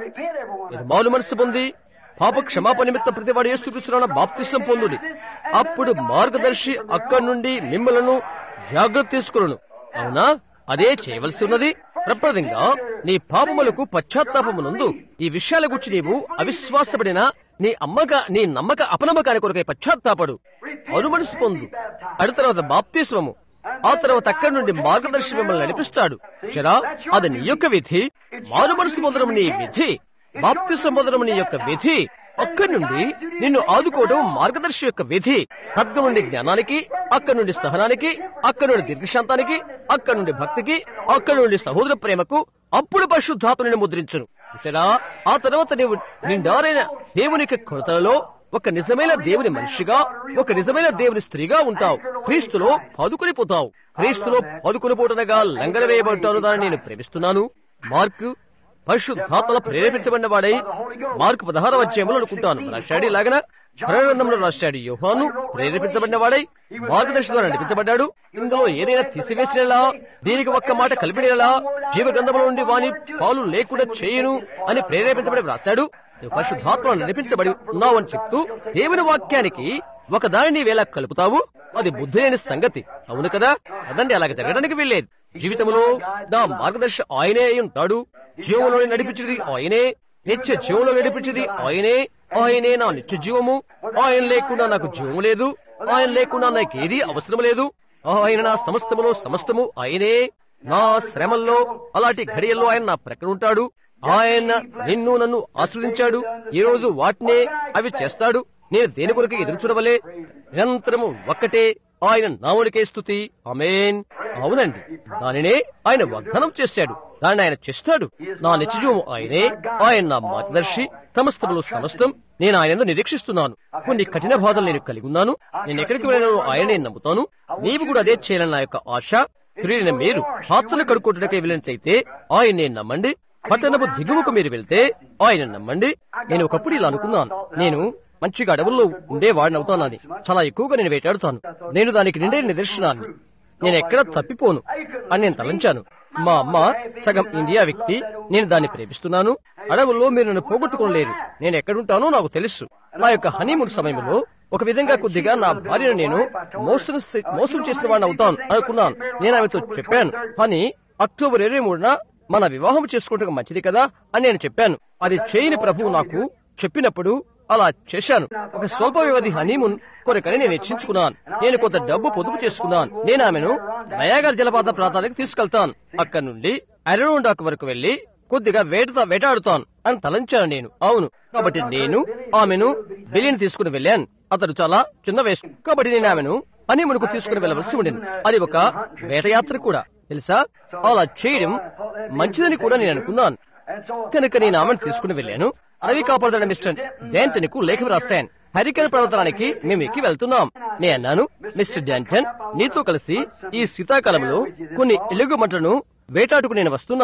ఇది మాలు మనసు పొంది పాప క్షమాపణ నిమిత్తం ప్రతివాడు యేసుక్రీస్తున్న బాప్తిసం పొందుడి అప్పుడు మార్గదర్శి అక్కడి నుండి మిమ్మలను జాగ్రత్త తీసుకులను అవునా అదే చేయవలసి ఉన్నది ప్రప్రదంగా నీ పాపములకు పశ్చాత్తాపమునందు ఈ విషయాల గురించి నీవు అవిశ్వాసపడిన నీ అమ్మక నీ నమ్మక అపనమ్మకాని కొరకై పశ్చాత్తాపడు అనుమనసు పొందు అడి తర్వాత బాప్తిస్వము ఆ తర్వాత అక్కడి నుండి మార్గదర్శి మిమ్మల్ని నడిపిస్తాడు శరా అది నీ యొక్క విధి మారు మనసు పొందడం నీ విధి బాప్తిసం పొందడం నీ యొక్క విధి అక్కడి నుండి నిన్ను ఆదుకోవడం మార్గదర్శి యొక్క విధి తగ్గ నుండి జ్ఞానానికి అక్కడి నుండి సహనానికి అక్కడి నుండి దీర్ఘశాంతానికి అక్కడి నుండి భక్తికి అక్కడి నుండి సహోదర ప్రేమకు అప్పుడు పరిశుద్ధాత్మని ముద్రించును చూసారా ఆ తర్వాత నీవు నిండారైన దేవునికి కొరతలలో ఒక నిజమైన దేవుని మనిషిగా ఒక నిజమైన దేవుని స్త్రీగా ఉంటావు క్రీస్తులో పదుకుని పోతావు క్రీస్తులో పదుకుని పోటనగా లంగన వేయబడ్డాను దాన్ని నేను ప్రేమిస్తున్నాను మార్కు పరిశుద్ధాత్మల ప్రేరేపించబడిన వాడై మార్కు పదహార అధ్యాయంలో అనుకుంటాను రాశాడు ఇలాగన గ్రంథంలో రాశాడు యోహాను ప్రేరేపించబడిన వాడై మార్గదర్శి ద్వారా నడిపించబడ్డాడు ఇందులో ఏదైనా తీసివేసినలా దీనికి ఒక్క మాట కలిపినలా జీవ గ్రంథంలో నుండి వాని పాలు లేకుండా చేయను అని ప్రేరేపించబడి వ్రాశాడు నువ్వు పరిశుద్ధాత్మ నడిపించబడి ఉన్నావు అని చెప్తూ దేవుని వాక్యానికి ఒక దానిని వేళ కలుపుతావు అది బుద్ధి లేని సంగతి అవును కదా అదండి అలాగ జరగడానికి వెళ్ళేది జీవితంలో నా మార్గదర్శి ఆయనే అయి ఉంటాడు జీవంలో నడిపించేది ఆయనే నిత్య జీవంలో నడిపించేది ఆయనే ఆయనే నా నిత్య జీవము ఆయన లేకుండా నాకు జీవము లేదు ఆయన లేకుండా నాకేది అవసరం లేదు ఆయన నా సమస్తములో సమస్తము ఆయనే నా శ్రమల్లో అలాంటి ఘడియల్లో ఆయన నా ప్రక్కన ఉంటాడు ఆయన నిన్ను నన్ను ఆశ్రదించాడు ఈ రోజు వాటినే అవి చేస్తాడు నేను దేని కొరకు ఎదురు చూడవలే నిరంతరము ఒక్కటే ఆయన నాముడికే స్థుతి అమేన్ అవునండి దానినే ఆయన వాగ్దానం చేశాడు దాన్ని ఆయన చేస్తాడు నా నిత్యజీవము ఆయనే ఆయన నా మార్గదర్శి సమస్తములు సమస్తం నేను ఆయన నిరీక్షిస్తున్నాను కొన్ని కఠిన బాధలు నేను కలిగి ఉన్నాను నేను ఎక్కడికి వెళ్ళినాను ఆయనే నమ్ముతాను నీవు కూడా అదే చేయాలని నా యొక్క ఆశ తిరిగిన మీరు పాత్రను కడుక్కోవడానికై వెళ్ళినట్లయితే ఆయన్నే నమ్మండి పట్టణపు దిగువకు మీరు వెళ్తే ఆయన నమ్మండి నేను ఒకప్పుడు ఇలా అనుకున్నాను నేను మంచిగా అడవుల్లో ఉండేవాడిని అవుతానని చాలా ఎక్కువగా నేను వేటాడుతాను నేను దానికి నిండే నిదర్శనాన్ని నేను ఎక్కడ తప్పిపోను అని నేను తలంచాను మా అమ్మ సగం ఇండియా వ్యక్తి నేను దాన్ని ప్రేమిస్తున్నాను అడవుల్లో మీరు నన్ను పోగొట్టుకోలేరు నేను ఎక్కడుంటానో నాకు తెలుసు నా యొక్క హనీమూన్ సమయంలో ఒక విధంగా కొద్దిగా నా భార్యను నేను మోసం మోసం చేసిన వాడిని అవుతాను అనుకున్నాను నేను ఆమెతో చెప్పాను కానీ అక్టోబర్ ఇరవై మూడున మన వివాహం చేసుకోవటం మంచిది కదా అని నేను చెప్పాను అది చేయని ప్రభువు నాకు చెప్పినప్పుడు అలా చేశాను ఒక స్వల్ప వ్యవధి హనీమూన్ కొరకని నేను హెచ్చించుకున్నాను నేను కొంత డబ్బు పొదుపు చేసుకున్నాను నేను ఆమెను నయాగర్ జలపాత ప్రాంతానికి తీసుకెళ్తాను అక్కడి నుండి అరౌండాక్ వరకు వెళ్లి కొద్దిగా వేట వేటాడుతాను అని తలంచాను నేను అవును కాబట్టి నేను ఆమెను బిలిని తీసుకుని వెళ్ళాను అతడు చాలా చిన్న వయసు కాబట్టి నేను ఆమెను హనీమూన్కు తీసుకుని వెళ్ళవలసి ఉండేది అది ఒక వేటయాత్ర కూడా తెలుసా అలా చేయడం మంచిదని కూడా నేను అనుకున్నాను కనుక నేను ఆమెను తీసుకుని వెళ్ళాను అడవి కాపాడుతున్న మిస్టర్ డాంటన్కు లేఖ రాశాను హరికేన్ పర్వతానికి మేము ఎక్కి వెళ్తున్నాం నేను అన్నాను మిస్టర్ డాంటన్ నీతో కలిసి ఈ శీతాకాలంలో కొన్ని ఎలుగు మంటలను వేటాడుకు నేను వస్తున్నాను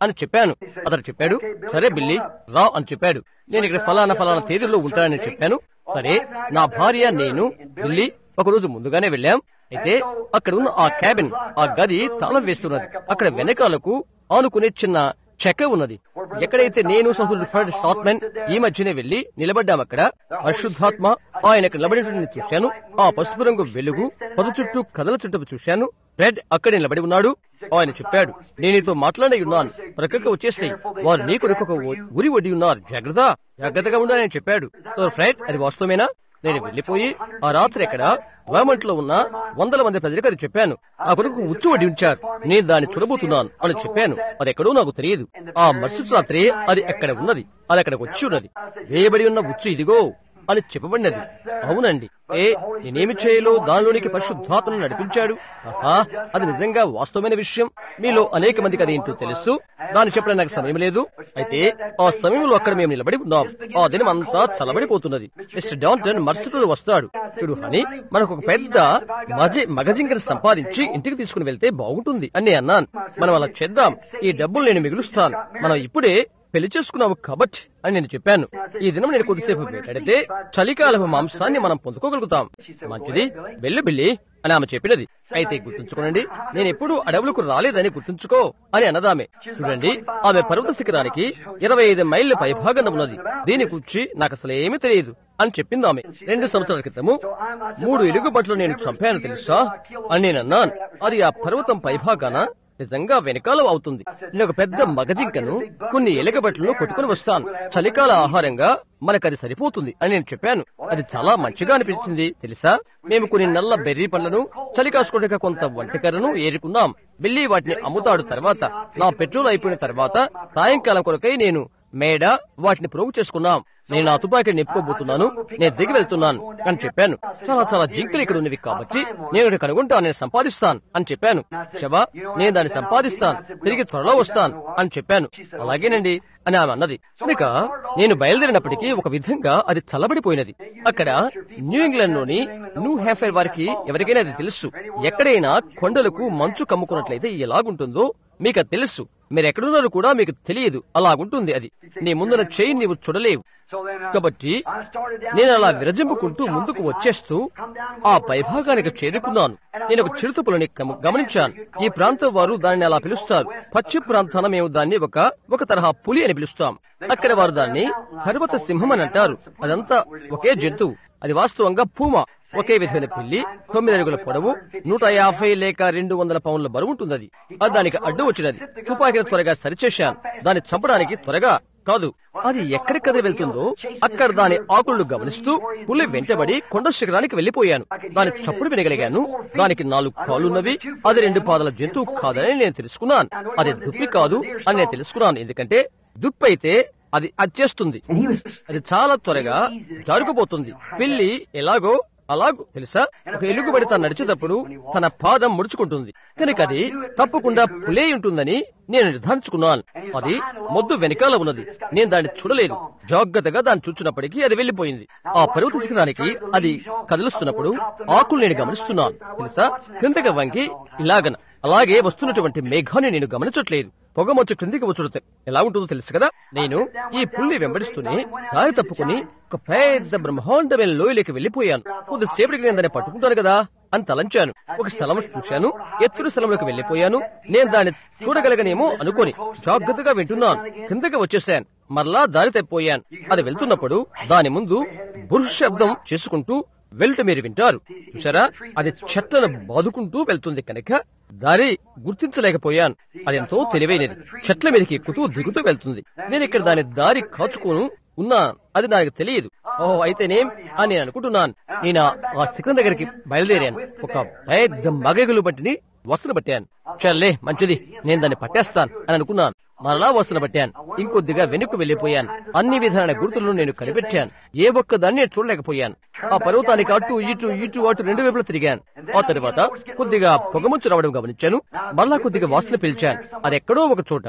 అని చెప్పాను అతను చెప్పాడు సరే బిల్లి రా అని చెప్పాడు నేను ఇక్కడ ఫలానా ఫలానా తేదీలో ఉంటానని చెప్పాను సరే నా భార్య నేను బిల్లి ఒకరోజు ముందుగానే వెళ్ళాం అయితే అక్కడ ఉన్న ఆ క్యాబిన్ ఆ గది తాళం వేస్తున్నది అక్కడ వెనకాలకు ఆనుకునే చిన్న చెక్క ఉన్నది ఎక్కడైతే నేను సహోదరుడు ఫ్రెడ్ సాత్మెన్ ఈ మధ్యనే వెళ్లి నిలబడ్డాం అక్కడ పరిశుద్ధాత్మ ఆయన అక్కడ నిలబడి చూశాను ఆ పసుపు రంగు వెలుగు పదు చుట్టూ కథల చుట్టూ చూశాను ఫ్రెడ్ అక్కడే నిలబడి ఉన్నాడు ఆయన చెప్పాడు నేను నీతో మాట్లాడి ఉన్నాను ప్రక్కకు వచ్చేసి వారు నీ కొరకు ఒక ఉరి ఒడి ఉన్నారు జాగ్రత్త జాగ్రత్తగా ఉండాలని చెప్పాడు సో ఫ్రెడ్ అది వాస్తవమేనా నేను వెళ్లిపోయి ఆ రాత్రి ఎక్కడ గవర్నమెంట్ లో ఉన్న వందల మంది ప్రజలకు అది చెప్పాను ఆ కొరకు ఉచ్చు వడ్డీ ఉంచారు నేను దాన్ని చూడబోతున్నాను అని చెప్పాను అది ఎక్కడో నాకు తెలియదు ఆ మరుసటి రాత్రి అది ఎక్కడ ఉన్నది అది అక్కడికి వచ్చి ఉన్నది వేయబడి ఉన్న ఉచ్చు ఇదిగో అని చెప్పబడినది అవునండి ఏ నేనేమి చేయలో దానిలోనికి పరిశుద్ధాత్మను నడిపించాడు ఆహా అది నిజంగా వాస్తవమైన విషయం మీలో అనేక మందికి అది ఏంటో తెలుసు దాన్ని చెప్పడం నాకు సమయం లేదు అయితే ఆ సమయంలో అక్కడ మేము నిలబడి ఉన్నాం ఆ దినం అంతా చల్లబడిపోతున్నది మిస్టర్ డాంటన్ మరుసటి వస్తాడు చూడు హని మనకు ఒక పెద్ద మజి మగజింకను సంపాదించి ఇంటికి తీసుకుని వెళ్తే బాగుంటుంది అని నేను అన్నాను మనం అలా చేద్దాం ఈ డబ్బులు నేను మిగులుస్తాను మనం ఇప్పుడే పెళ్లి చేసుకున్నాము కాబట్టి అని నేను చెప్పాను ఈ దినం నేను కొద్దిసేపు వేటాడితే చలికాలపు మాంసాన్ని మనం పొందుకోగలుగుతాం మంచిది వెళ్ళు బిల్లి అని ఆమె చెప్పినది అయితే గుర్తుంచుకోనండి నేను ఎప్పుడూ అడవులకు రాలేదని గుర్తుంచుకో అని అన్నదామె చూడండి ఆమె పర్వత శిఖరానికి ఇరవై ఐదు మైళ్ళ పైభాగం ఉన్నది దీని కూర్చి నాకు అసలు ఏమీ తెలియదు అని చెప్పింది ఆమె రెండు సంవత్సరాల క్రితము మూడు ఎలుగుబట్లు నేను చంపాను తెలుసా అని నేను అన్నాను అది ఆ పర్వతం పైభాగాన నిజంగా వెనకాల అవుతుంది నేను ఒక పెద్ద మగజింకను కొన్ని ఎలగబట్లను కొట్టుకుని వస్తాను చలికాల ఆహారంగా మనకు అది సరిపోతుంది అని నేను చెప్పాను అది చాలా మంచిగా అనిపించింది తెలుసా మేము కొన్ని నల్ల బెర్రీ పండ్లను చలి కాసుకోవడానికి కొంత వంటకరను ఏరుకున్నాం బిల్లి వాటిని అమ్ముతాడు తర్వాత నా పెట్రోల్ అయిపోయిన తర్వాత సాయంకాలం కొరకై నేను మేడ వాటిని ప్రోగు చేసుకున్నాం నేను నా తుపాకి నింపుకోబోతున్నాను నేను దిగి వెళ్తున్నాను అని చెప్పాను చాలా చాలా జింకలు ఇక్కడ ఉన్నవి కాబట్టి నేను ఇక్కడ కనుగొంటాను నేను సంపాదిస్తాను అని చెప్పాను శవా నేను దాన్ని సంపాదిస్తాను తిరిగి త్వరలో వస్తాను అని చెప్పాను అలాగేనండి అని ఆమె అన్నది కనుక నేను బయలుదేరినప్పటికీ ఒక విధంగా అది చల్లబడిపోయినది అక్కడ న్యూ ఇంగ్లాండ్ లోని న్యూ హ్యాఫైర్ వారికి ఎవరికైనా అది తెలుసు ఎక్కడైనా కొండలకు మంచు కమ్ముకున్నట్లయితే ఎలాగుంటుందో మీకు అది తెలుసు మీరు ఎక్కడున్నారో కూడా మీకు తెలియదు అలాగుంటుంది అది నీ ముందున చేయి నీవు చూడలేవు కాబట్టి నేను అలా విరజింపుకుంటూ ముందుకు వచ్చేస్తూ ఆ పైభాగానికి చేరుకున్నాను నేను ఒక చిరుతపులని గమనించాను ఈ ప్రాంతం వారు దానిని అలా పిలుస్తారు పశ్చిమ ప్రాంతాన మేము దాన్ని ఒక ఒక తరహా పులి అని పిలుస్తాం అక్కడ వారు దాన్ని పర్వత సింహం అని అంటారు అదంతా ఒకే జంతువు అది వాస్తవంగా పూమా ఒకే విధమైన పిల్లి తొమ్మిది అడుగుల పొడవు నూట యాభై లేక రెండు వందల పౌండ్ల బరువు ఉంటుంది అది అది దానికి అడ్డు వచ్చినది తుపాకీని త్వరగా సరిచేశాను దాన్ని చంపడానికి త్వరగా కాదు అది ఎక్కడి కదిలి వెళ్తుందో అక్కడ దాని ఆకులను గమనిస్తూ పులి వెంటబడి కొండ శిఖరానికి వెళ్లిపోయాను దాని చప్పుడు వినగలిగాను దానికి నాలుగు కాళ్ళున్నవి అది రెండు పాదల జంతువు కాదని నేను తెలుసుకున్నాను అది దుప్పి కాదు అని నేను తెలుసుకున్నాను ఎందుకంటే దుప్పి అయితే అది అది చేస్తుంది అది చాలా త్వరగా జారుకుపోతుంది పిల్లి ఎలాగో అలాగూ తెలుసా ఒక ఎలుగుబడి తాను నడిచేటప్పుడు తన పాదం ముడుచుకుంటుంది కనుక అది తప్పకుండా పులే ఉంటుందని నేను నిర్ధారించుకున్నాను అది మొద్దు వెనకాల ఉన్నది నేను దాన్ని చూడలేదు జాగ్రత్తగా దాన్ని చూచినప్పటికీ అది వెళ్లిపోయింది ఆ పర్వత శిఖరానికి అది కదులుస్తున్నప్పుడు ఆకులు నేను గమనిస్తున్నాను తెలుసా క్రిందకి వంగి ఇలాగన అలాగే వస్తున్నటువంటి మేఘాన్ని నేను గమనించట్లేదు పొగమొచ్చు క్రిందికి వచ్చుట ఎలా ఉంటుందో తెలుసు కదా నేను ఈ పుల్లి వెంబడిస్తూనే దారి తప్పుకుని ఒక పెద్ద బ్రహ్మాండమైన లోయలోకి వెళ్లిపోయాను కొద్దిసేపటికి నేను దాన్ని పట్టుకుంటాను కదా అని తలంచాను ఒక స్థలం చూశాను ఎత్తుల స్థలంలోకి వెళ్లిపోయాను నేను దాన్ని చూడగలగనేమో అనుకొని జాగ్రత్తగా వింటున్నాను కిందకి వచ్చేసాను మరలా దారి తప్పిపోయాను అది వెళ్తున్నప్పుడు దాని ముందు బురుష్ శబ్దం చేసుకుంటూ వెళ్తూ మీరు వింటారు చూసారా అది చెట్లను బాదుకుంటూ వెళ్తుంది కనుక దారి గుర్తించలేకపోయాను అది ఎంతో తెలివైనది చెట్ల మీదకి ఎక్కుతూ దిగుతూ వెళ్తుంది నేను ఇక్కడ దాని దారి కాచుకోను ఉన్నా అది నాకు తెలియదు ఓహో అయితేనేం అని నేను అనుకుంటున్నాను నేను ఆ శిఖరం దగ్గరికి బయలుదేరాను ఒక పెద్ద మగగులు బట్టిని వసన పట్టాను చల్లే మంచిది నేను దాన్ని పట్టేస్తాను అని అనుకున్నాను మరలా వసన పట్టాను ఇంకొద్దిగా వెనుక్కు వెళ్లిపోయాను అన్ని విధాల గుర్తులను నేను కనిపెట్టాను ఏ ఒక్క దాన్ని నేను చూడలేకపోయాను ఆ పర్వతానికి అటు ఇటు ఇటు అటు రెండు వైపులా తిరిగాను ఆ తర్వాత కొద్దిగా పొగముచ్చు రావడం గమనించాను మరలా కొద్దిగా వాసన పిలిచాను అది ఎక్కడో ఒక చోట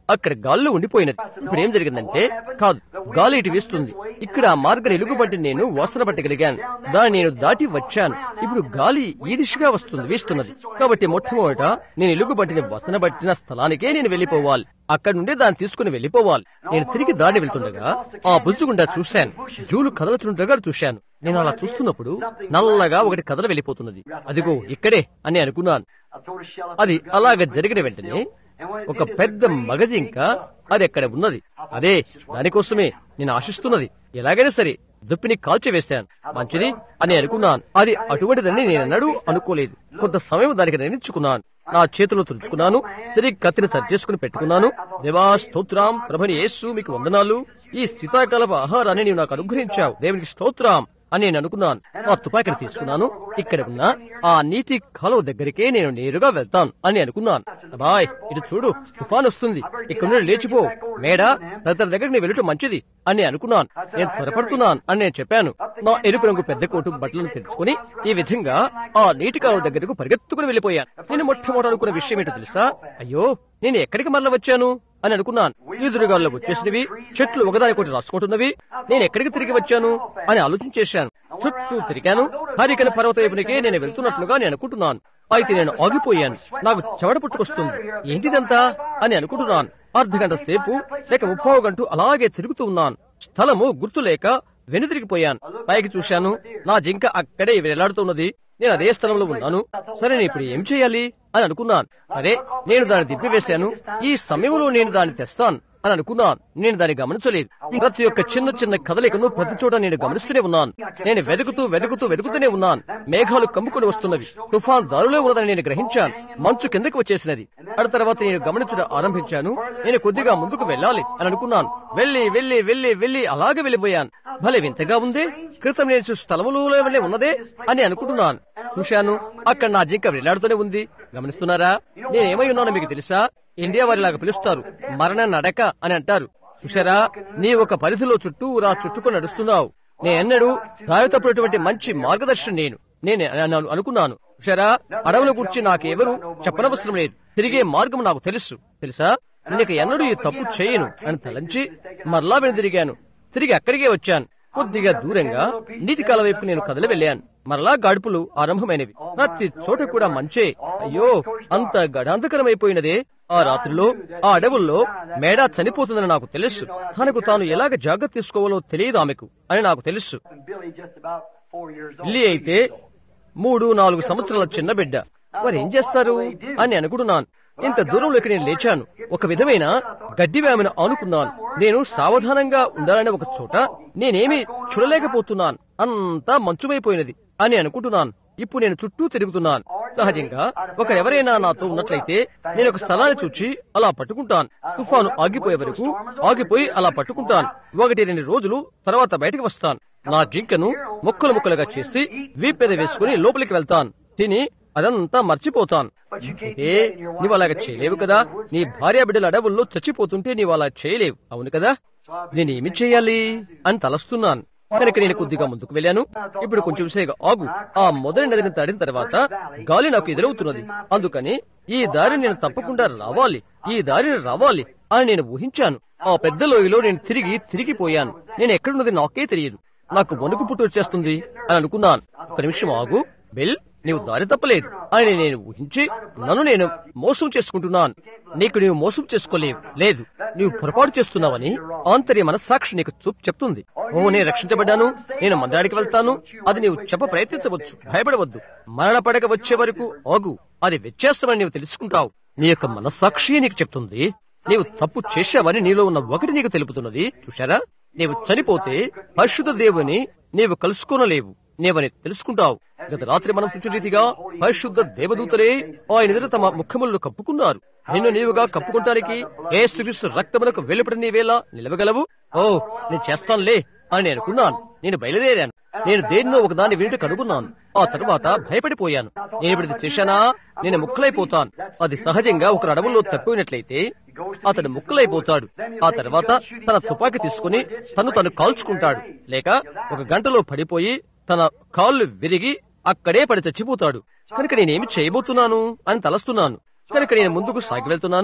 అక్కడ గాల్లో ఉండిపోయినది ఇప్పుడు ఏం జరిగిందంటే కాదు గాలి ఇటు వీస్తుంది ఇక్కడ ఆ మార్గం ఎలుగుబట్టి నేను వాసన పట్టగలిగాను దాన్ని నేను దాటి వచ్చాను ఇప్పుడు గాలి ఈ దిశగా వస్తుంది వీస్తున్నది కాబట్టి మొట్టమొదట నేను ఎలుగుబట్టిన వసన పట్టిన స్థలానికే నేను వెళ్ళిపోవాలి అక్కడ నుండి దాన్ని తీసుకుని వెళ్ళిపోవాలి నేను తిరిగి దాడి వెళ్తుండగా ఆ బుజ్జుగుండా చూశాను జూలు కదలుతుండగా చూశాను నేను అలా చూస్తున్నప్పుడు నల్లగా ఒకటి కదల వెళ్ళిపోతున్నది అదిగో ఇక్కడే అని అనుకున్నాను అది అలాగ జరిగిన వెంటనే ఒక పెద్ద మగజింక అది అక్కడ ఉన్నది అదే దానికోసమే నేను ఆశిస్తున్నది ఎలాగైనా సరే దుప్పిని కాల్చివేశాను మంచిది అని అనుకున్నాను అది అటువంటిదని నేనన్నాడు అనుకోలేదు కొంత సమయం దానికి నిర్ణయించుకున్నాను నా చేతిలో తుడుచుకున్నాను తిరిగి కత్తిని సరిచేసుకుని పెట్టుకున్నాను దేవా స్తోత్రం ప్రభని యేసు మీకు వందనాలు ఈ శీతాకాలపు ఆహారాన్ని నీవు నాకు అనుగ్రహించావు దేవునికి స్తోత్రం అని నేను అనుకున్నాను ఆ తుపాకిని తీసుకున్నాను ఇక్కడ ఉన్న ఆ నీటి కాలువ దగ్గరికే నేను నేరుగా వెళ్తాను అని అనుకున్నాను బాయ్ ఇటు చూడు తుఫాన్ వస్తుంది ఇక్కడ నుండి లేచిపో మేడ తదితర దగ్గర నేను వెళ్ళటం మంచిది అని అనుకున్నాను నేను త్వరపడుతున్నాను అని నేను చెప్పాను నా ఎరుపు రంగు పెద్ద కోటు బట్టలను తెచ్చుకుని ఈ విధంగా ఆ నీటి కాలువ దగ్గరకు పరిగెత్తుకుని వెళ్ళిపోయాను నేను మొట్టమొదటి అనుకున్న విషయం ఏంటో తెలుసా అయ్యో నేను ఎక్కడికి మరల వచ్చాను అని అనుకున్నాను ఎదురుగాల్లో వచ్చేసినవి చెట్లు ఒకదానికొకటి రాసుకుంటున్నవి నేను ఎక్కడికి తిరిగి వచ్చాను అని ఆలోచించేశాను చుట్టూ తిరిగాను హరికల పర్వత వైపునికే నేను వెళ్తున్నట్లుగా నేను అనుకుంటున్నాను అయితే నేను ఆగిపోయాను నాకు చెమట పుట్టుకొస్తుంది ఏంటిదంతా అని అనుకుంటున్నాను అర్ధ గంట సేపు లేక ముప్పావు గంట అలాగే తిరుగుతూ ఉన్నాను స్థలము గుర్తు లేక వెనుదిరిగిపోయాను పైకి చూశాను నా జింక అక్కడే వేలాడుతున్నది నేను అదే స్థలంలో ఉన్నాను సరే నేను ఇప్పుడు ఏం చేయాలి అని అనుకున్నాను సరే నేను దాన్ని దిప్పివేశాను ఈ సమయంలో నేను దాన్ని తెస్తాను అని అనుకున్నాను నేను దాన్ని గమనించలేదు ప్రతి ఒక్క చిన్న చిన్న కదలికను ప్రతి చోట నేను గమనిస్తూనే ఉన్నాను నేను వెతుకుతూ వెతుకుతూ వెతుకుతూనే ఉన్నాను మేఘాలు కమ్ముకుని వస్తున్నవి తుఫాన్ దారిలో ఉన్నదని నేను గ్రహించాను మంచు కిందకి వచ్చేసినది ఆ తర్వాత నేను గమనించడం ఆరంభించాను నేను కొద్దిగా ముందుకు వెళ్ళాలి అని అనుకున్నాను వెళ్ళి వెళ్ళి వెళ్ళి వెళ్ళి అలాగే వెళ్ళిపోయాను భలే వింతగా ఉంది క్రితం నేను చూసిన స్థలములో వలె ఉన్నదే అని అనుకుంటున్నాను చూశాను అక్కడ నా జింక వెళ్ళాడుతూనే ఉంది గమనిస్తున్నారా నేనేమై ఉన్నానో మీకు తెలుసా ఇండియా వారిలాగా పిలుస్తారు మరణ నడక అని అంటారు చూశారా నీ ఒక పరిధిలో చుట్టూ రా చుట్టుకొని నడుస్తున్నావు నేనెన్నడూ దారి తప్పినటువంటి మంచి మార్గదర్శనం నేను నేను అను- అనుకున్నాను చూశారా అడవుల గురించి నాకెవరు చెప్పనవసరం లేదు తిరిగే మార్గం నాకు తెలుసు తెలుసా నేను ఎన్నడూ ఈ తప్పు చేయను అని తలంచి మరలా వెనుదిరిగాను తిరిగి అక్కడికే వచ్చాను కొద్దిగా దూరంగా నీటి కాల వైపు నేను కదలి వెళ్ళాను మరలా గాడుపులు ఆరంభమైనవి ప్రతి చోట కూడా మంచే అయ్యో అంత గడాంతకరమైపోయినదే ఆ రాత్రిలో ఆ అడవుల్లో మేడా చనిపోతుందని నాకు తెలుసు తనకు తాను ఎలాగ జాగ్రత్త తీసుకోవాలో తెలియదు ఆమెకు అని నాకు తెలుసు And Billy just about four years old. ఇల్లి అయితే మూడు నాలుగు సంవత్సరాల చిన్న బిడ్డ వారు ఏం చేస్తారు అని అనుకుంటున్నాను ఇంత దూరంలోకి నేను లేచాను ఒక విధమైన గడ్డి వేమను ఆనుకున్నాను నేను సావధానంగా ఉండాలనే ఒక చోట నేనేమి చూడలేకపోతున్నాను అంతా మంచుమైపోయినది అని అనుకుంటున్నాను ఇప్పుడు నేను చుట్టూ తిరుగుతున్నాను సహజంగా ఒకరెవరైనా నాతో ఉన్నట్లయితే నేను ఒక స్థలాన్ని చూచి అలా పట్టుకుంటాను తుఫాను ఆగిపోయే వరకు ఆగిపోయి అలా పట్టుకుంటాను ఒకటి రెండు రోజులు తర్వాత బయటకు వస్తాను నా జింకను ముక్కలు ముక్కలుగా చేసి వీపెద వేసుకుని లోపలికి వెళ్తాను తిని అదంతా మర్చిపోతాను ఏ నీవు అలాగ చేయలేవు కదా నీ భార్య బిడ్డల అడవుల్లో చచ్చిపోతుంటే నీవు అలా చేయలేవు అవును కదా నేనేమి చేయాలి అని తలస్తున్నాను కనుక నేను కొద్దిగా ముందుకు వెళ్ళాను ఇప్పుడు కొంచెం సేగా ఆగు ఆ మొదటి నదిని దాటిన తర్వాత గాలి నాకు ఎదురవుతున్నది అందుకని ఈ దారిని నేను తప్పకుండా రావాలి ఈ దారిని రావాలి అని నేను ఊహించాను ఆ పెద్ద లోయలో నేను తిరిగి తిరిగిపోయాను నేను ఎక్కడున్నది నాకే తెలియదు నాకు వణుకు పుట్టు వచ్చేస్తుంది అని అనుకున్నాను ఒక నిమిషం ఆగు బెల్ నీవు దారి తప్పలేదు అని నేను ఊహించి నన్ను నేను మోసం చేసుకుంటున్నాను నీకు నీవు మోసం చేసుకోలేవు లేదు నీవు పొరపాటు చేస్తున్నావని ఆంతర్య మనస్సాక్షి నీకు చూపు చెప్తుంది ఓ నేను రక్షించబడ్డాను నేను మందిరానికి వెళ్తాను అది నీవు చెప్ప ప్రయత్నించవచ్చు భయపడవద్దు మరణ పడక వచ్చే వరకు ఆగు అది వ్యత్యాసమని నీవు తెలుసుకుంటావు నీ యొక్క మనస్సాక్షి నీకు చెప్తుంది నీవు తప్పు చేశావని నీలో ఉన్న ఒకటి నీకు తెలుపుతున్నది చూశారా నీవు చనిపోతే పరిశుద్ధ దేవుని నీవు కలుసుకోనలేవు నీవని తెలుసుకుంటావు గత రాత్రి మనం చూసిన రీతిగా పరిశుద్ధ దేవదూతలే ఆయన ఎదుట తమ ముఖములను కప్పుకున్నారు నిన్ను నీవుగా కప్పుకుంటానికి ఏ శ్రీకృష్ణ రక్తమునకు వెలుపడి నీవేలా నిలవగలవు ఓ నేను చేస్తానులే అని నేను అనుకున్నాను నేను బయలుదేరాను నేను దేన్నో ఒకదాన్ని వినుట కనుగొన్నాను ఆ తరువాత భయపడిపోయాను నేను ఇప్పుడు ఇది చేశానా నేను ముక్కలైపోతాను అది సహజంగా ఒక అడవుల్లో తప్పినట్లయితే అతడు ముక్కలైపోతాడు ఆ తర్వాత తన తుపాకీ తీసుకుని తను తను కాల్చుకుంటాడు లేక ఒక గంటలో పడిపోయి తన కాళ్ళు విరిగి అక్కడే పడి చచ్చిపోతాడు కనుక నేనేమి చేయబోతున్నాను అని తలస్తున్నాను కనుక నేను ముందుకు సాగి వెళ్తున్నాను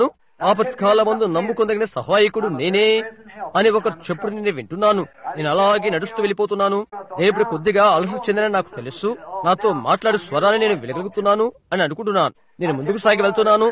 ఆపత్కాలమందు నమ్ముకొందగిన సహాయకుడు నేనే అని ఒకరు చెప్పుడు నేను వింటున్నాను నేను అలాగే నడుస్తూ వెళ్ళిపోతున్నాను దేవుడు కొద్దిగా అలసట చెందిన నాకు తెలుసు నాతో మాట్లాడు స్వరాన్ని నేను వెలగలుగుతున్నాను అని అనుకుంటున్నాను నేను ముందుకు సాగి వెళ్తున్నాను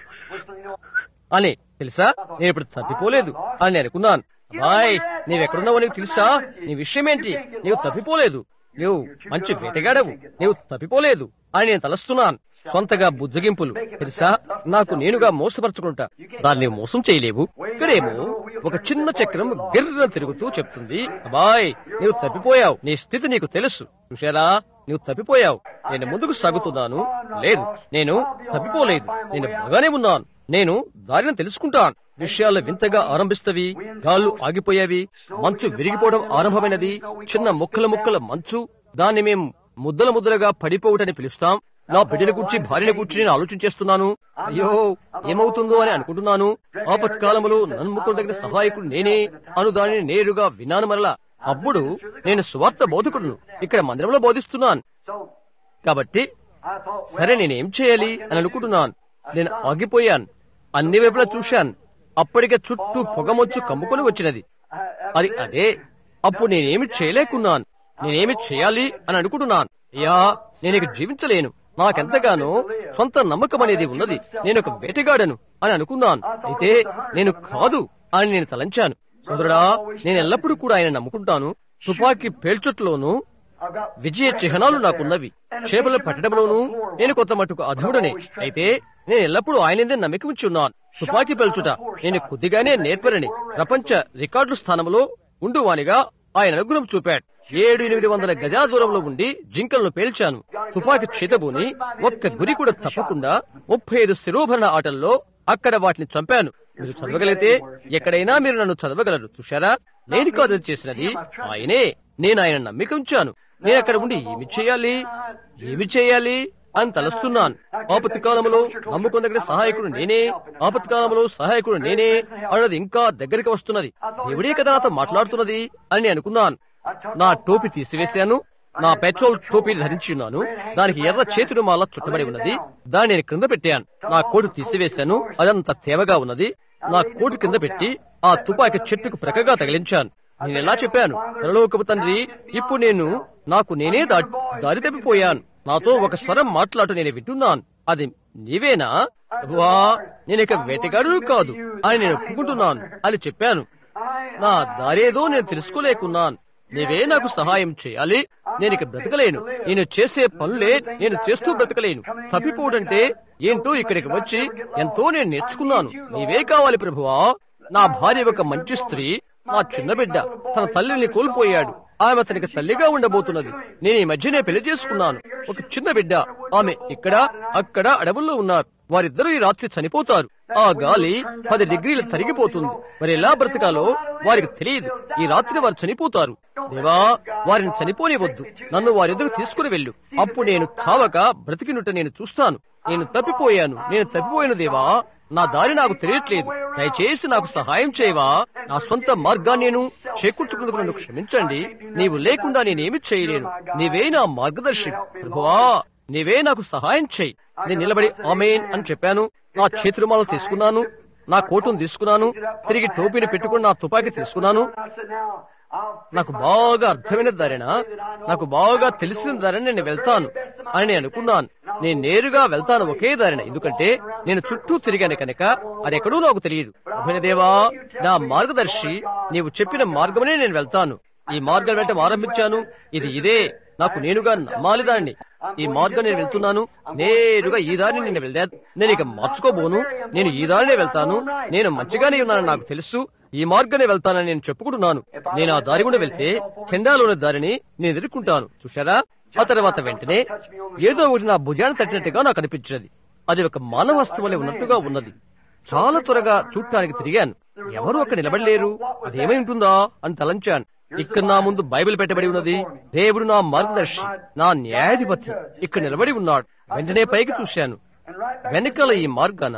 అని తెలుసా నేను ఇప్పుడు తప్పిపోలేదు అని నేను అనుకున్నాను బాయ్ నీవెక్కడున్నావో నీకు తెలుసా నీ విషయం ఏంటి నీవు తప్పిపోలేదు నీవు మంచి వేటగాడవు నీవు తప్పిపోలేదు అని నేను తలస్తున్నాను సొంతగా బుజ్జగింపులు తెలుసా నాకు నేనుగా మోసపరచుకుంటా దాన్ని మోసం చేయలేవు ఇక్కడేమో ఒక చిన్న చక్రం గిర్ర తిరుగుతూ చెప్తుంది అబాయ్ నీవు తప్పిపోయావు నీ స్థితి నీకు తెలుసు చూశారా నీవు తప్పిపోయావు నేను ముందుకు సాగుతున్నాను లేదు నేను తప్పిపోలేదు నేను బాగానే ఉన్నాను నేను దారిని తెలుసుకుంటాను విషయాలు వింతగా ఆరంభిస్తవి గాళ్ళు ఆగిపోయేవి మంచు విరిగిపోవడం ఆరంభమైనది చిన్న ముక్కల ముక్కల మంచు దాన్ని మేం ముద్దల ముద్దలుగా పడిపోవుటని పిలుస్తాం నా బిడ్డని కూర్చి భార్యని కూర్చి నేను ఆలోచన చేస్తున్నాను అయ్యో ఏమవుతుందో అని అనుకుంటున్నాను ఆపత్కాలములో నన్ముకుల దగ్గర సహాయకుడు నేనే అను దానిని నేరుగా విన్నాను మరలా అప్పుడు నేను స్వార్థ బోధకుడును ఇక్కడ మందిరంలో బోధిస్తున్నాను So కాబట్టి I thought, సరే నేనేం చేయాలి అని అనుకుంటున్నాను నేను ఆగిపోయాను అన్ని వైపులా చూశాను అప్పటికే చుట్టూ పొగమొచ్చు కమ్ముకొని వచ్చినది అది అదే అప్పుడు నేనేమి చేయలేకున్నాను నేనేమి చేయాలి అని అనుకుంటున్నాను అయ్యా నేను ఇక జీవించలేను నాకెంతగానో సొంత నమ్మకం అనేది ఉన్నది నేను ఒక వేటగాడను అని అనుకున్నాను అయితే నేను కాదు అని నేను తలంచాను సోదరుడా నేను ఎల్లప్పుడూ కూడా ఆయన నమ్ముకుంటాను తుపాకీ పేల్చట్లోనూ I've got విజయ చిహ్నాలు నాకున్నవి చేపలు పట్టడంలోనూ నేను కొంత మటుకు అధముడనే అయితే నేను ఎల్లప్పుడూ ఆయనందే నమ్మకం ఉంచి ఉన్నాను తుపాకీ పెల్చుట నేను కొద్దిగానే నేర్పరని ప్రపంచ రికార్డుల స్థానంలో ఉండువానిగా ఆయన అనుగ్రహం చూపాడు ఏడు ఎనిమిది వందల గజాల దూరంలో ఉండి జింకలను పేల్చాను తుపాకీ చేతబూని ఒక్క గురి కూడా తప్పకుండా ముప్పై ఐదు శిరోభరణ ఆటల్లో అక్కడ వాటిని చంపాను మీరు చదవగలిగితే ఎక్కడైనా మీరు నన్ను చదవగలరు చూశారా నేను కాదు అది చేసినది ఆయనే నేను ఆయన నమ్మిక ఉంచాను నేను అక్కడ ఉండి ఏమి చేయాలి ఏమి చేయాలి అని తలస్తున్నాను ఆపత్తి కాలంలో నమ్ముకున్న సహాయకుడు నేనే ఆపత్తి కాలంలో సహాయకుడు నేనే అన్నది ఇంకా దగ్గరికి వస్తున్నది దేవుడే కదా నాతో మాట్లాడుతున్నది అని నేను అనుకున్నాను నా టోపీ తీసివేశాను నా పెట్రోల్ టోపీ ధరించి ఉన్నాను దానికి ఎర్ర చేతి రుమాల చుట్టబడి ఉన్నది దాన్ని నేను క్రింద పెట్టాను నా కోటు తీసివేశాను అదంత తేవగా ఉన్నది నా కోటు కింద పెట్టి ఆ తుపాకీ చెట్టుకు ప్రక్కగా తగిలించాను నేను ఎలా చెప్పాను పరలోకపు తండ్రి ఇప్పుడు నేను నాకు నేనే దా- దారి తప్పిపోయాను నాతో ఒక స్వరం మాట్లాడు నేను వింటున్నాను అది నీవేనా వా నేను ఇక వేటగాడు కాదు అని నేను ఒప్పుకుంటున్నాను అని చెప్పాను నా దారేదో నేను తెలుసుకోలేకున్నాను నీవే నాకు సహాయం చేయాలి నేను ఇక బ్రతకలేను నేను చేసే పనులే నేను చేస్తూ బ్రతకలేను తప్పిపోవడంటే ఏంటో ఇక్కడికి వచ్చి ఎంతో నేను నేర్చుకున్నాను నీవే కావాలి ప్రభువా నా భార్య ఒక మంచి స్త్రీ నా చిన్న బిడ్డ తన తల్లిని కోల్పోయాడు ఆమె అతనికి తల్లిగా ఉండబోతున్నది నేను ఈ మధ్యనే పెళ్లి చేసుకున్నాను ఒక చిన్న బిడ్డ ఆమె ఇక్కడ అక్కడ అడవుల్లో ఉన్నారు వారిద్దరూ ఈ రాత్రి చనిపోతారు ఆ గాలి పది డిగ్రీలు తరిగిపోతుంది మరి ఎలా బ్రతకాలో వారికి తెలియదు ఈ రాత్రి వారు చనిపోతారు దేవా వారిని చనిపోనివద్దు నన్ను వారి ఎదుగు తీసుకుని వెళ్ళు అప్పుడు నేను చావక బ్రతికినుట నేను చూస్తాను నేను తప్పిపోయాను నేను తప్పిపోయాను దేవా నా దారి నాకు తెలియట్లేదు దయచేసి నాకు సహాయం చేయవా నా సొంత మార్గాన్ని నేను చేకూర్చుకున్నందుకు నన్ను క్షమించండి నీవు లేకుండా నేనేమి చేయలేను నీవే నా మార్గదర్శి ప్రభువా నీవే నాకు సహాయం చేయి నేను నిలబడి ఆమెన్ అని చెప్పాను నా చేతిరుమాలు తీసుకున్నాను నా కోటును తీసుకున్నాను తిరిగి టోపీని పెట్టుకుని నా తుపాకీ తీసుకున్నాను I said, now, I'll నాకు బాగా అర్థమైన దారిన నాకు బాగా తెలిసిన దారిని నేను వెళ్తాను అని నేను అనుకున్నాను నేను నేరుగా వెళ్తాను ఒకే దారిన ఎందుకంటే నేను చుట్టూ తిరిగాను కనుక అది ఎక్కడూ నాకు తెలియదు అభిన దేవా నా మార్గదర్శి నీవు చెప్పిన మార్గమనే నేను వెళ్తాను ఈ మార్గం వెళ్ళటం ఆరంభించాను ఇది ఇదే నాకు నేనుగా నమ్మాలి దాన్ని ఈ మార్గం నేను వెళ్తున్నాను నేరుగా ఈ దారిని నేను వెళ్ళా నేను ఇక మార్చుకోబోను నేను ఈ దారినే వెళ్తాను నేను మంచిగానే ఉన్నానని నాకు తెలుసు ఈ మార్గానే వెళ్తానని నేను చెప్పుకుంటున్నాను నేను ఆ దారి గుండా వెళ్తే కెండాలోని దారిని నేను ఎదుర్కొంటాను చూశారా ఆ తర్వాత వెంటనే ఏదో ఒకటి నా భుజాన్ని తట్టినట్టుగా నాకు అనిపించినది అది ఒక మానవ వస్తువులే ఉన్నట్టుగా ఉన్నది చాలా త్వరగా చూడటానికి తిరిగాను ఎవరు అక్కడ నిలబడలేరు అదేమై ఉంటుందా అని తలంచాను ఇక్కడ నా ముందు బైబిల్ పెట్టబడి ఉన్నది దేవుడు నా మార్గదర్శి నా న్యాయాధిపతి ఇక్కడ నిలబడి ఉన్నాడు వెంటనే పైకి చూశాను వెనకాల ఈ మార్గాన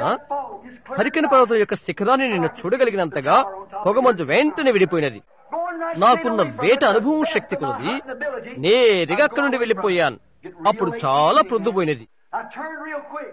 హరికన పర్వతం యొక్క శిఖరాన్ని నేను చూడగలిగినంతగా పొగమంచు వెంటనే విడిపోయినది నాకున్న వేట అనుభవం శక్తి కొలది నేరుగా అక్కడి నుండి వెళ్లిపోయాను అప్పుడు చాలా ప్రొద్దుపోయినది I turned real quick.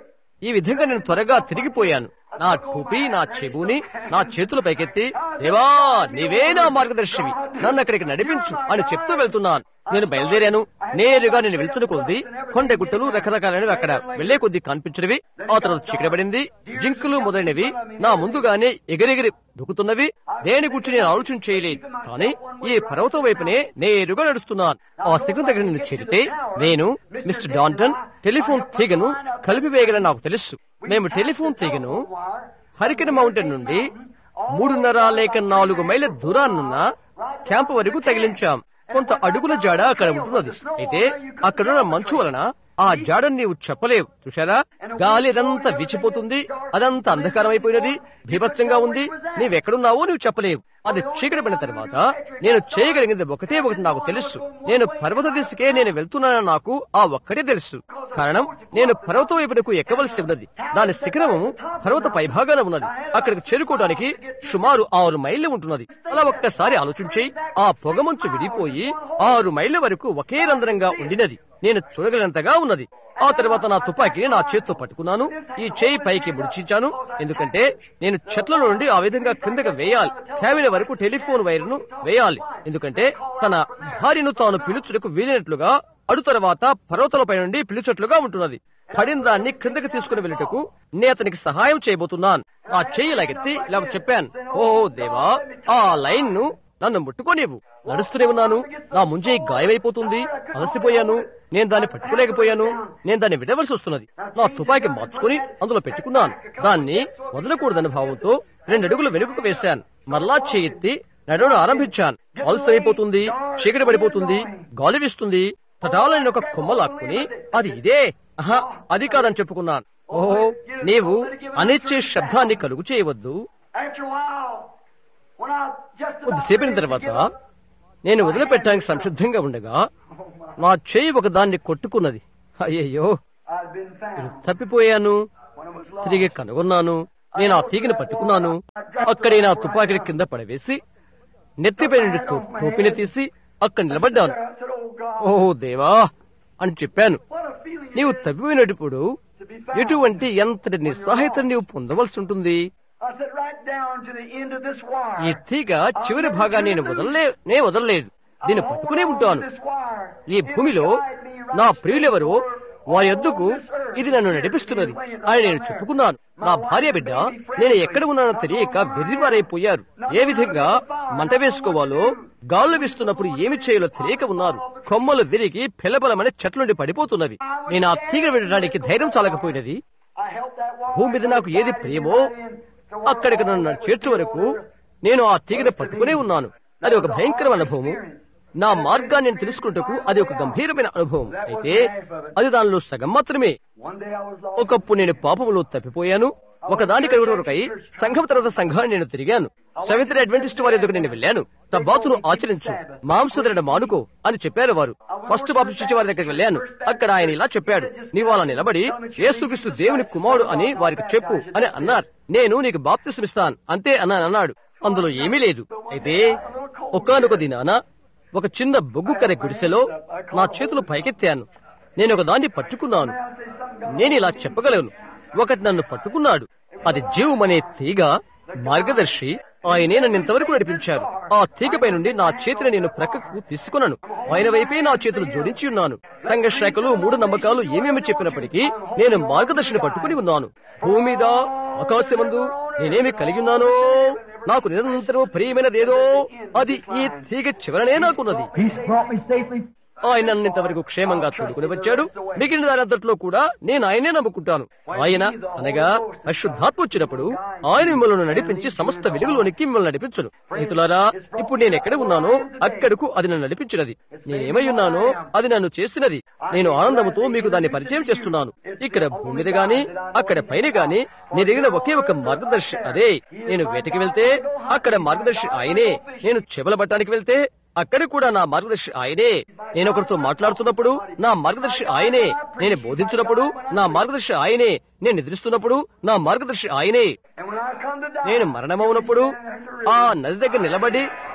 ఈ విధంగా నేను త్వరగా తిరిగిపోయాను నా టోపీ నా చెబుని నా చేతులు పైకెత్తి దేవా నీవే నా మార్గదర్శివి నన్ను అక్కడికి నడిపించు అని చెప్తూ వెళ్తున్నాను నేను బయలుదేరాను నేరుగా నేను వెళ్తున్న కొద్ది కొండ గుట్టలు రకరకాలైనవి అక్కడ వెళ్లే కొద్ది కనిపించినవి ఆ తర్వాత చీకటబడింది జింకులు మొదలైనవి నా ముందుగానే ఎగిరెగిరి దుక్కుతున్నవి దేని గురించి నేను ఆలోచన చేయలేదు కానీ ఈ పర్వతం వైపునే నేరుగా నడుస్తున్నాను ఆ శిఖరం దగ్గర నేను చేరితే నేను మిస్టర్ డాంటన్ టెలిఫోన్ తీగను కలిపివేయగలని నాకు తెలుసు మేము టెలిఫోన్ తీగను హరికెన్ మౌంటైన్ నుండి మూడున్నర లేక నాలుగు మైళ్ళ దూరాన్నున్న క్యాంప్ వరకు తగిలించాం కొంత అడుగుల జాడ అక్కడ ఉంటున్నది అయితే అక్కడున్న మంచు వలన ఆ జాడని నీవు చెప్పలేవు చూశారా గాలి అదంతా విచ్చిపోతుంది అదంతా అంధకారం అయిపోయినది భీభత్సంగా ఉంది నీవెక్కడున్నావో నువ్వు చెప్పలేవు అది చీకటి పడిన తర్వాత నేను చేయగలిగింది ఒకటే ఒకటి నాకు తెలుసు నేను పర్వత దిశకే నేను వెళ్తున్నానని నాకు ఆ ఒక్కటే తెలుసు కారణం నేను పర్వతం వైపునకు ఎక్కవలసి ఉన్నది దాని శిఖరము పర్వత పైభాగాన ఉన్నది అక్కడికి చేరుకోవడానికి సుమారు ఆరు మైళ్ళు ఉంటున్నది అలా ఒక్కసారి ఆలోచించి ఆ పొగమంచు విడిపోయి ఆరు మైళ్ళ వరకు ఒకే రంధ్రంగా ఉండినది నేను చూడగలిగినంతగా ఉన్నది ఆ తర్వాత నా తుపాకీని నా చేత్తో పట్టుకున్నాను ఈ చేయి పైకి ముడిచించాను ఎందుకంటే నేను చెట్ల నుండి ఆ విధంగా క్రిందకు వేయాలి క్యాబిన్ వరకు టెలిఫోన్ వైర్ను వేయాలి ఎందుకంటే తన భార్యను తాను పిలుచుటకు వీలైనట్లుగా అడు తర్వాత పర్వతాలపై నుండి పిలుచట్లుగా ఉంటున్నది పడిన దాన్ని క్రిందకి తీసుకుని వెళ్ళటకు నేను అతనికి సహాయం చేయబోతున్నాను ఆ చెయ్యి లాగెత్తి ఇలా చెప్పాను ఓ దేవా ఆ లైన్ ను నన్ను ముట్టుకోనివ్వు నడుస్తూనే ఉన్నాను నా ముంజే గాయమైపోతుంది అలసిపోయాను నేను దాన్ని పట్టుకోలేకపోయాను నేను దాన్ని విడవలసి వస్తున్నది నా తుపాకీ మార్చుకుని అందులో పెట్టుకున్నాను దాన్ని వదలకూడదన్న భావంతో రెండు అడుగులు వెనుకకు వేశాను మరలా చేయెత్తి నడవడం ఆరంభించాను అలసమైపోతుంది చీకటి పడిపోతుంది గాలి వీస్తుంది తటాలని ఒక కొమ్మ లాక్కుని అది ఇదే ఆహా అది కాదని చెప్పుకున్నాను ఓహో నీవు అనిచ్చే శబ్దాన్ని కలుగు చేయవద్దు After a while, when I just కొద్దిసేపిన తర్వాత నేను వదిలిపెట్టడానికి సంసిద్ధంగా ఉండగా నా చేయి ఒక దాన్ని కొట్టుకున్నది అయ్యయ్యో I'd been found తప్పిపోయాను when it was lost. తిరిగి కనుగొన్నాను నేను ఆ తీగని పట్టుకున్నాను అక్కడే నా తుపాకిని కింద పడవేసి నెత్తిపై నుండి తో- టోపీని తీసి అక్కడ నిలబడ్డాను I said, "Oh God, ఓహో దేవా అని చెప్పాను what a feeling it నీవు is తప్పిపోయినప్పుడు to be found." ఎటువంటి ఎంతటి నిస్సహాయత నీవు పొందవలసి ఉంటుంది I said, "Right down to the end of this ఈ wire." తీగ చివరి భాగాన్ని నేను వదలలే నే వదలలేదు దీన్ని పట్టుకునే ఉంటాను This wire. ఈ భూమిలో నా ప్రియులెవరో వారి ఎద్దుకు ఇది నన్ను నడిపిస్తున్నది అని నేను చెప్పుకున్నాను నా భార్య బిడ్డ నేను ఎక్కడ ఉన్నానో తెలియక వెర్రివారైపోయారు ఏ విధంగా మంట వేసుకోవాలో గాల్లో వీస్తున్నప్పుడు ఏమి చేయాలో తెలియక ఉన్నారు కొమ్మలు విరిగి పెలబలమని చెట్ల నుండి పడిపోతున్నవి నేను ఆ తీగ విడడానికి ధైర్యం చాలకపోయినది I helped that wire. భూమి మీద నాకు ఏది ప్రియమో అక్కడికి నన్ను చేర్చే వరకు నేను ఆ తీగని పట్టుకునే ఉన్నాను అది ఒక భయంకరమైన అనుభవం నా మార్గాన్ని నేను తెలుసుకుంటకు అది ఒక గంభీరమైన అనుభవం అయితే అది దానిలో సగం మాత్రమే One day I was lost. ఒకప్పుడు నేను పాపములో తప్పిపోయాను ఒకదాని కలుగుటకై సంఘం తర్వాత సంఘాన్ని నేను తిరిగాను సవిత్రి అడ్వెంటిస్ట్ వారి ఎదుగు నేను వెళ్ళాను తబాతును ఆచరించు మాంసధరణ మానుకో అని చెప్పారు వారు ఫస్ట్ బాప్టిస్ట్ వారి దగ్గరికి వెళ్ళాను అక్కడ ఆయన ఇలా చెప్పాడు నీవు అలా నిలబడి యేసుక్రీస్తు దేవుని కుమారుడు అని వారికి చెప్పు అని అన్నారు నేను నీకు బాప్తిస్మిస్తాను అంతే అన్నాను అన్నాడు అందులో ఏమీ లేదు అయితే ఒకానొక దినాన ఒక చిన్న బొగ్గు కరె గుడిసెలో నా చేతులు పైకెత్తాను నేను ఒక దాన్ని పట్టుకున్నాను నేను ఇలా చెప్పగలను ఒకటి నన్ను పట్టుకున్నాడు అది జీవమనే తీగ మార్గదర్శి ఆయనే నన్ను ఇంతవరకు నడిపించారు ఆ తీగపై నుండి నా చేతిని నేను ప్రక్కకు తీసుకున్నాను ఆయన వైపే నా చేతులు జోడించి ఉన్నాను సంఘ శాఖలు మూడు నమ్మకాలు ఏమేమి చెప్పినప్పటికీ నేను మార్గదర్శిని పట్టుకుని ఉన్నాను భూమి మీద ఆకాశమందు నేనేమి కలిగి ఉన్నానో నాకు నిరంతరం ప్రియమైనదేదో అది ఈ తీగ చివరనే నాకున్నది He's brought me safely. ఆయన నన్ను ఇంతవరకు క్షేమంగా తోడుకుని వచ్చాడు మిగిలిన దానంతట్లో కూడా నేను ఆయనే నమ్ముకుంటాను ఆయన అనగా పరిశుద్ధాత్మ వచ్చినప్పుడు ఆయన మిమ్మల్ని నడిపించి సమస్త వెలుగులోనికి మిమ్మల్ని నడిపించును రైతులారా ఇప్పుడు నేను ఎక్కడ ఉన్నానో అక్కడకు అది నన్ను నడిపించినది నేనేమై ఉన్నానో అది నన్ను చేసినది నేను ఆనందముతో మీకు దాన్ని పరిచయం చేస్తున్నాను ఇక్కడ భూమి మీద గాని అక్కడ పైన గాని నేను ఎగిన ఒకే ఒక మార్గదర్శి అదే నేను వేటకి వెళ్తే అక్కడ మార్గదర్శి ఆయనే నేను చెవల పట్టడానికి వెళ్తే అక్కడ కూడా నా మార్గదర్శి ఆయనే నేను ఒకరితో మాట్లాడుతున్నప్పుడు నా మార్గదర్శి ఆయనే నేను బోధించినప్పుడు నా మార్గదర్శి ఆయనే నేను నిద్రిస్తున్నప్పుడు నా మార్గదర్శి ఆయనే And when I come to die, నేను మరణమవునప్పుడు ఆ నది దగ్గర నిలబడి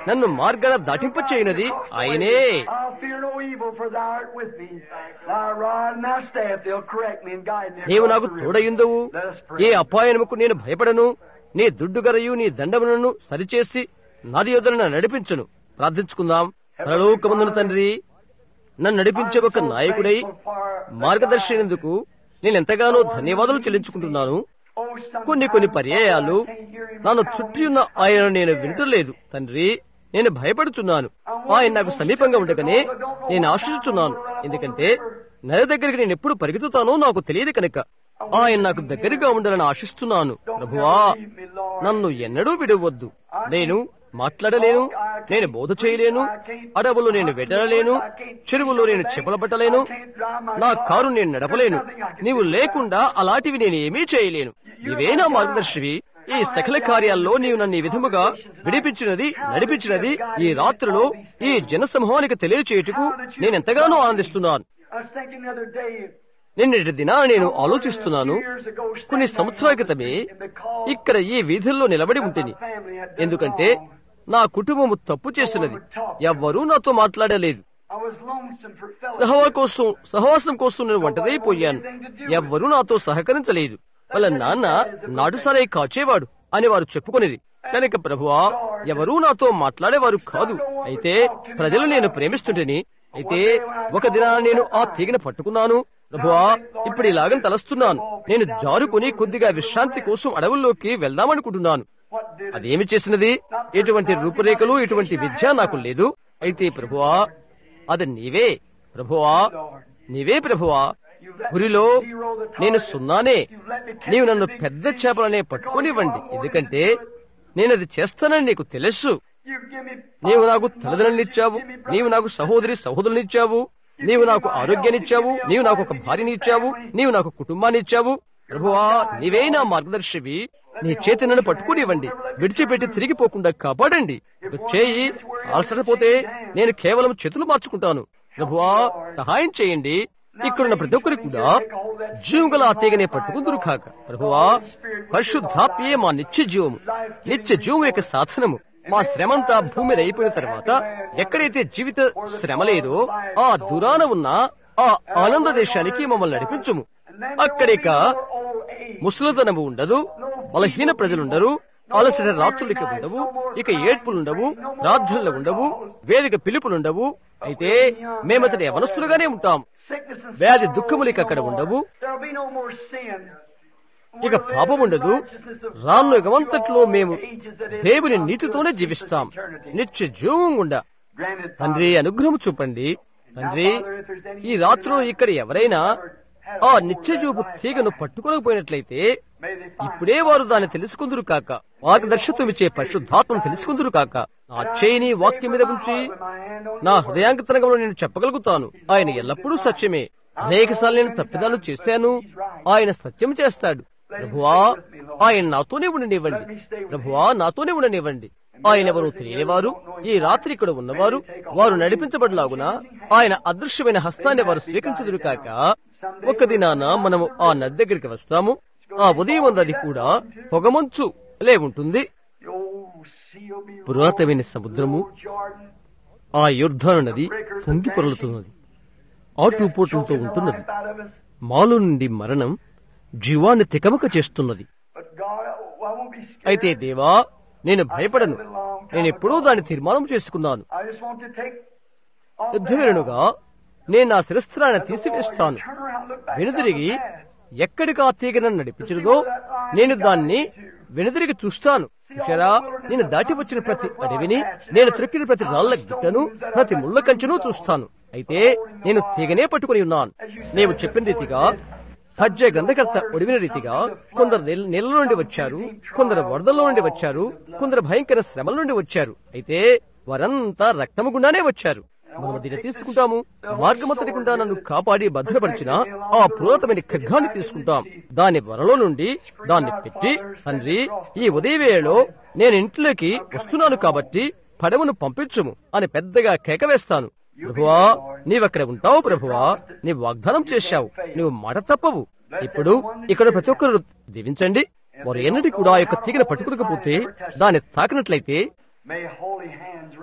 నన్ను మార్గాన దాటింపచేయునది ఆయనే I'll fear no evil, for thou art with me. Thy rod and thy staff, they'll correct me and guide me. నీవు across నాకు the river. తోడయుందవు Let us pray. ఏ అపాయనముకు నేను భయపడను నీ దుడ్డుగరయు నీ దండములను సరిచేసి నది యొద్దన నడిపించును ప్రార్థించుకుందాం పరలోకమందున తండ్రి నన్ను నడిపించే ఒక నాయకుడై మార్గదర్శి అయినందుకు నేను ఎంతగానో ధన్యవాదాలు చెల్లించుకుంటున్నాను Oh, some కొన్ని కొన్ని పర్యాయాలు నన్ను చుట్టి ఉన్న ఆయన నేను వింటలేదు తండ్రి నేను భయపడుచున్నాను ఆయన నాకు సమీపంగా ఉండగానే నేను ఆశిస్తున్నాను ఎందుకంటే నది దగ్గరికి నేను ఎప్పుడు పరిగెత్తుతానో నాకు తెలియదు కనుక ఆయన నాకు దగ్గరగా ఉండాలని ఆశిస్తున్నాను ప్రభువా నన్ను ఎన్నడూ విడవద్దు నేను మాట్లాడలేను నేను బోధ చేయలేను అడవులో నేను వెడలేను చెరువులో నేను చెపల పట్టలేను నా కారు నేను నడపలేను నీవు లేకుండా అలాంటివి నేను ఏమీ చేయలేను ఇవే నా మార్గదర్శివి ఈ సకల కార్యాల్లో నీవు నన్ను ఈ విధముగా విడిపించినది నడిపించినది ఈ రాత్రిలో ఈ జనసమూహానికి తెలియచేయుటకు నేనెంతగానో ఆనందిస్తున్నాను I was thinking the other day, నిన్నటి దినాన నేను ఆలోచిస్తున్నాను కొన్ని సంవత్సరాల క్రితమే ఇక్కడ ఈ వీధుల్లో నిలబడి ఉంటిని ఎందుకంటే నా కుటుంబము తప్పు చేసినది ఎవ్వరూ నాతో మాట్లాడలేదు I was lonesome for fellowship. సహవా కోసం సహవాసం కోసం నేను ఒంటరైపోయాను ఎవ్వరూ నాతో సహకరించలేదు వాళ్ళ నాన్న నాటుసారై కాచేవాడు అని వారు చెప్పుకొనిది కనుక ప్రభువా ఎవరూ నాతో మాట్లాడేవారు కాదు అయితే ప్రజలు నేను ప్రేమిస్తుంటేని అయితే ఒక దినాన నేను ఆ తీగను పట్టుకున్నాను ప్రభువా ఇప్పుడు ఇలాగని తలస్తున్నాను నేను జారుకుని కొద్దిగా విశ్రాంతి కోసం అడవుల్లోకి వెళ్దామనుకుంటున్నాను What did అదేమి చేసినది ఎటువంటి రూపురేఖలు ఎటువంటి విద్య నాకు లేదు అయితే ప్రభువా అది నీవే ప్రభువా నీవే ప్రభువా గురిలో నేను సున్నానే నీవు నన్ను పెద్ద చేపలనే పట్టుకోనివ్వండి ఎందుకంటే నేను అది చేస్తానని నీకు తెలుసు you give me నీవు నాకు తల్లిదండ్రులనిచ్చావు నీవు నాకు సహోదరి సహోదరునిచ్చావు నీవు నాకు ఆరోగ్యాన్నిచ్చావు నీవు నాకు ఒక భార్యనిచ్చావు నీవు నాకు కుటుంబాన్ని ఇచ్చావు ప్రభువా నీవే నా మార్గదర్శివి నీ చేతి నన్ను పట్టుకునివ్వండి విడిచిపెట్టి తిరిగిపోకుండా కాపాడండి ఒక చేయి అలసటపోతే నేను కేవలం చేతులు మార్చుకుంటాను ప్రభువా సహాయం చేయండి ఇక్కడున్న ప్రతి ఒక్కరికి కూడా జీవుగల ఆ తీగనే పట్టుకుందురు కాక ప్రభువా పరిశుద్ధాత్మయే మా నిత్య జీవము నిత్య జీవం యొక్క సాధనము మా శ్రమంతా భూమి మీద అయిపోయిన తర్వాత ఎక్కడైతే జీవిత శ్రమ లేదో ఆ దురాన ఉన్న ఆ ఆనంద దేశానికి మమ్మల్ని నడిపించుము అక్కడిక ముసలితనము ఉండదు బలహీన ప్రజలుండరు అలసిన రాత్రులు ఇక ఉండవు ఇక ఏడ్పులుండవు ప్రార్థనలు ఉండవు వేదిక పిలుపులుండవు అయితే మేమతడి యవనస్తులుగానే ఉంటాం sickness and వ్యాధి దుఃఖములు ఇక అక్కడ ఉండవు There'll be no more sin. ఇక పాపం ఉండదు రాను యుగమంతట్లో మేము దేవుని నీతితోనే జీవిస్తాం నిత్య జీవం గుండా Granted, తండ్రి అనుగ్రహం చూపండి తండ్రి ఈ రాత్రిలో ఇక్కడ ఎవరైనా ఆ నిత్య చూపు తీగను పట్టుకోలేకపోయినట్లయితే may they find ఇప్పుడే వారు దాన్ని తెలుసుకుందురు కాక మార్గదర్శకత్వం ఇచ్చే పరిశుద్ధాత్మను తెలుసుకుందురు కాక నా చేయిని వాక్యం మీద ఉంచి my hand on నా హృదయాంకతరంగంలో నేను చెప్పగలుగుతాను ఆయన ఎల్లప్పుడూ సత్యమే అనేకసార్లు నేను తప్పిదాలు చేశాను ఆయన సత్యం చేస్తాడు ప్రభువా ఆయన నాతోనే ఉండనివ్వండి ప్రభువా నాతోనే ఉండనివ్వండి ఆయన ఎవరు తెలియనివారు ఈ రాత్రి ఇక్కడ ఉన్నవారు వారు నడిపించబడిలాగున ఆయన అదృశ్యమైన హస్తాన్ని వారు స్వీకరించదురు కాక ఒక దినాన మనము ఆ నది దగ్గరికి వస్తాము ఆ ఉదయం అది కూడా పొగమంచు లే ఉంటుంది the old sea will be పురాతనమైన సముద్రము Jordan. ఆ యుర్ధాను నది పొంగి పొరలుతున్నది ఆటుపోటులతో ఉంటున్నది Life out of us. మాలో నుండి మరణం జీవాన్ని తికమక చేస్తున్నది But God, I won't be scared. అయితే దేవా నేను భయపడను నేను ఎప్పుడూ దాన్ని తీర్మానం చేసుకున్నాను I just want to take off యుద్ధవీరునుగా నేను నా శిరస్త్రాన్ని తీసివేస్తాను Turn around, look back. వెనుదిరిగి ఎక్కడికి ఆ తీగ నన్ను నడిపించదో నేను దాన్ని వెనుదిరిగి చూస్తాను చూశారా నేను దాటి వచ్చిన ప్రతి అడవిని నేను త్రొక్కిన ప్రతి రాళ్ల గిట్టను ప్రతి ముళ్ళ కంచెను చూస్తాను అయితే నేను తీగనే పట్టుకుని ఉన్నాను నీవు చెప్పిన రీతిగా పద్య గ్రంథకర్త ఒడివిన రీతిగా కొందరు నీళ్ళ- నీళ్ళ నుండి వచ్చారు కొందరు వరదల్లో నుండి వచ్చారు కొందరు భయంకర శ్రమల నుండి వచ్చారు అయితే వారంతా రక్తము గుండానే వచ్చారు మనము దీన్ని తీసుకుంటాము మార్గమంతటి గుండా నన్ను కాపాడి భద్రపరిచిన ఆ పురాతనమైన ఖడ్గాన్ని తీసుకుంటాం దాని వరలో నుండి దాన్ని పెట్టి తండ్రి ఈ ఉదయవేళలో నేను ఇంట్లోకి వస్తున్నాను కాబట్టి పడవను పంపించుము అని పెద్దగా కేక వేస్తాను ప్రభువా నీవక్కడ ఉంటావు ప్రభువా నీవు వాగ్దానం చేశావు నీవు మాట తప్పవు ఇప్పుడు ఇక్కడ ప్రతి ఒక్కరు దీవించండి వారు ఎన్నటి కూడా ఆ యొక్క తీగను పట్టుకోకపోతే దాన్ని తాకినట్లయితే May holy hands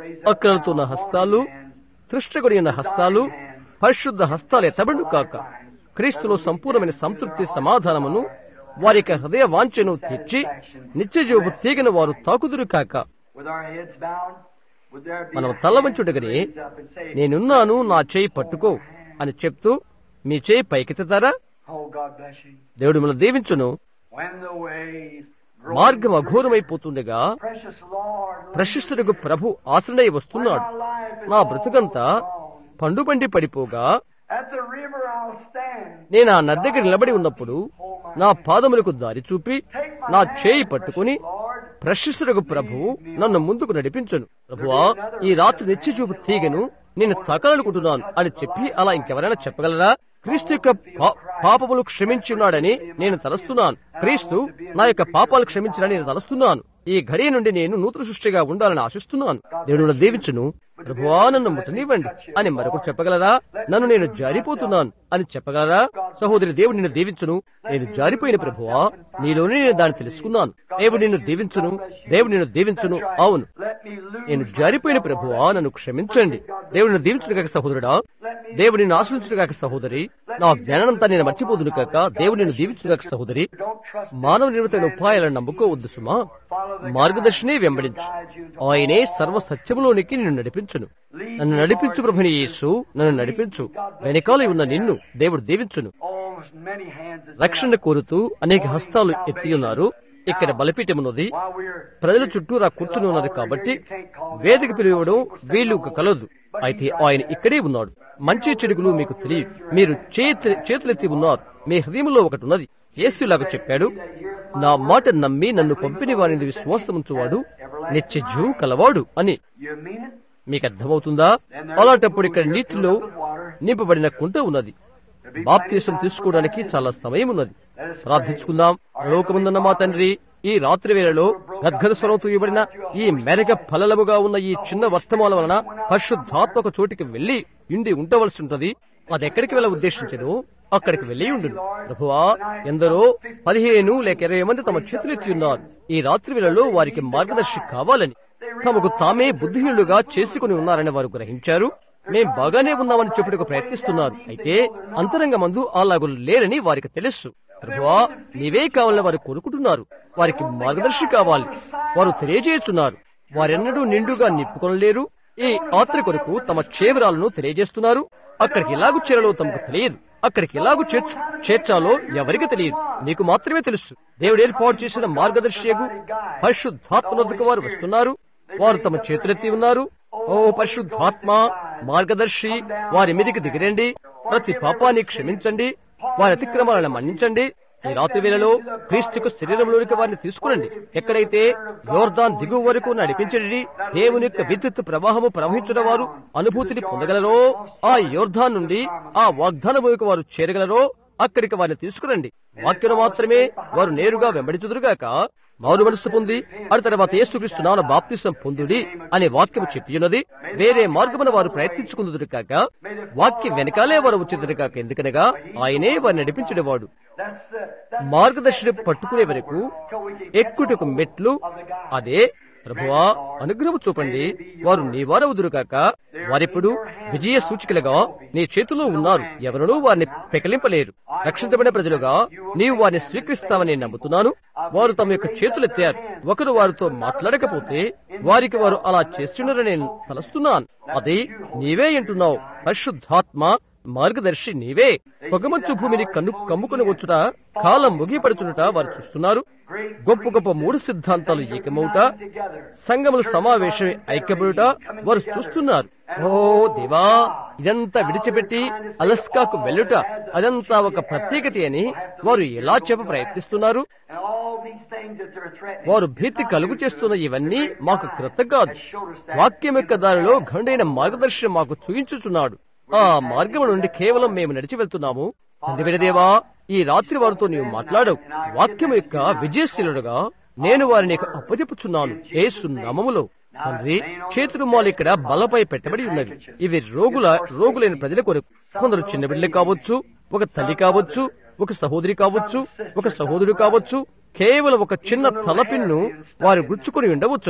అక్కలతున్న హస్తాలు తృష్ణగొడిన హస్తాలు పరిశుద్ధ హస్తాలు ఎత్తబడు కాక క్రీస్తులో సంపూర్ణమైన సంతృప్తి సమాధానమును వారి యొక్క హృదయ వాంఛను తీర్చి నిత్యజీవపు తీగిన వారు తాకుదురు కాక With our heads bowed, would there be మనం a తల hand వంచుటగనే raised up and say, నేనున్నాను నా చేయి పట్టుకో అని చెప్తూ మీ చేయి పైకెత్తుతారా Oh, God bless you. దేవుడు మిమ్మల్ని దీవించును When the ways grow మార్గం అఘోరమైపోతుండగా precious Lord, ప్రశస్తుడికి ప్రభు ఆశ్రయ వస్తున్నాడు my life is నా all బ్రతుకంతా gone. పండుబండి పడిపోగా At the river I'll stand. నేను ఆ నది దగ్గర నిలబడి ఉన్నప్పుడు నా పాదములకు దారి చూపి నా చేయి పట్టుకుని Lord, ప్రశస్తుడకు ప్రభువు నన్ను ముందుకు నడిపించను ప్రభువా ఈ రాత్రి నిత్య చూపు తీగను నేను తకాలనుకుంటున్నాను అని చెప్పి అలా ఇంకెవరైనా చెప్పగలరా క్రీస్తు యొక్క పా- పాపములు క్షమించి ఉన్నాడని నేను తలస్తున్నాను క్రీస్తు నా యొక్క పాపాలు క్షమించాలని నేను తలస్తున్నాను ఈ ఘడియ నుండి నేను నూతన సృష్టిగా ఉండాలని ఆశిస్తున్నాను దేవుడు నన్ను దీవించును ప్రభువా నన్ను ముట్టనివ్వండి అని మరొకరు చెప్పగలరా నన్ను నేను జారిపోతున్నాను అని చెప్పగలరా సహోదరి దేవుడు నిన్ను దీవించును నేను జారిపోయిన ప్రభువా నీలోనే నేను దాన్ని తెలుసుకున్నాను దేవుడు నిన్ను దీవించును దేవుడు నిన్ను దీవించును అవును let me lose నేను జారిపోయిన ప్రభువా నన్ను క్షమించండి దేవుడు నిన్ను దీవించును కాక సహోదరుడా దేవుడు నిన్ను ఆశ్రయించును కాక సహోదరి నా జ్ఞానంతా నేను మర్చిపోదును కాక దేవుడు నిన్ను దీవించును కాక సహోదరి Don't trust మానవ నిర్మితమైన ఉపాయాలను నమ్ముకోవద్దు సుమా మార్గదర్శిని వెంబడించు ఆయనే సర్వ సత్యములోనికి నిన్ను నడిపించును నన్ను నడిపించు ప్రభుని యేసు నన్ను నడిపించు వెనకాల ఉన్న నిన్ను దేవుడు దీవించును Oh, many hands is రక్షణ కోరుతూ అనేక హస్తాలు ఎత్తి ఉన్నారు ఇక్కడ బలిపీఠమున్నది while we're ప్రజలు చుట్టూరా కూర్చుని ఉన్నారు కాబట్టి వేదిక పిలువడం వీలు కలదు అయితే ఆయన ఇక్కడే ఉన్నాడు మంచి చెడుగులు మీకు తెలియదు మీరు చేతి చేతులెత్తి ఉన్నారు మీ హృదయంలో ఒకటి ఉన్నది యేసులాగా చెప్పాడు నా మాట నమ్మి నన్ను పంపిన వారిని విశ్వాసముంచువాడు నిత్య జీవం కలవాడు అని you mean it? మీకు అర్థమవుతుందా అలాంటప్పుడు ఇక్కడ నీటిలో నింపబడిన కుంట ఉన్నది బాప్తీసం తీసుకోవడానికి చాలా సమయం ఉన్నది ప్రార్థించుకుందాం లోకముందన్న మా తండ్రి ఈ రాత్రి వేళలో గద్గద స్వరంతో ఇవ్వబడిన ఈ మెరగ ఫలలముగా ఉన్న ఈ చిన్న వర్తమాల వలన పరిశుద్ధాత్మక చోటికి వెళ్లి ఇండి ఉండవలసి ఉంటది అది ఎక్కడికి వెళ్ళ ఉద్దేశించను అక్కడికి వెళ్లి ఉండును ప్రభువా ఎందరో పదిహేను లేక ఇరవై మంది తమ చేతులెత్తి ఉన్నారు ఈ రాత్రి వేళలో వారికి మార్గదర్శి కావాలని తమకు తామే బుద్ధిహీనులుగా చేసుకుని ఉన్నారని వారు గ్రహించారు మేం బాగానే ఉన్నామని చెప్పుటకు ప్రయత్నిస్తున్నారు అయితే అంతరంగ మందు అలాగు లేరని వారికి తెలుసు ప్రభువా నీవే కావాలని వారు కోరుకుంటున్నారు వారికి మార్గదర్శి కావాలి వారు తెలియజేస్తున్నారు వారెన్నడూ నిండుగా నింపుకొనలేరు ఈ ఆత్ర కొరకు తమ చేవరాలను తెలియజేస్తున్నారు అక్కడికి ఎలాగు చేరాలో తమకు తెలియదు అక్కడికి ఎలాగు చేర్చు చేర్చాలో ఎవరికి తెలియదు నీకు మాత్రమే తెలుసు దేవుడు ఏర్పాటు చేసిన మార్గదర్శియగు పరిశుద్ధాత్మకు వారు వస్తున్నారు వారు తమ చేతులెత్తి ఉన్నారు ఓ పరిశుద్ధాత్మ మార్గదర్శి వారి మీదికి దిగిరండి ప్రతి పాపాన్ని క్షమించండి వారి అతిక్రమాలను మన్నించండి ఈ రాత్రి వేళలో క్రీస్తుకు శరీరంలోనికి వారిని తీసుకురండి ఎక్కడైతే యోర్దాన్ దిగువ వరకు నడిపించడి దేవుని యొక్క విద్యుత్ ప్రవాహము ప్రవహించిన వారు అనుభూతిని పొందగలరో ఆ యోర్ధాన్ నుండి ఆ వాగ్దానములకు వారు చేరగలరో అక్కడికి వారిని తీసుకురండి వాక్యను మాత్రమే వారు నేరుగా వెంబడించుదురుగాక మారు మనసు పొంది ఆ తర్వాత యేసుక్రీస్తు నాన్న బాప్తిసం పొందుడి అనే వాక్యము చెప్పియున్నది వేరే మార్గమున వారు ప్రయత్నించుకుందురు కాక వాక్యం వెనకాలే వారు వచ్చేదురు కాక ఎందుకనగా ఆయనే వారిని నడిపించేవాడు That's the, that's మార్గదర్శిని పట్టుకునే వరకు ఎక్కుటకు మెట్లు అదే ప్రభువా అనుగ్రహం చూపండి వారు నీ వారవుదురు కాక వారిప్పుడు విజయ సూచికలుగా నీ చేతిలో ఉన్నారు ఎవరునూ వారిని పెకలింపలేరు రక్షించబడిన ప్రజలుగా నీవు వారిని స్వీకరిస్తావని నమ్ముతున్నాను వారు తమ యొక్క చేతులెత్తారు ఒకరు వారితో మాట్లాడకపోతే వారికి వారు అలా చేస్తున్నారని నేను తలస్తున్నాను అది నీవే అంటున్నావు పరిశుద్ధాత్మ మార్గదర్శి నీవే పొగమంచు భూమిని కన్ను కమ్ముకుని వచ్చుట కాలం ముగిపడుచుట వారు చూస్తున్నారు గొప్ప గొప్ప మూడు సిద్ధాంతాలు ఏకమవుట సంఘముల సమావేశం ఐక్యబడుట వారు చూస్తున్నారు ఓ దేవా ఇదంతా విడిచిపెట్టి అలస్కాకు వెళ్ళుట అదంతా ఒక ప్రత్యేకత అని వారు ఎలా చెప్ప ప్రయత్నిస్తున్నారు and all these things that they're threatening. వారు భీతి కలుగు చేస్తున్న ఇవన్నీ మాకు క్రొత్త కాదు వాక్యం యొక్క దారిలో గండైన మార్గదర్శనం మాకు చూయించుచున్నాడు ఆ మార్గము నుండి కేవలం మేము నడిచి వెళ్తున్నాము తండ్రి దేవా ఈ రాత్రి వారితో నీవు మాట్లాడవు వాక్యం యొక్క విజయశీలుడుగా నేను వారిని నీకు అప్పచెప్పుచున్నాను ఏసు నామములో తండ్రి చేతులు మాలు ఇక్కడ బలపై పెట్టబడి ఉన్నవి ఇవి రోగుల రోగులైన ప్రజల కొరకు కొందరు చిన్న బిడ్డలు కావచ్చు ఒక తల్లి కావచ్చు ఒక సహోదరి కావచ్చు ఒక సహోదరుడు కావచ్చు కేవలం ఒక చిన్న తలపిన్ను వారు గుచ్చుకుని ఉండవచ్చును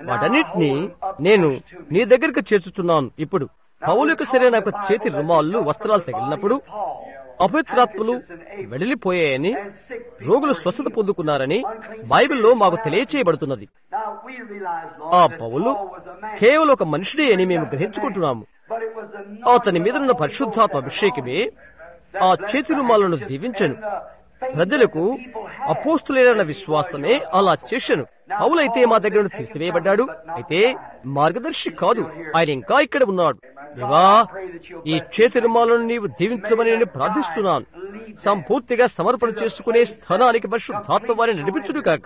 వాటన్నిటినీ నేను నీ దగ్గరికి చేర్చుచున్నాను ఇప్పుడు పౌలు యొక్క శరీరం యొక్క చేతి రుమాళ్ళు వస్త్రాలు తగిలినప్పుడు అపవిత్రాత్మలు వెడలిపోయాయని రోగులు స్వస్థత పొందుకున్నారని బైబిల్లో మాకు తెలియచేయబడుతున్నది ఆ పౌలు కేవలం ఒక మనుషుడే అని మేము గ్రహించుకుంటున్నాము అతని మీద ఉన్న పరిశుద్ధాత్మ అభిషేకమే ఆ చేతి రుమాలను దీవించను ప్రజలకు అపోస్తులైన విశ్వాసమే అలా చేశాను పౌలైతే మా దగ్గర నుండి తీసివేయబడ్డాడు అయితే మార్గదర్శి కాదు ఆయన ఇంకా ఇక్కడ ఉన్నాడు దేవా ఈ చేతి రుమాలను నీవు దీవించమని నేను ప్రార్థిస్తున్నాను సంపూర్తిగా సమర్పణ చేసుకునే స్థానానికి పరిశుద్ధాత్మ వారిని నడిపించుడు కాక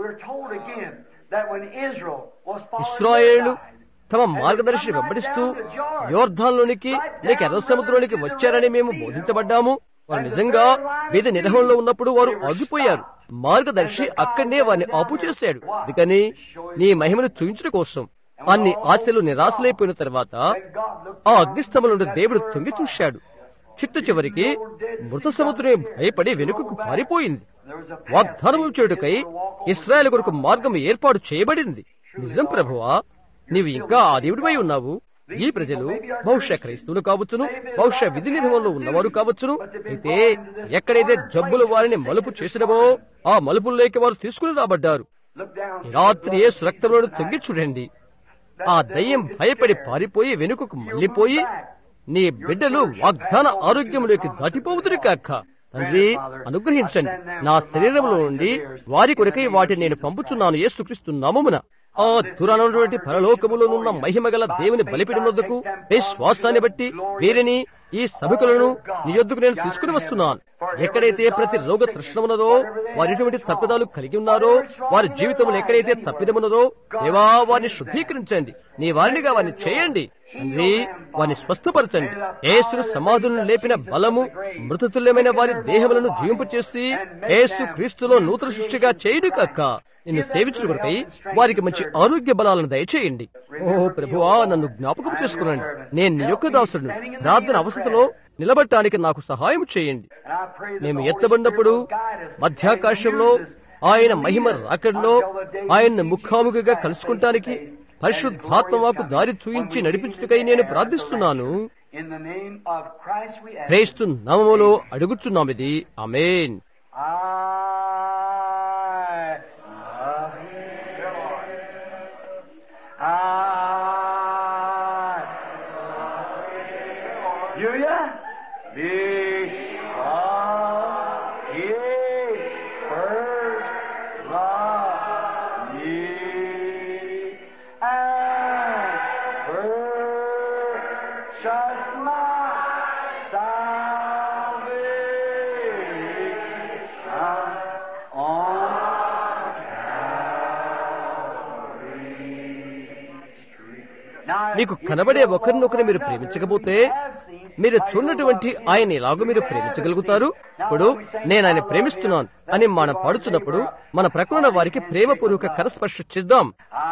ఇస్రాయేళ్లు తమ మార్గదర్శిని వెంబడిస్తూ యోర్ధాన్లోనికి లేక ఎర్ర సముద్రంలోనికి వచ్చారని మేము బోధించబడ్డాము వారు నిజంగా వేద నిర్వహణలో ఉన్నప్పుడు వారు ఆగిపోయారు మార్గదర్శి అక్కడనే వారిని ఆపు చేశాడు అందుకని నీ మహిమను చూయించడం కోసం అన్ని ఆశలు నిరాశలైపోయిన తర్వాత ఆ అగ్నిస్తంభం నుండి దేవుడు తొంగి చూశాడు చిట్ట చివరికి మృత సముద్రం భయపడి వెనుకకు పారిపోయింది వాగ్దానం చేయుటకై ఇస్రాయల్ కొరకు మార్గం ఏర్పాటు చేయబడింది నిజం ప్రభువా నీవు ఇంకా ఆ దేవుడిపై ఉన్నావు ఈ ప్రజలు బహుశా క్రైస్తవులు కావచ్చును బహుశా విధి నిధంలో ఉన్నవారు కావచ్చును అయితే ఎక్కడైతే జబ్బులు వారిని మలుపు చేసినవో ఆ మలుపుల్లోకి వారు తీసుకుని రాబడ్డారు రాత్రి ఏ రక్తంలో తొంగి చూడండి ఆ దయ్యం భయపడి పారిపోయి వెనుకకు మళ్లిపోయి నీ బిడ్డలు వాగ్దాన ఆరోగ్యంలోకి దాటిపోవుతురు కాక తండ్రి అనుగ్రహించండి నా శరీరంలో నుండి వారి కొరకై వాటిని నేను పంపుచున్నాను యేసుక్రీస్తు నామమున ఆ దురానటువంటి పరలోకములోనున్న మహిమగల దేవుని బలిపిడినొద్దకు విశ్వాసాన్ని బట్టి వీరిని ఈ సభికులను నీ యొద్దకు నేను తీసుకుని వస్తున్నాను ఎక్కడైతే ప్రతి రోగ తృష్ణ ఉన్నదో వారి ఎటువంటి తప్పిదాలు కలిగి ఉన్నారో వారి జీవితంలో ఎక్కడైతే తప్పిదమున్నదో దేవా వారిని శుద్ధీకరించండి నీ వారినిగా వారిని చేయండి తండ్రి వారిని స్వస్థపరచండి యేసును సమాధులను లేపిన బలము మృతతుల్యమైన వారి దేహములను జీవింపచేసి యేసు క్రీస్తులో నూతన సృష్టిగా చేయుడు కాక నిన్ను సేవించుట కొరకై వారికి మంచి ఆరోగ్య బలాలను దయచేయండి ఓ ప్రభువా నన్ను జ్ఞాపకం చేసుకునండి నేను నీ యొక్క దాసుడు ప్రార్థన అవసరతలో నిలబడటానికి నాకు సహాయం చేయండి మేము ఎత్తబడినప్పుడు మధ్యాకాశంలో ఆయన మహిమ రాకడలో ఆయన్ని ముఖాముఖిగా కలుసుకుంటానికి పరిశుద్ధాత్మ మాకు దారి చూయించి నడిపించుటకై నేను ప్రార్థిస్తున్నాను క్రైస్తు నామములో అడుగుచున్నామిది అమేన్ మీకు కనబడే ఒకరినొకరు మీరు ప్రేమించకపోతే మీరు చూడనటువంటి ఆయన ఎలాగో మీరు ప్రేమించగలుగుతారు ఇప్పుడు నేను ఆయన ప్రేమిస్తున్నాను అని మనం పాడుచున్నప్పుడు మన ప్రకృణ వారికి ప్రేమపూర్వక కరస్పర్శ చేద్దాం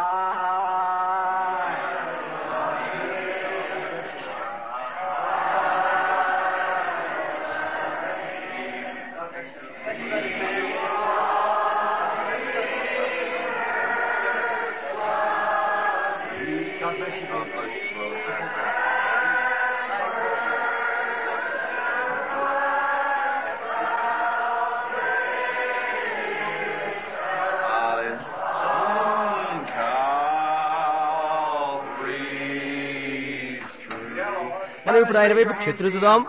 మనం ఇప్పుడు ఆయన వైపు చేతులుద్దాం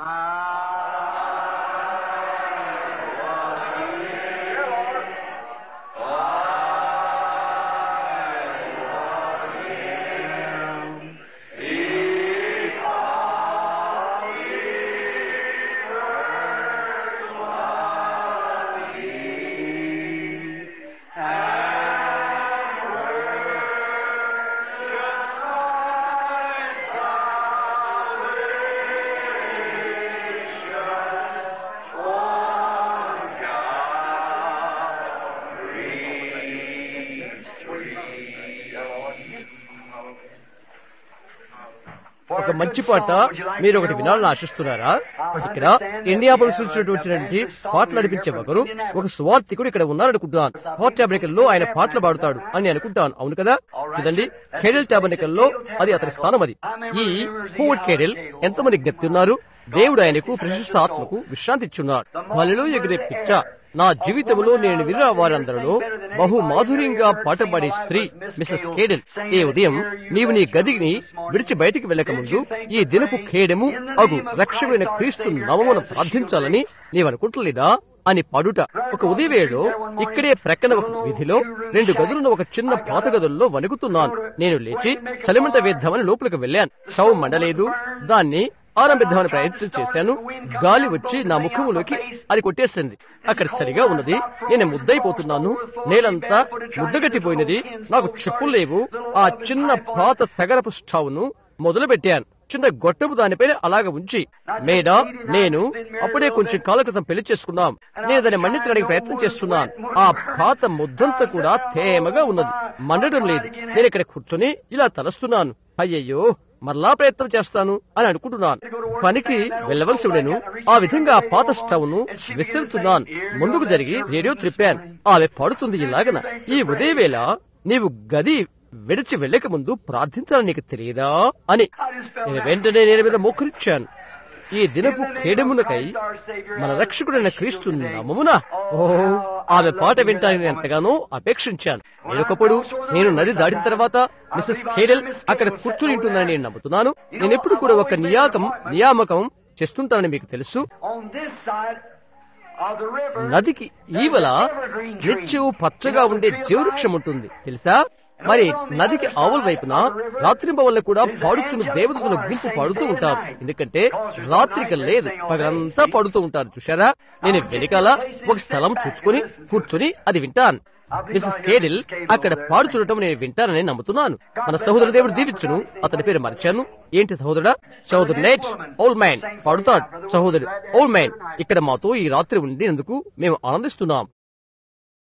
ఒక మంచి పాట మీరు ఒకటి వినాలని ఆశిస్తున్నారా ఇక్కడ ఇండియాపోలిస్ నుంచి వచ్చినటువంటి పాటలు నడిపించే ఒకరు ఒక సువార్థికుడు ఇక్కడ ఉన్నారనుకుంటున్నాను హాట్ టాబరికల్ లో ఆయన పాటలు పాడుతాడు అని అనుకుంటాను అవును కదా చూడండి కేడల్ టాబరికల్ లో అది అతని స్థానం అది ఈ హోవర్డ్ కేడల్ ఎంతమంది జ్ఞప్తి ఉన్నారు దేవుడు ఆయనకు ప్రశస్త ఆత్మకు విశ్రాంతి ఇచ్చున్నాడు వాళ్ళలో ఎగిరే పిచ్చ నా జీవితంలో నేను విన్న వారందరిలో బహు మాధుర్యంగా పాట పాడే స్త్రీ మిసెస్ కేడెల్ ఈ ఉదయం నీవు నీ గదిని విడిచి బయటికి వెళ్ళక ముందు ఈ దినపు ఖేడము అగు రక్షమైన క్రీస్తు నవమును ప్రార్థించాలని నీవనుకుంటలేదా అని పాడుట ఒక ఉదయవేళలో ఇక్కడే ప్రక్కన ఒక వీధిలో రెండు గదులను ఒక చిన్న పాత గదుల్లో వణుకుతున్నాను నేను లేచి చలిమంట వేద్దామని లోపలికి వెళ్ళాను చౌ మండలేదు దాన్ని ఆరంభిద్దామని ప్రయత్నం చేశాను గాలి వచ్చి నా ముఖములోకి అది కొట్టేసింది అక్కడ చలిగా ఉన్నది నేను ముద్దైపోతున్నాను నేలంతా ముద్దగట్టిపోయినది నాకు చెప్పులు లేవు ఆ చిన్న పాత తగరపు స్టవ్ను మొదలు పెట్టాను చిన్న గొట్టపు దానిపైన అలాగ ఉంచి మేడా నేను అప్పుడే కొంచెం కాల క్రితం పెళ్లి చేసుకున్నాం నేను దాన్ని మండించడానికి ప్రయత్నం చేస్తున్నాను ఆ పాత ముద్దంతా కూడా తేమగా ఉన్నది మండడం లేదు నేను ఇక్కడ కూర్చొని ఇలా తలస్తున్నాను అయ్యయ్యో మరలా ప్రయత్నం చేస్తాను అని అనుకుంటున్నాను పనికి వెళ్ళవలసి ఉండేను ఆ విధంగా ఆ పాత స్టవ్ ను విస్తరుతున్నాను ముందుకు జరిగి రేడియో త్రిప్పాను ఆమె పడుతుంది ఇలాగన ఈ ఉదయవేళ నీవు గది విడిచి వెళ్ళక ముందు ప్రార్థించాలని నీకు తెలియదా అని నేను వెంటనే నేను మీద మోకరిచ్చాను ఈ దినపు ఖేడమునకై మన రక్షకుడైన క్రీస్తు నామమున ఓ ఆమె పాట వింటానని నేను ఎంతగానో అపేక్షించాను నేనొకప్పుడు నేను నది దాటిన తర్వాత మిసెస్ ఖేడెల్ అక్కడ కూర్చుని ఉంటుందని నేను నమ్ముతున్నాను నేను ఎప్పుడు కూడా ఒక నియాకం నియామకం చేస్తుంటానని మీకు తెలుసు On this side of the river, నదికి ఈవల నిత్యం పచ్చగా ఉండే జీవవృక్షం ఉంటుంది తెలుసా మరి నదికి ఆవుల వైపున రాత్రింబ వల్ల కూడా పాడుతున్న దేవతల గుంపు పాడుతూ ఉంటారు ఎందుకంటే రాత్రికి లేదు పగలంతా పాడుతూ ఉంటారు చూశారా నేను వెనకాల ఒక స్థలం చూసుకుని కూర్చుని అది వింటాను మిసెస్ కేడిల్ అక్కడ పాడు చూడటం నేను వింటానని నమ్ముతున్నాను మన సహోదరు దేవుడు దీవించును అతని పేరు మర్చాను ఏంటి సహోదరుడా సహోదరు నేట్ ఓల్ మ్యాన్ పాడుతాడు సహోదరు ఓల్ మ్యాన్ ఇక్కడ మాతో ఈ రాత్రి ఉండినందుకు మేము ఆనందిస్తున్నాం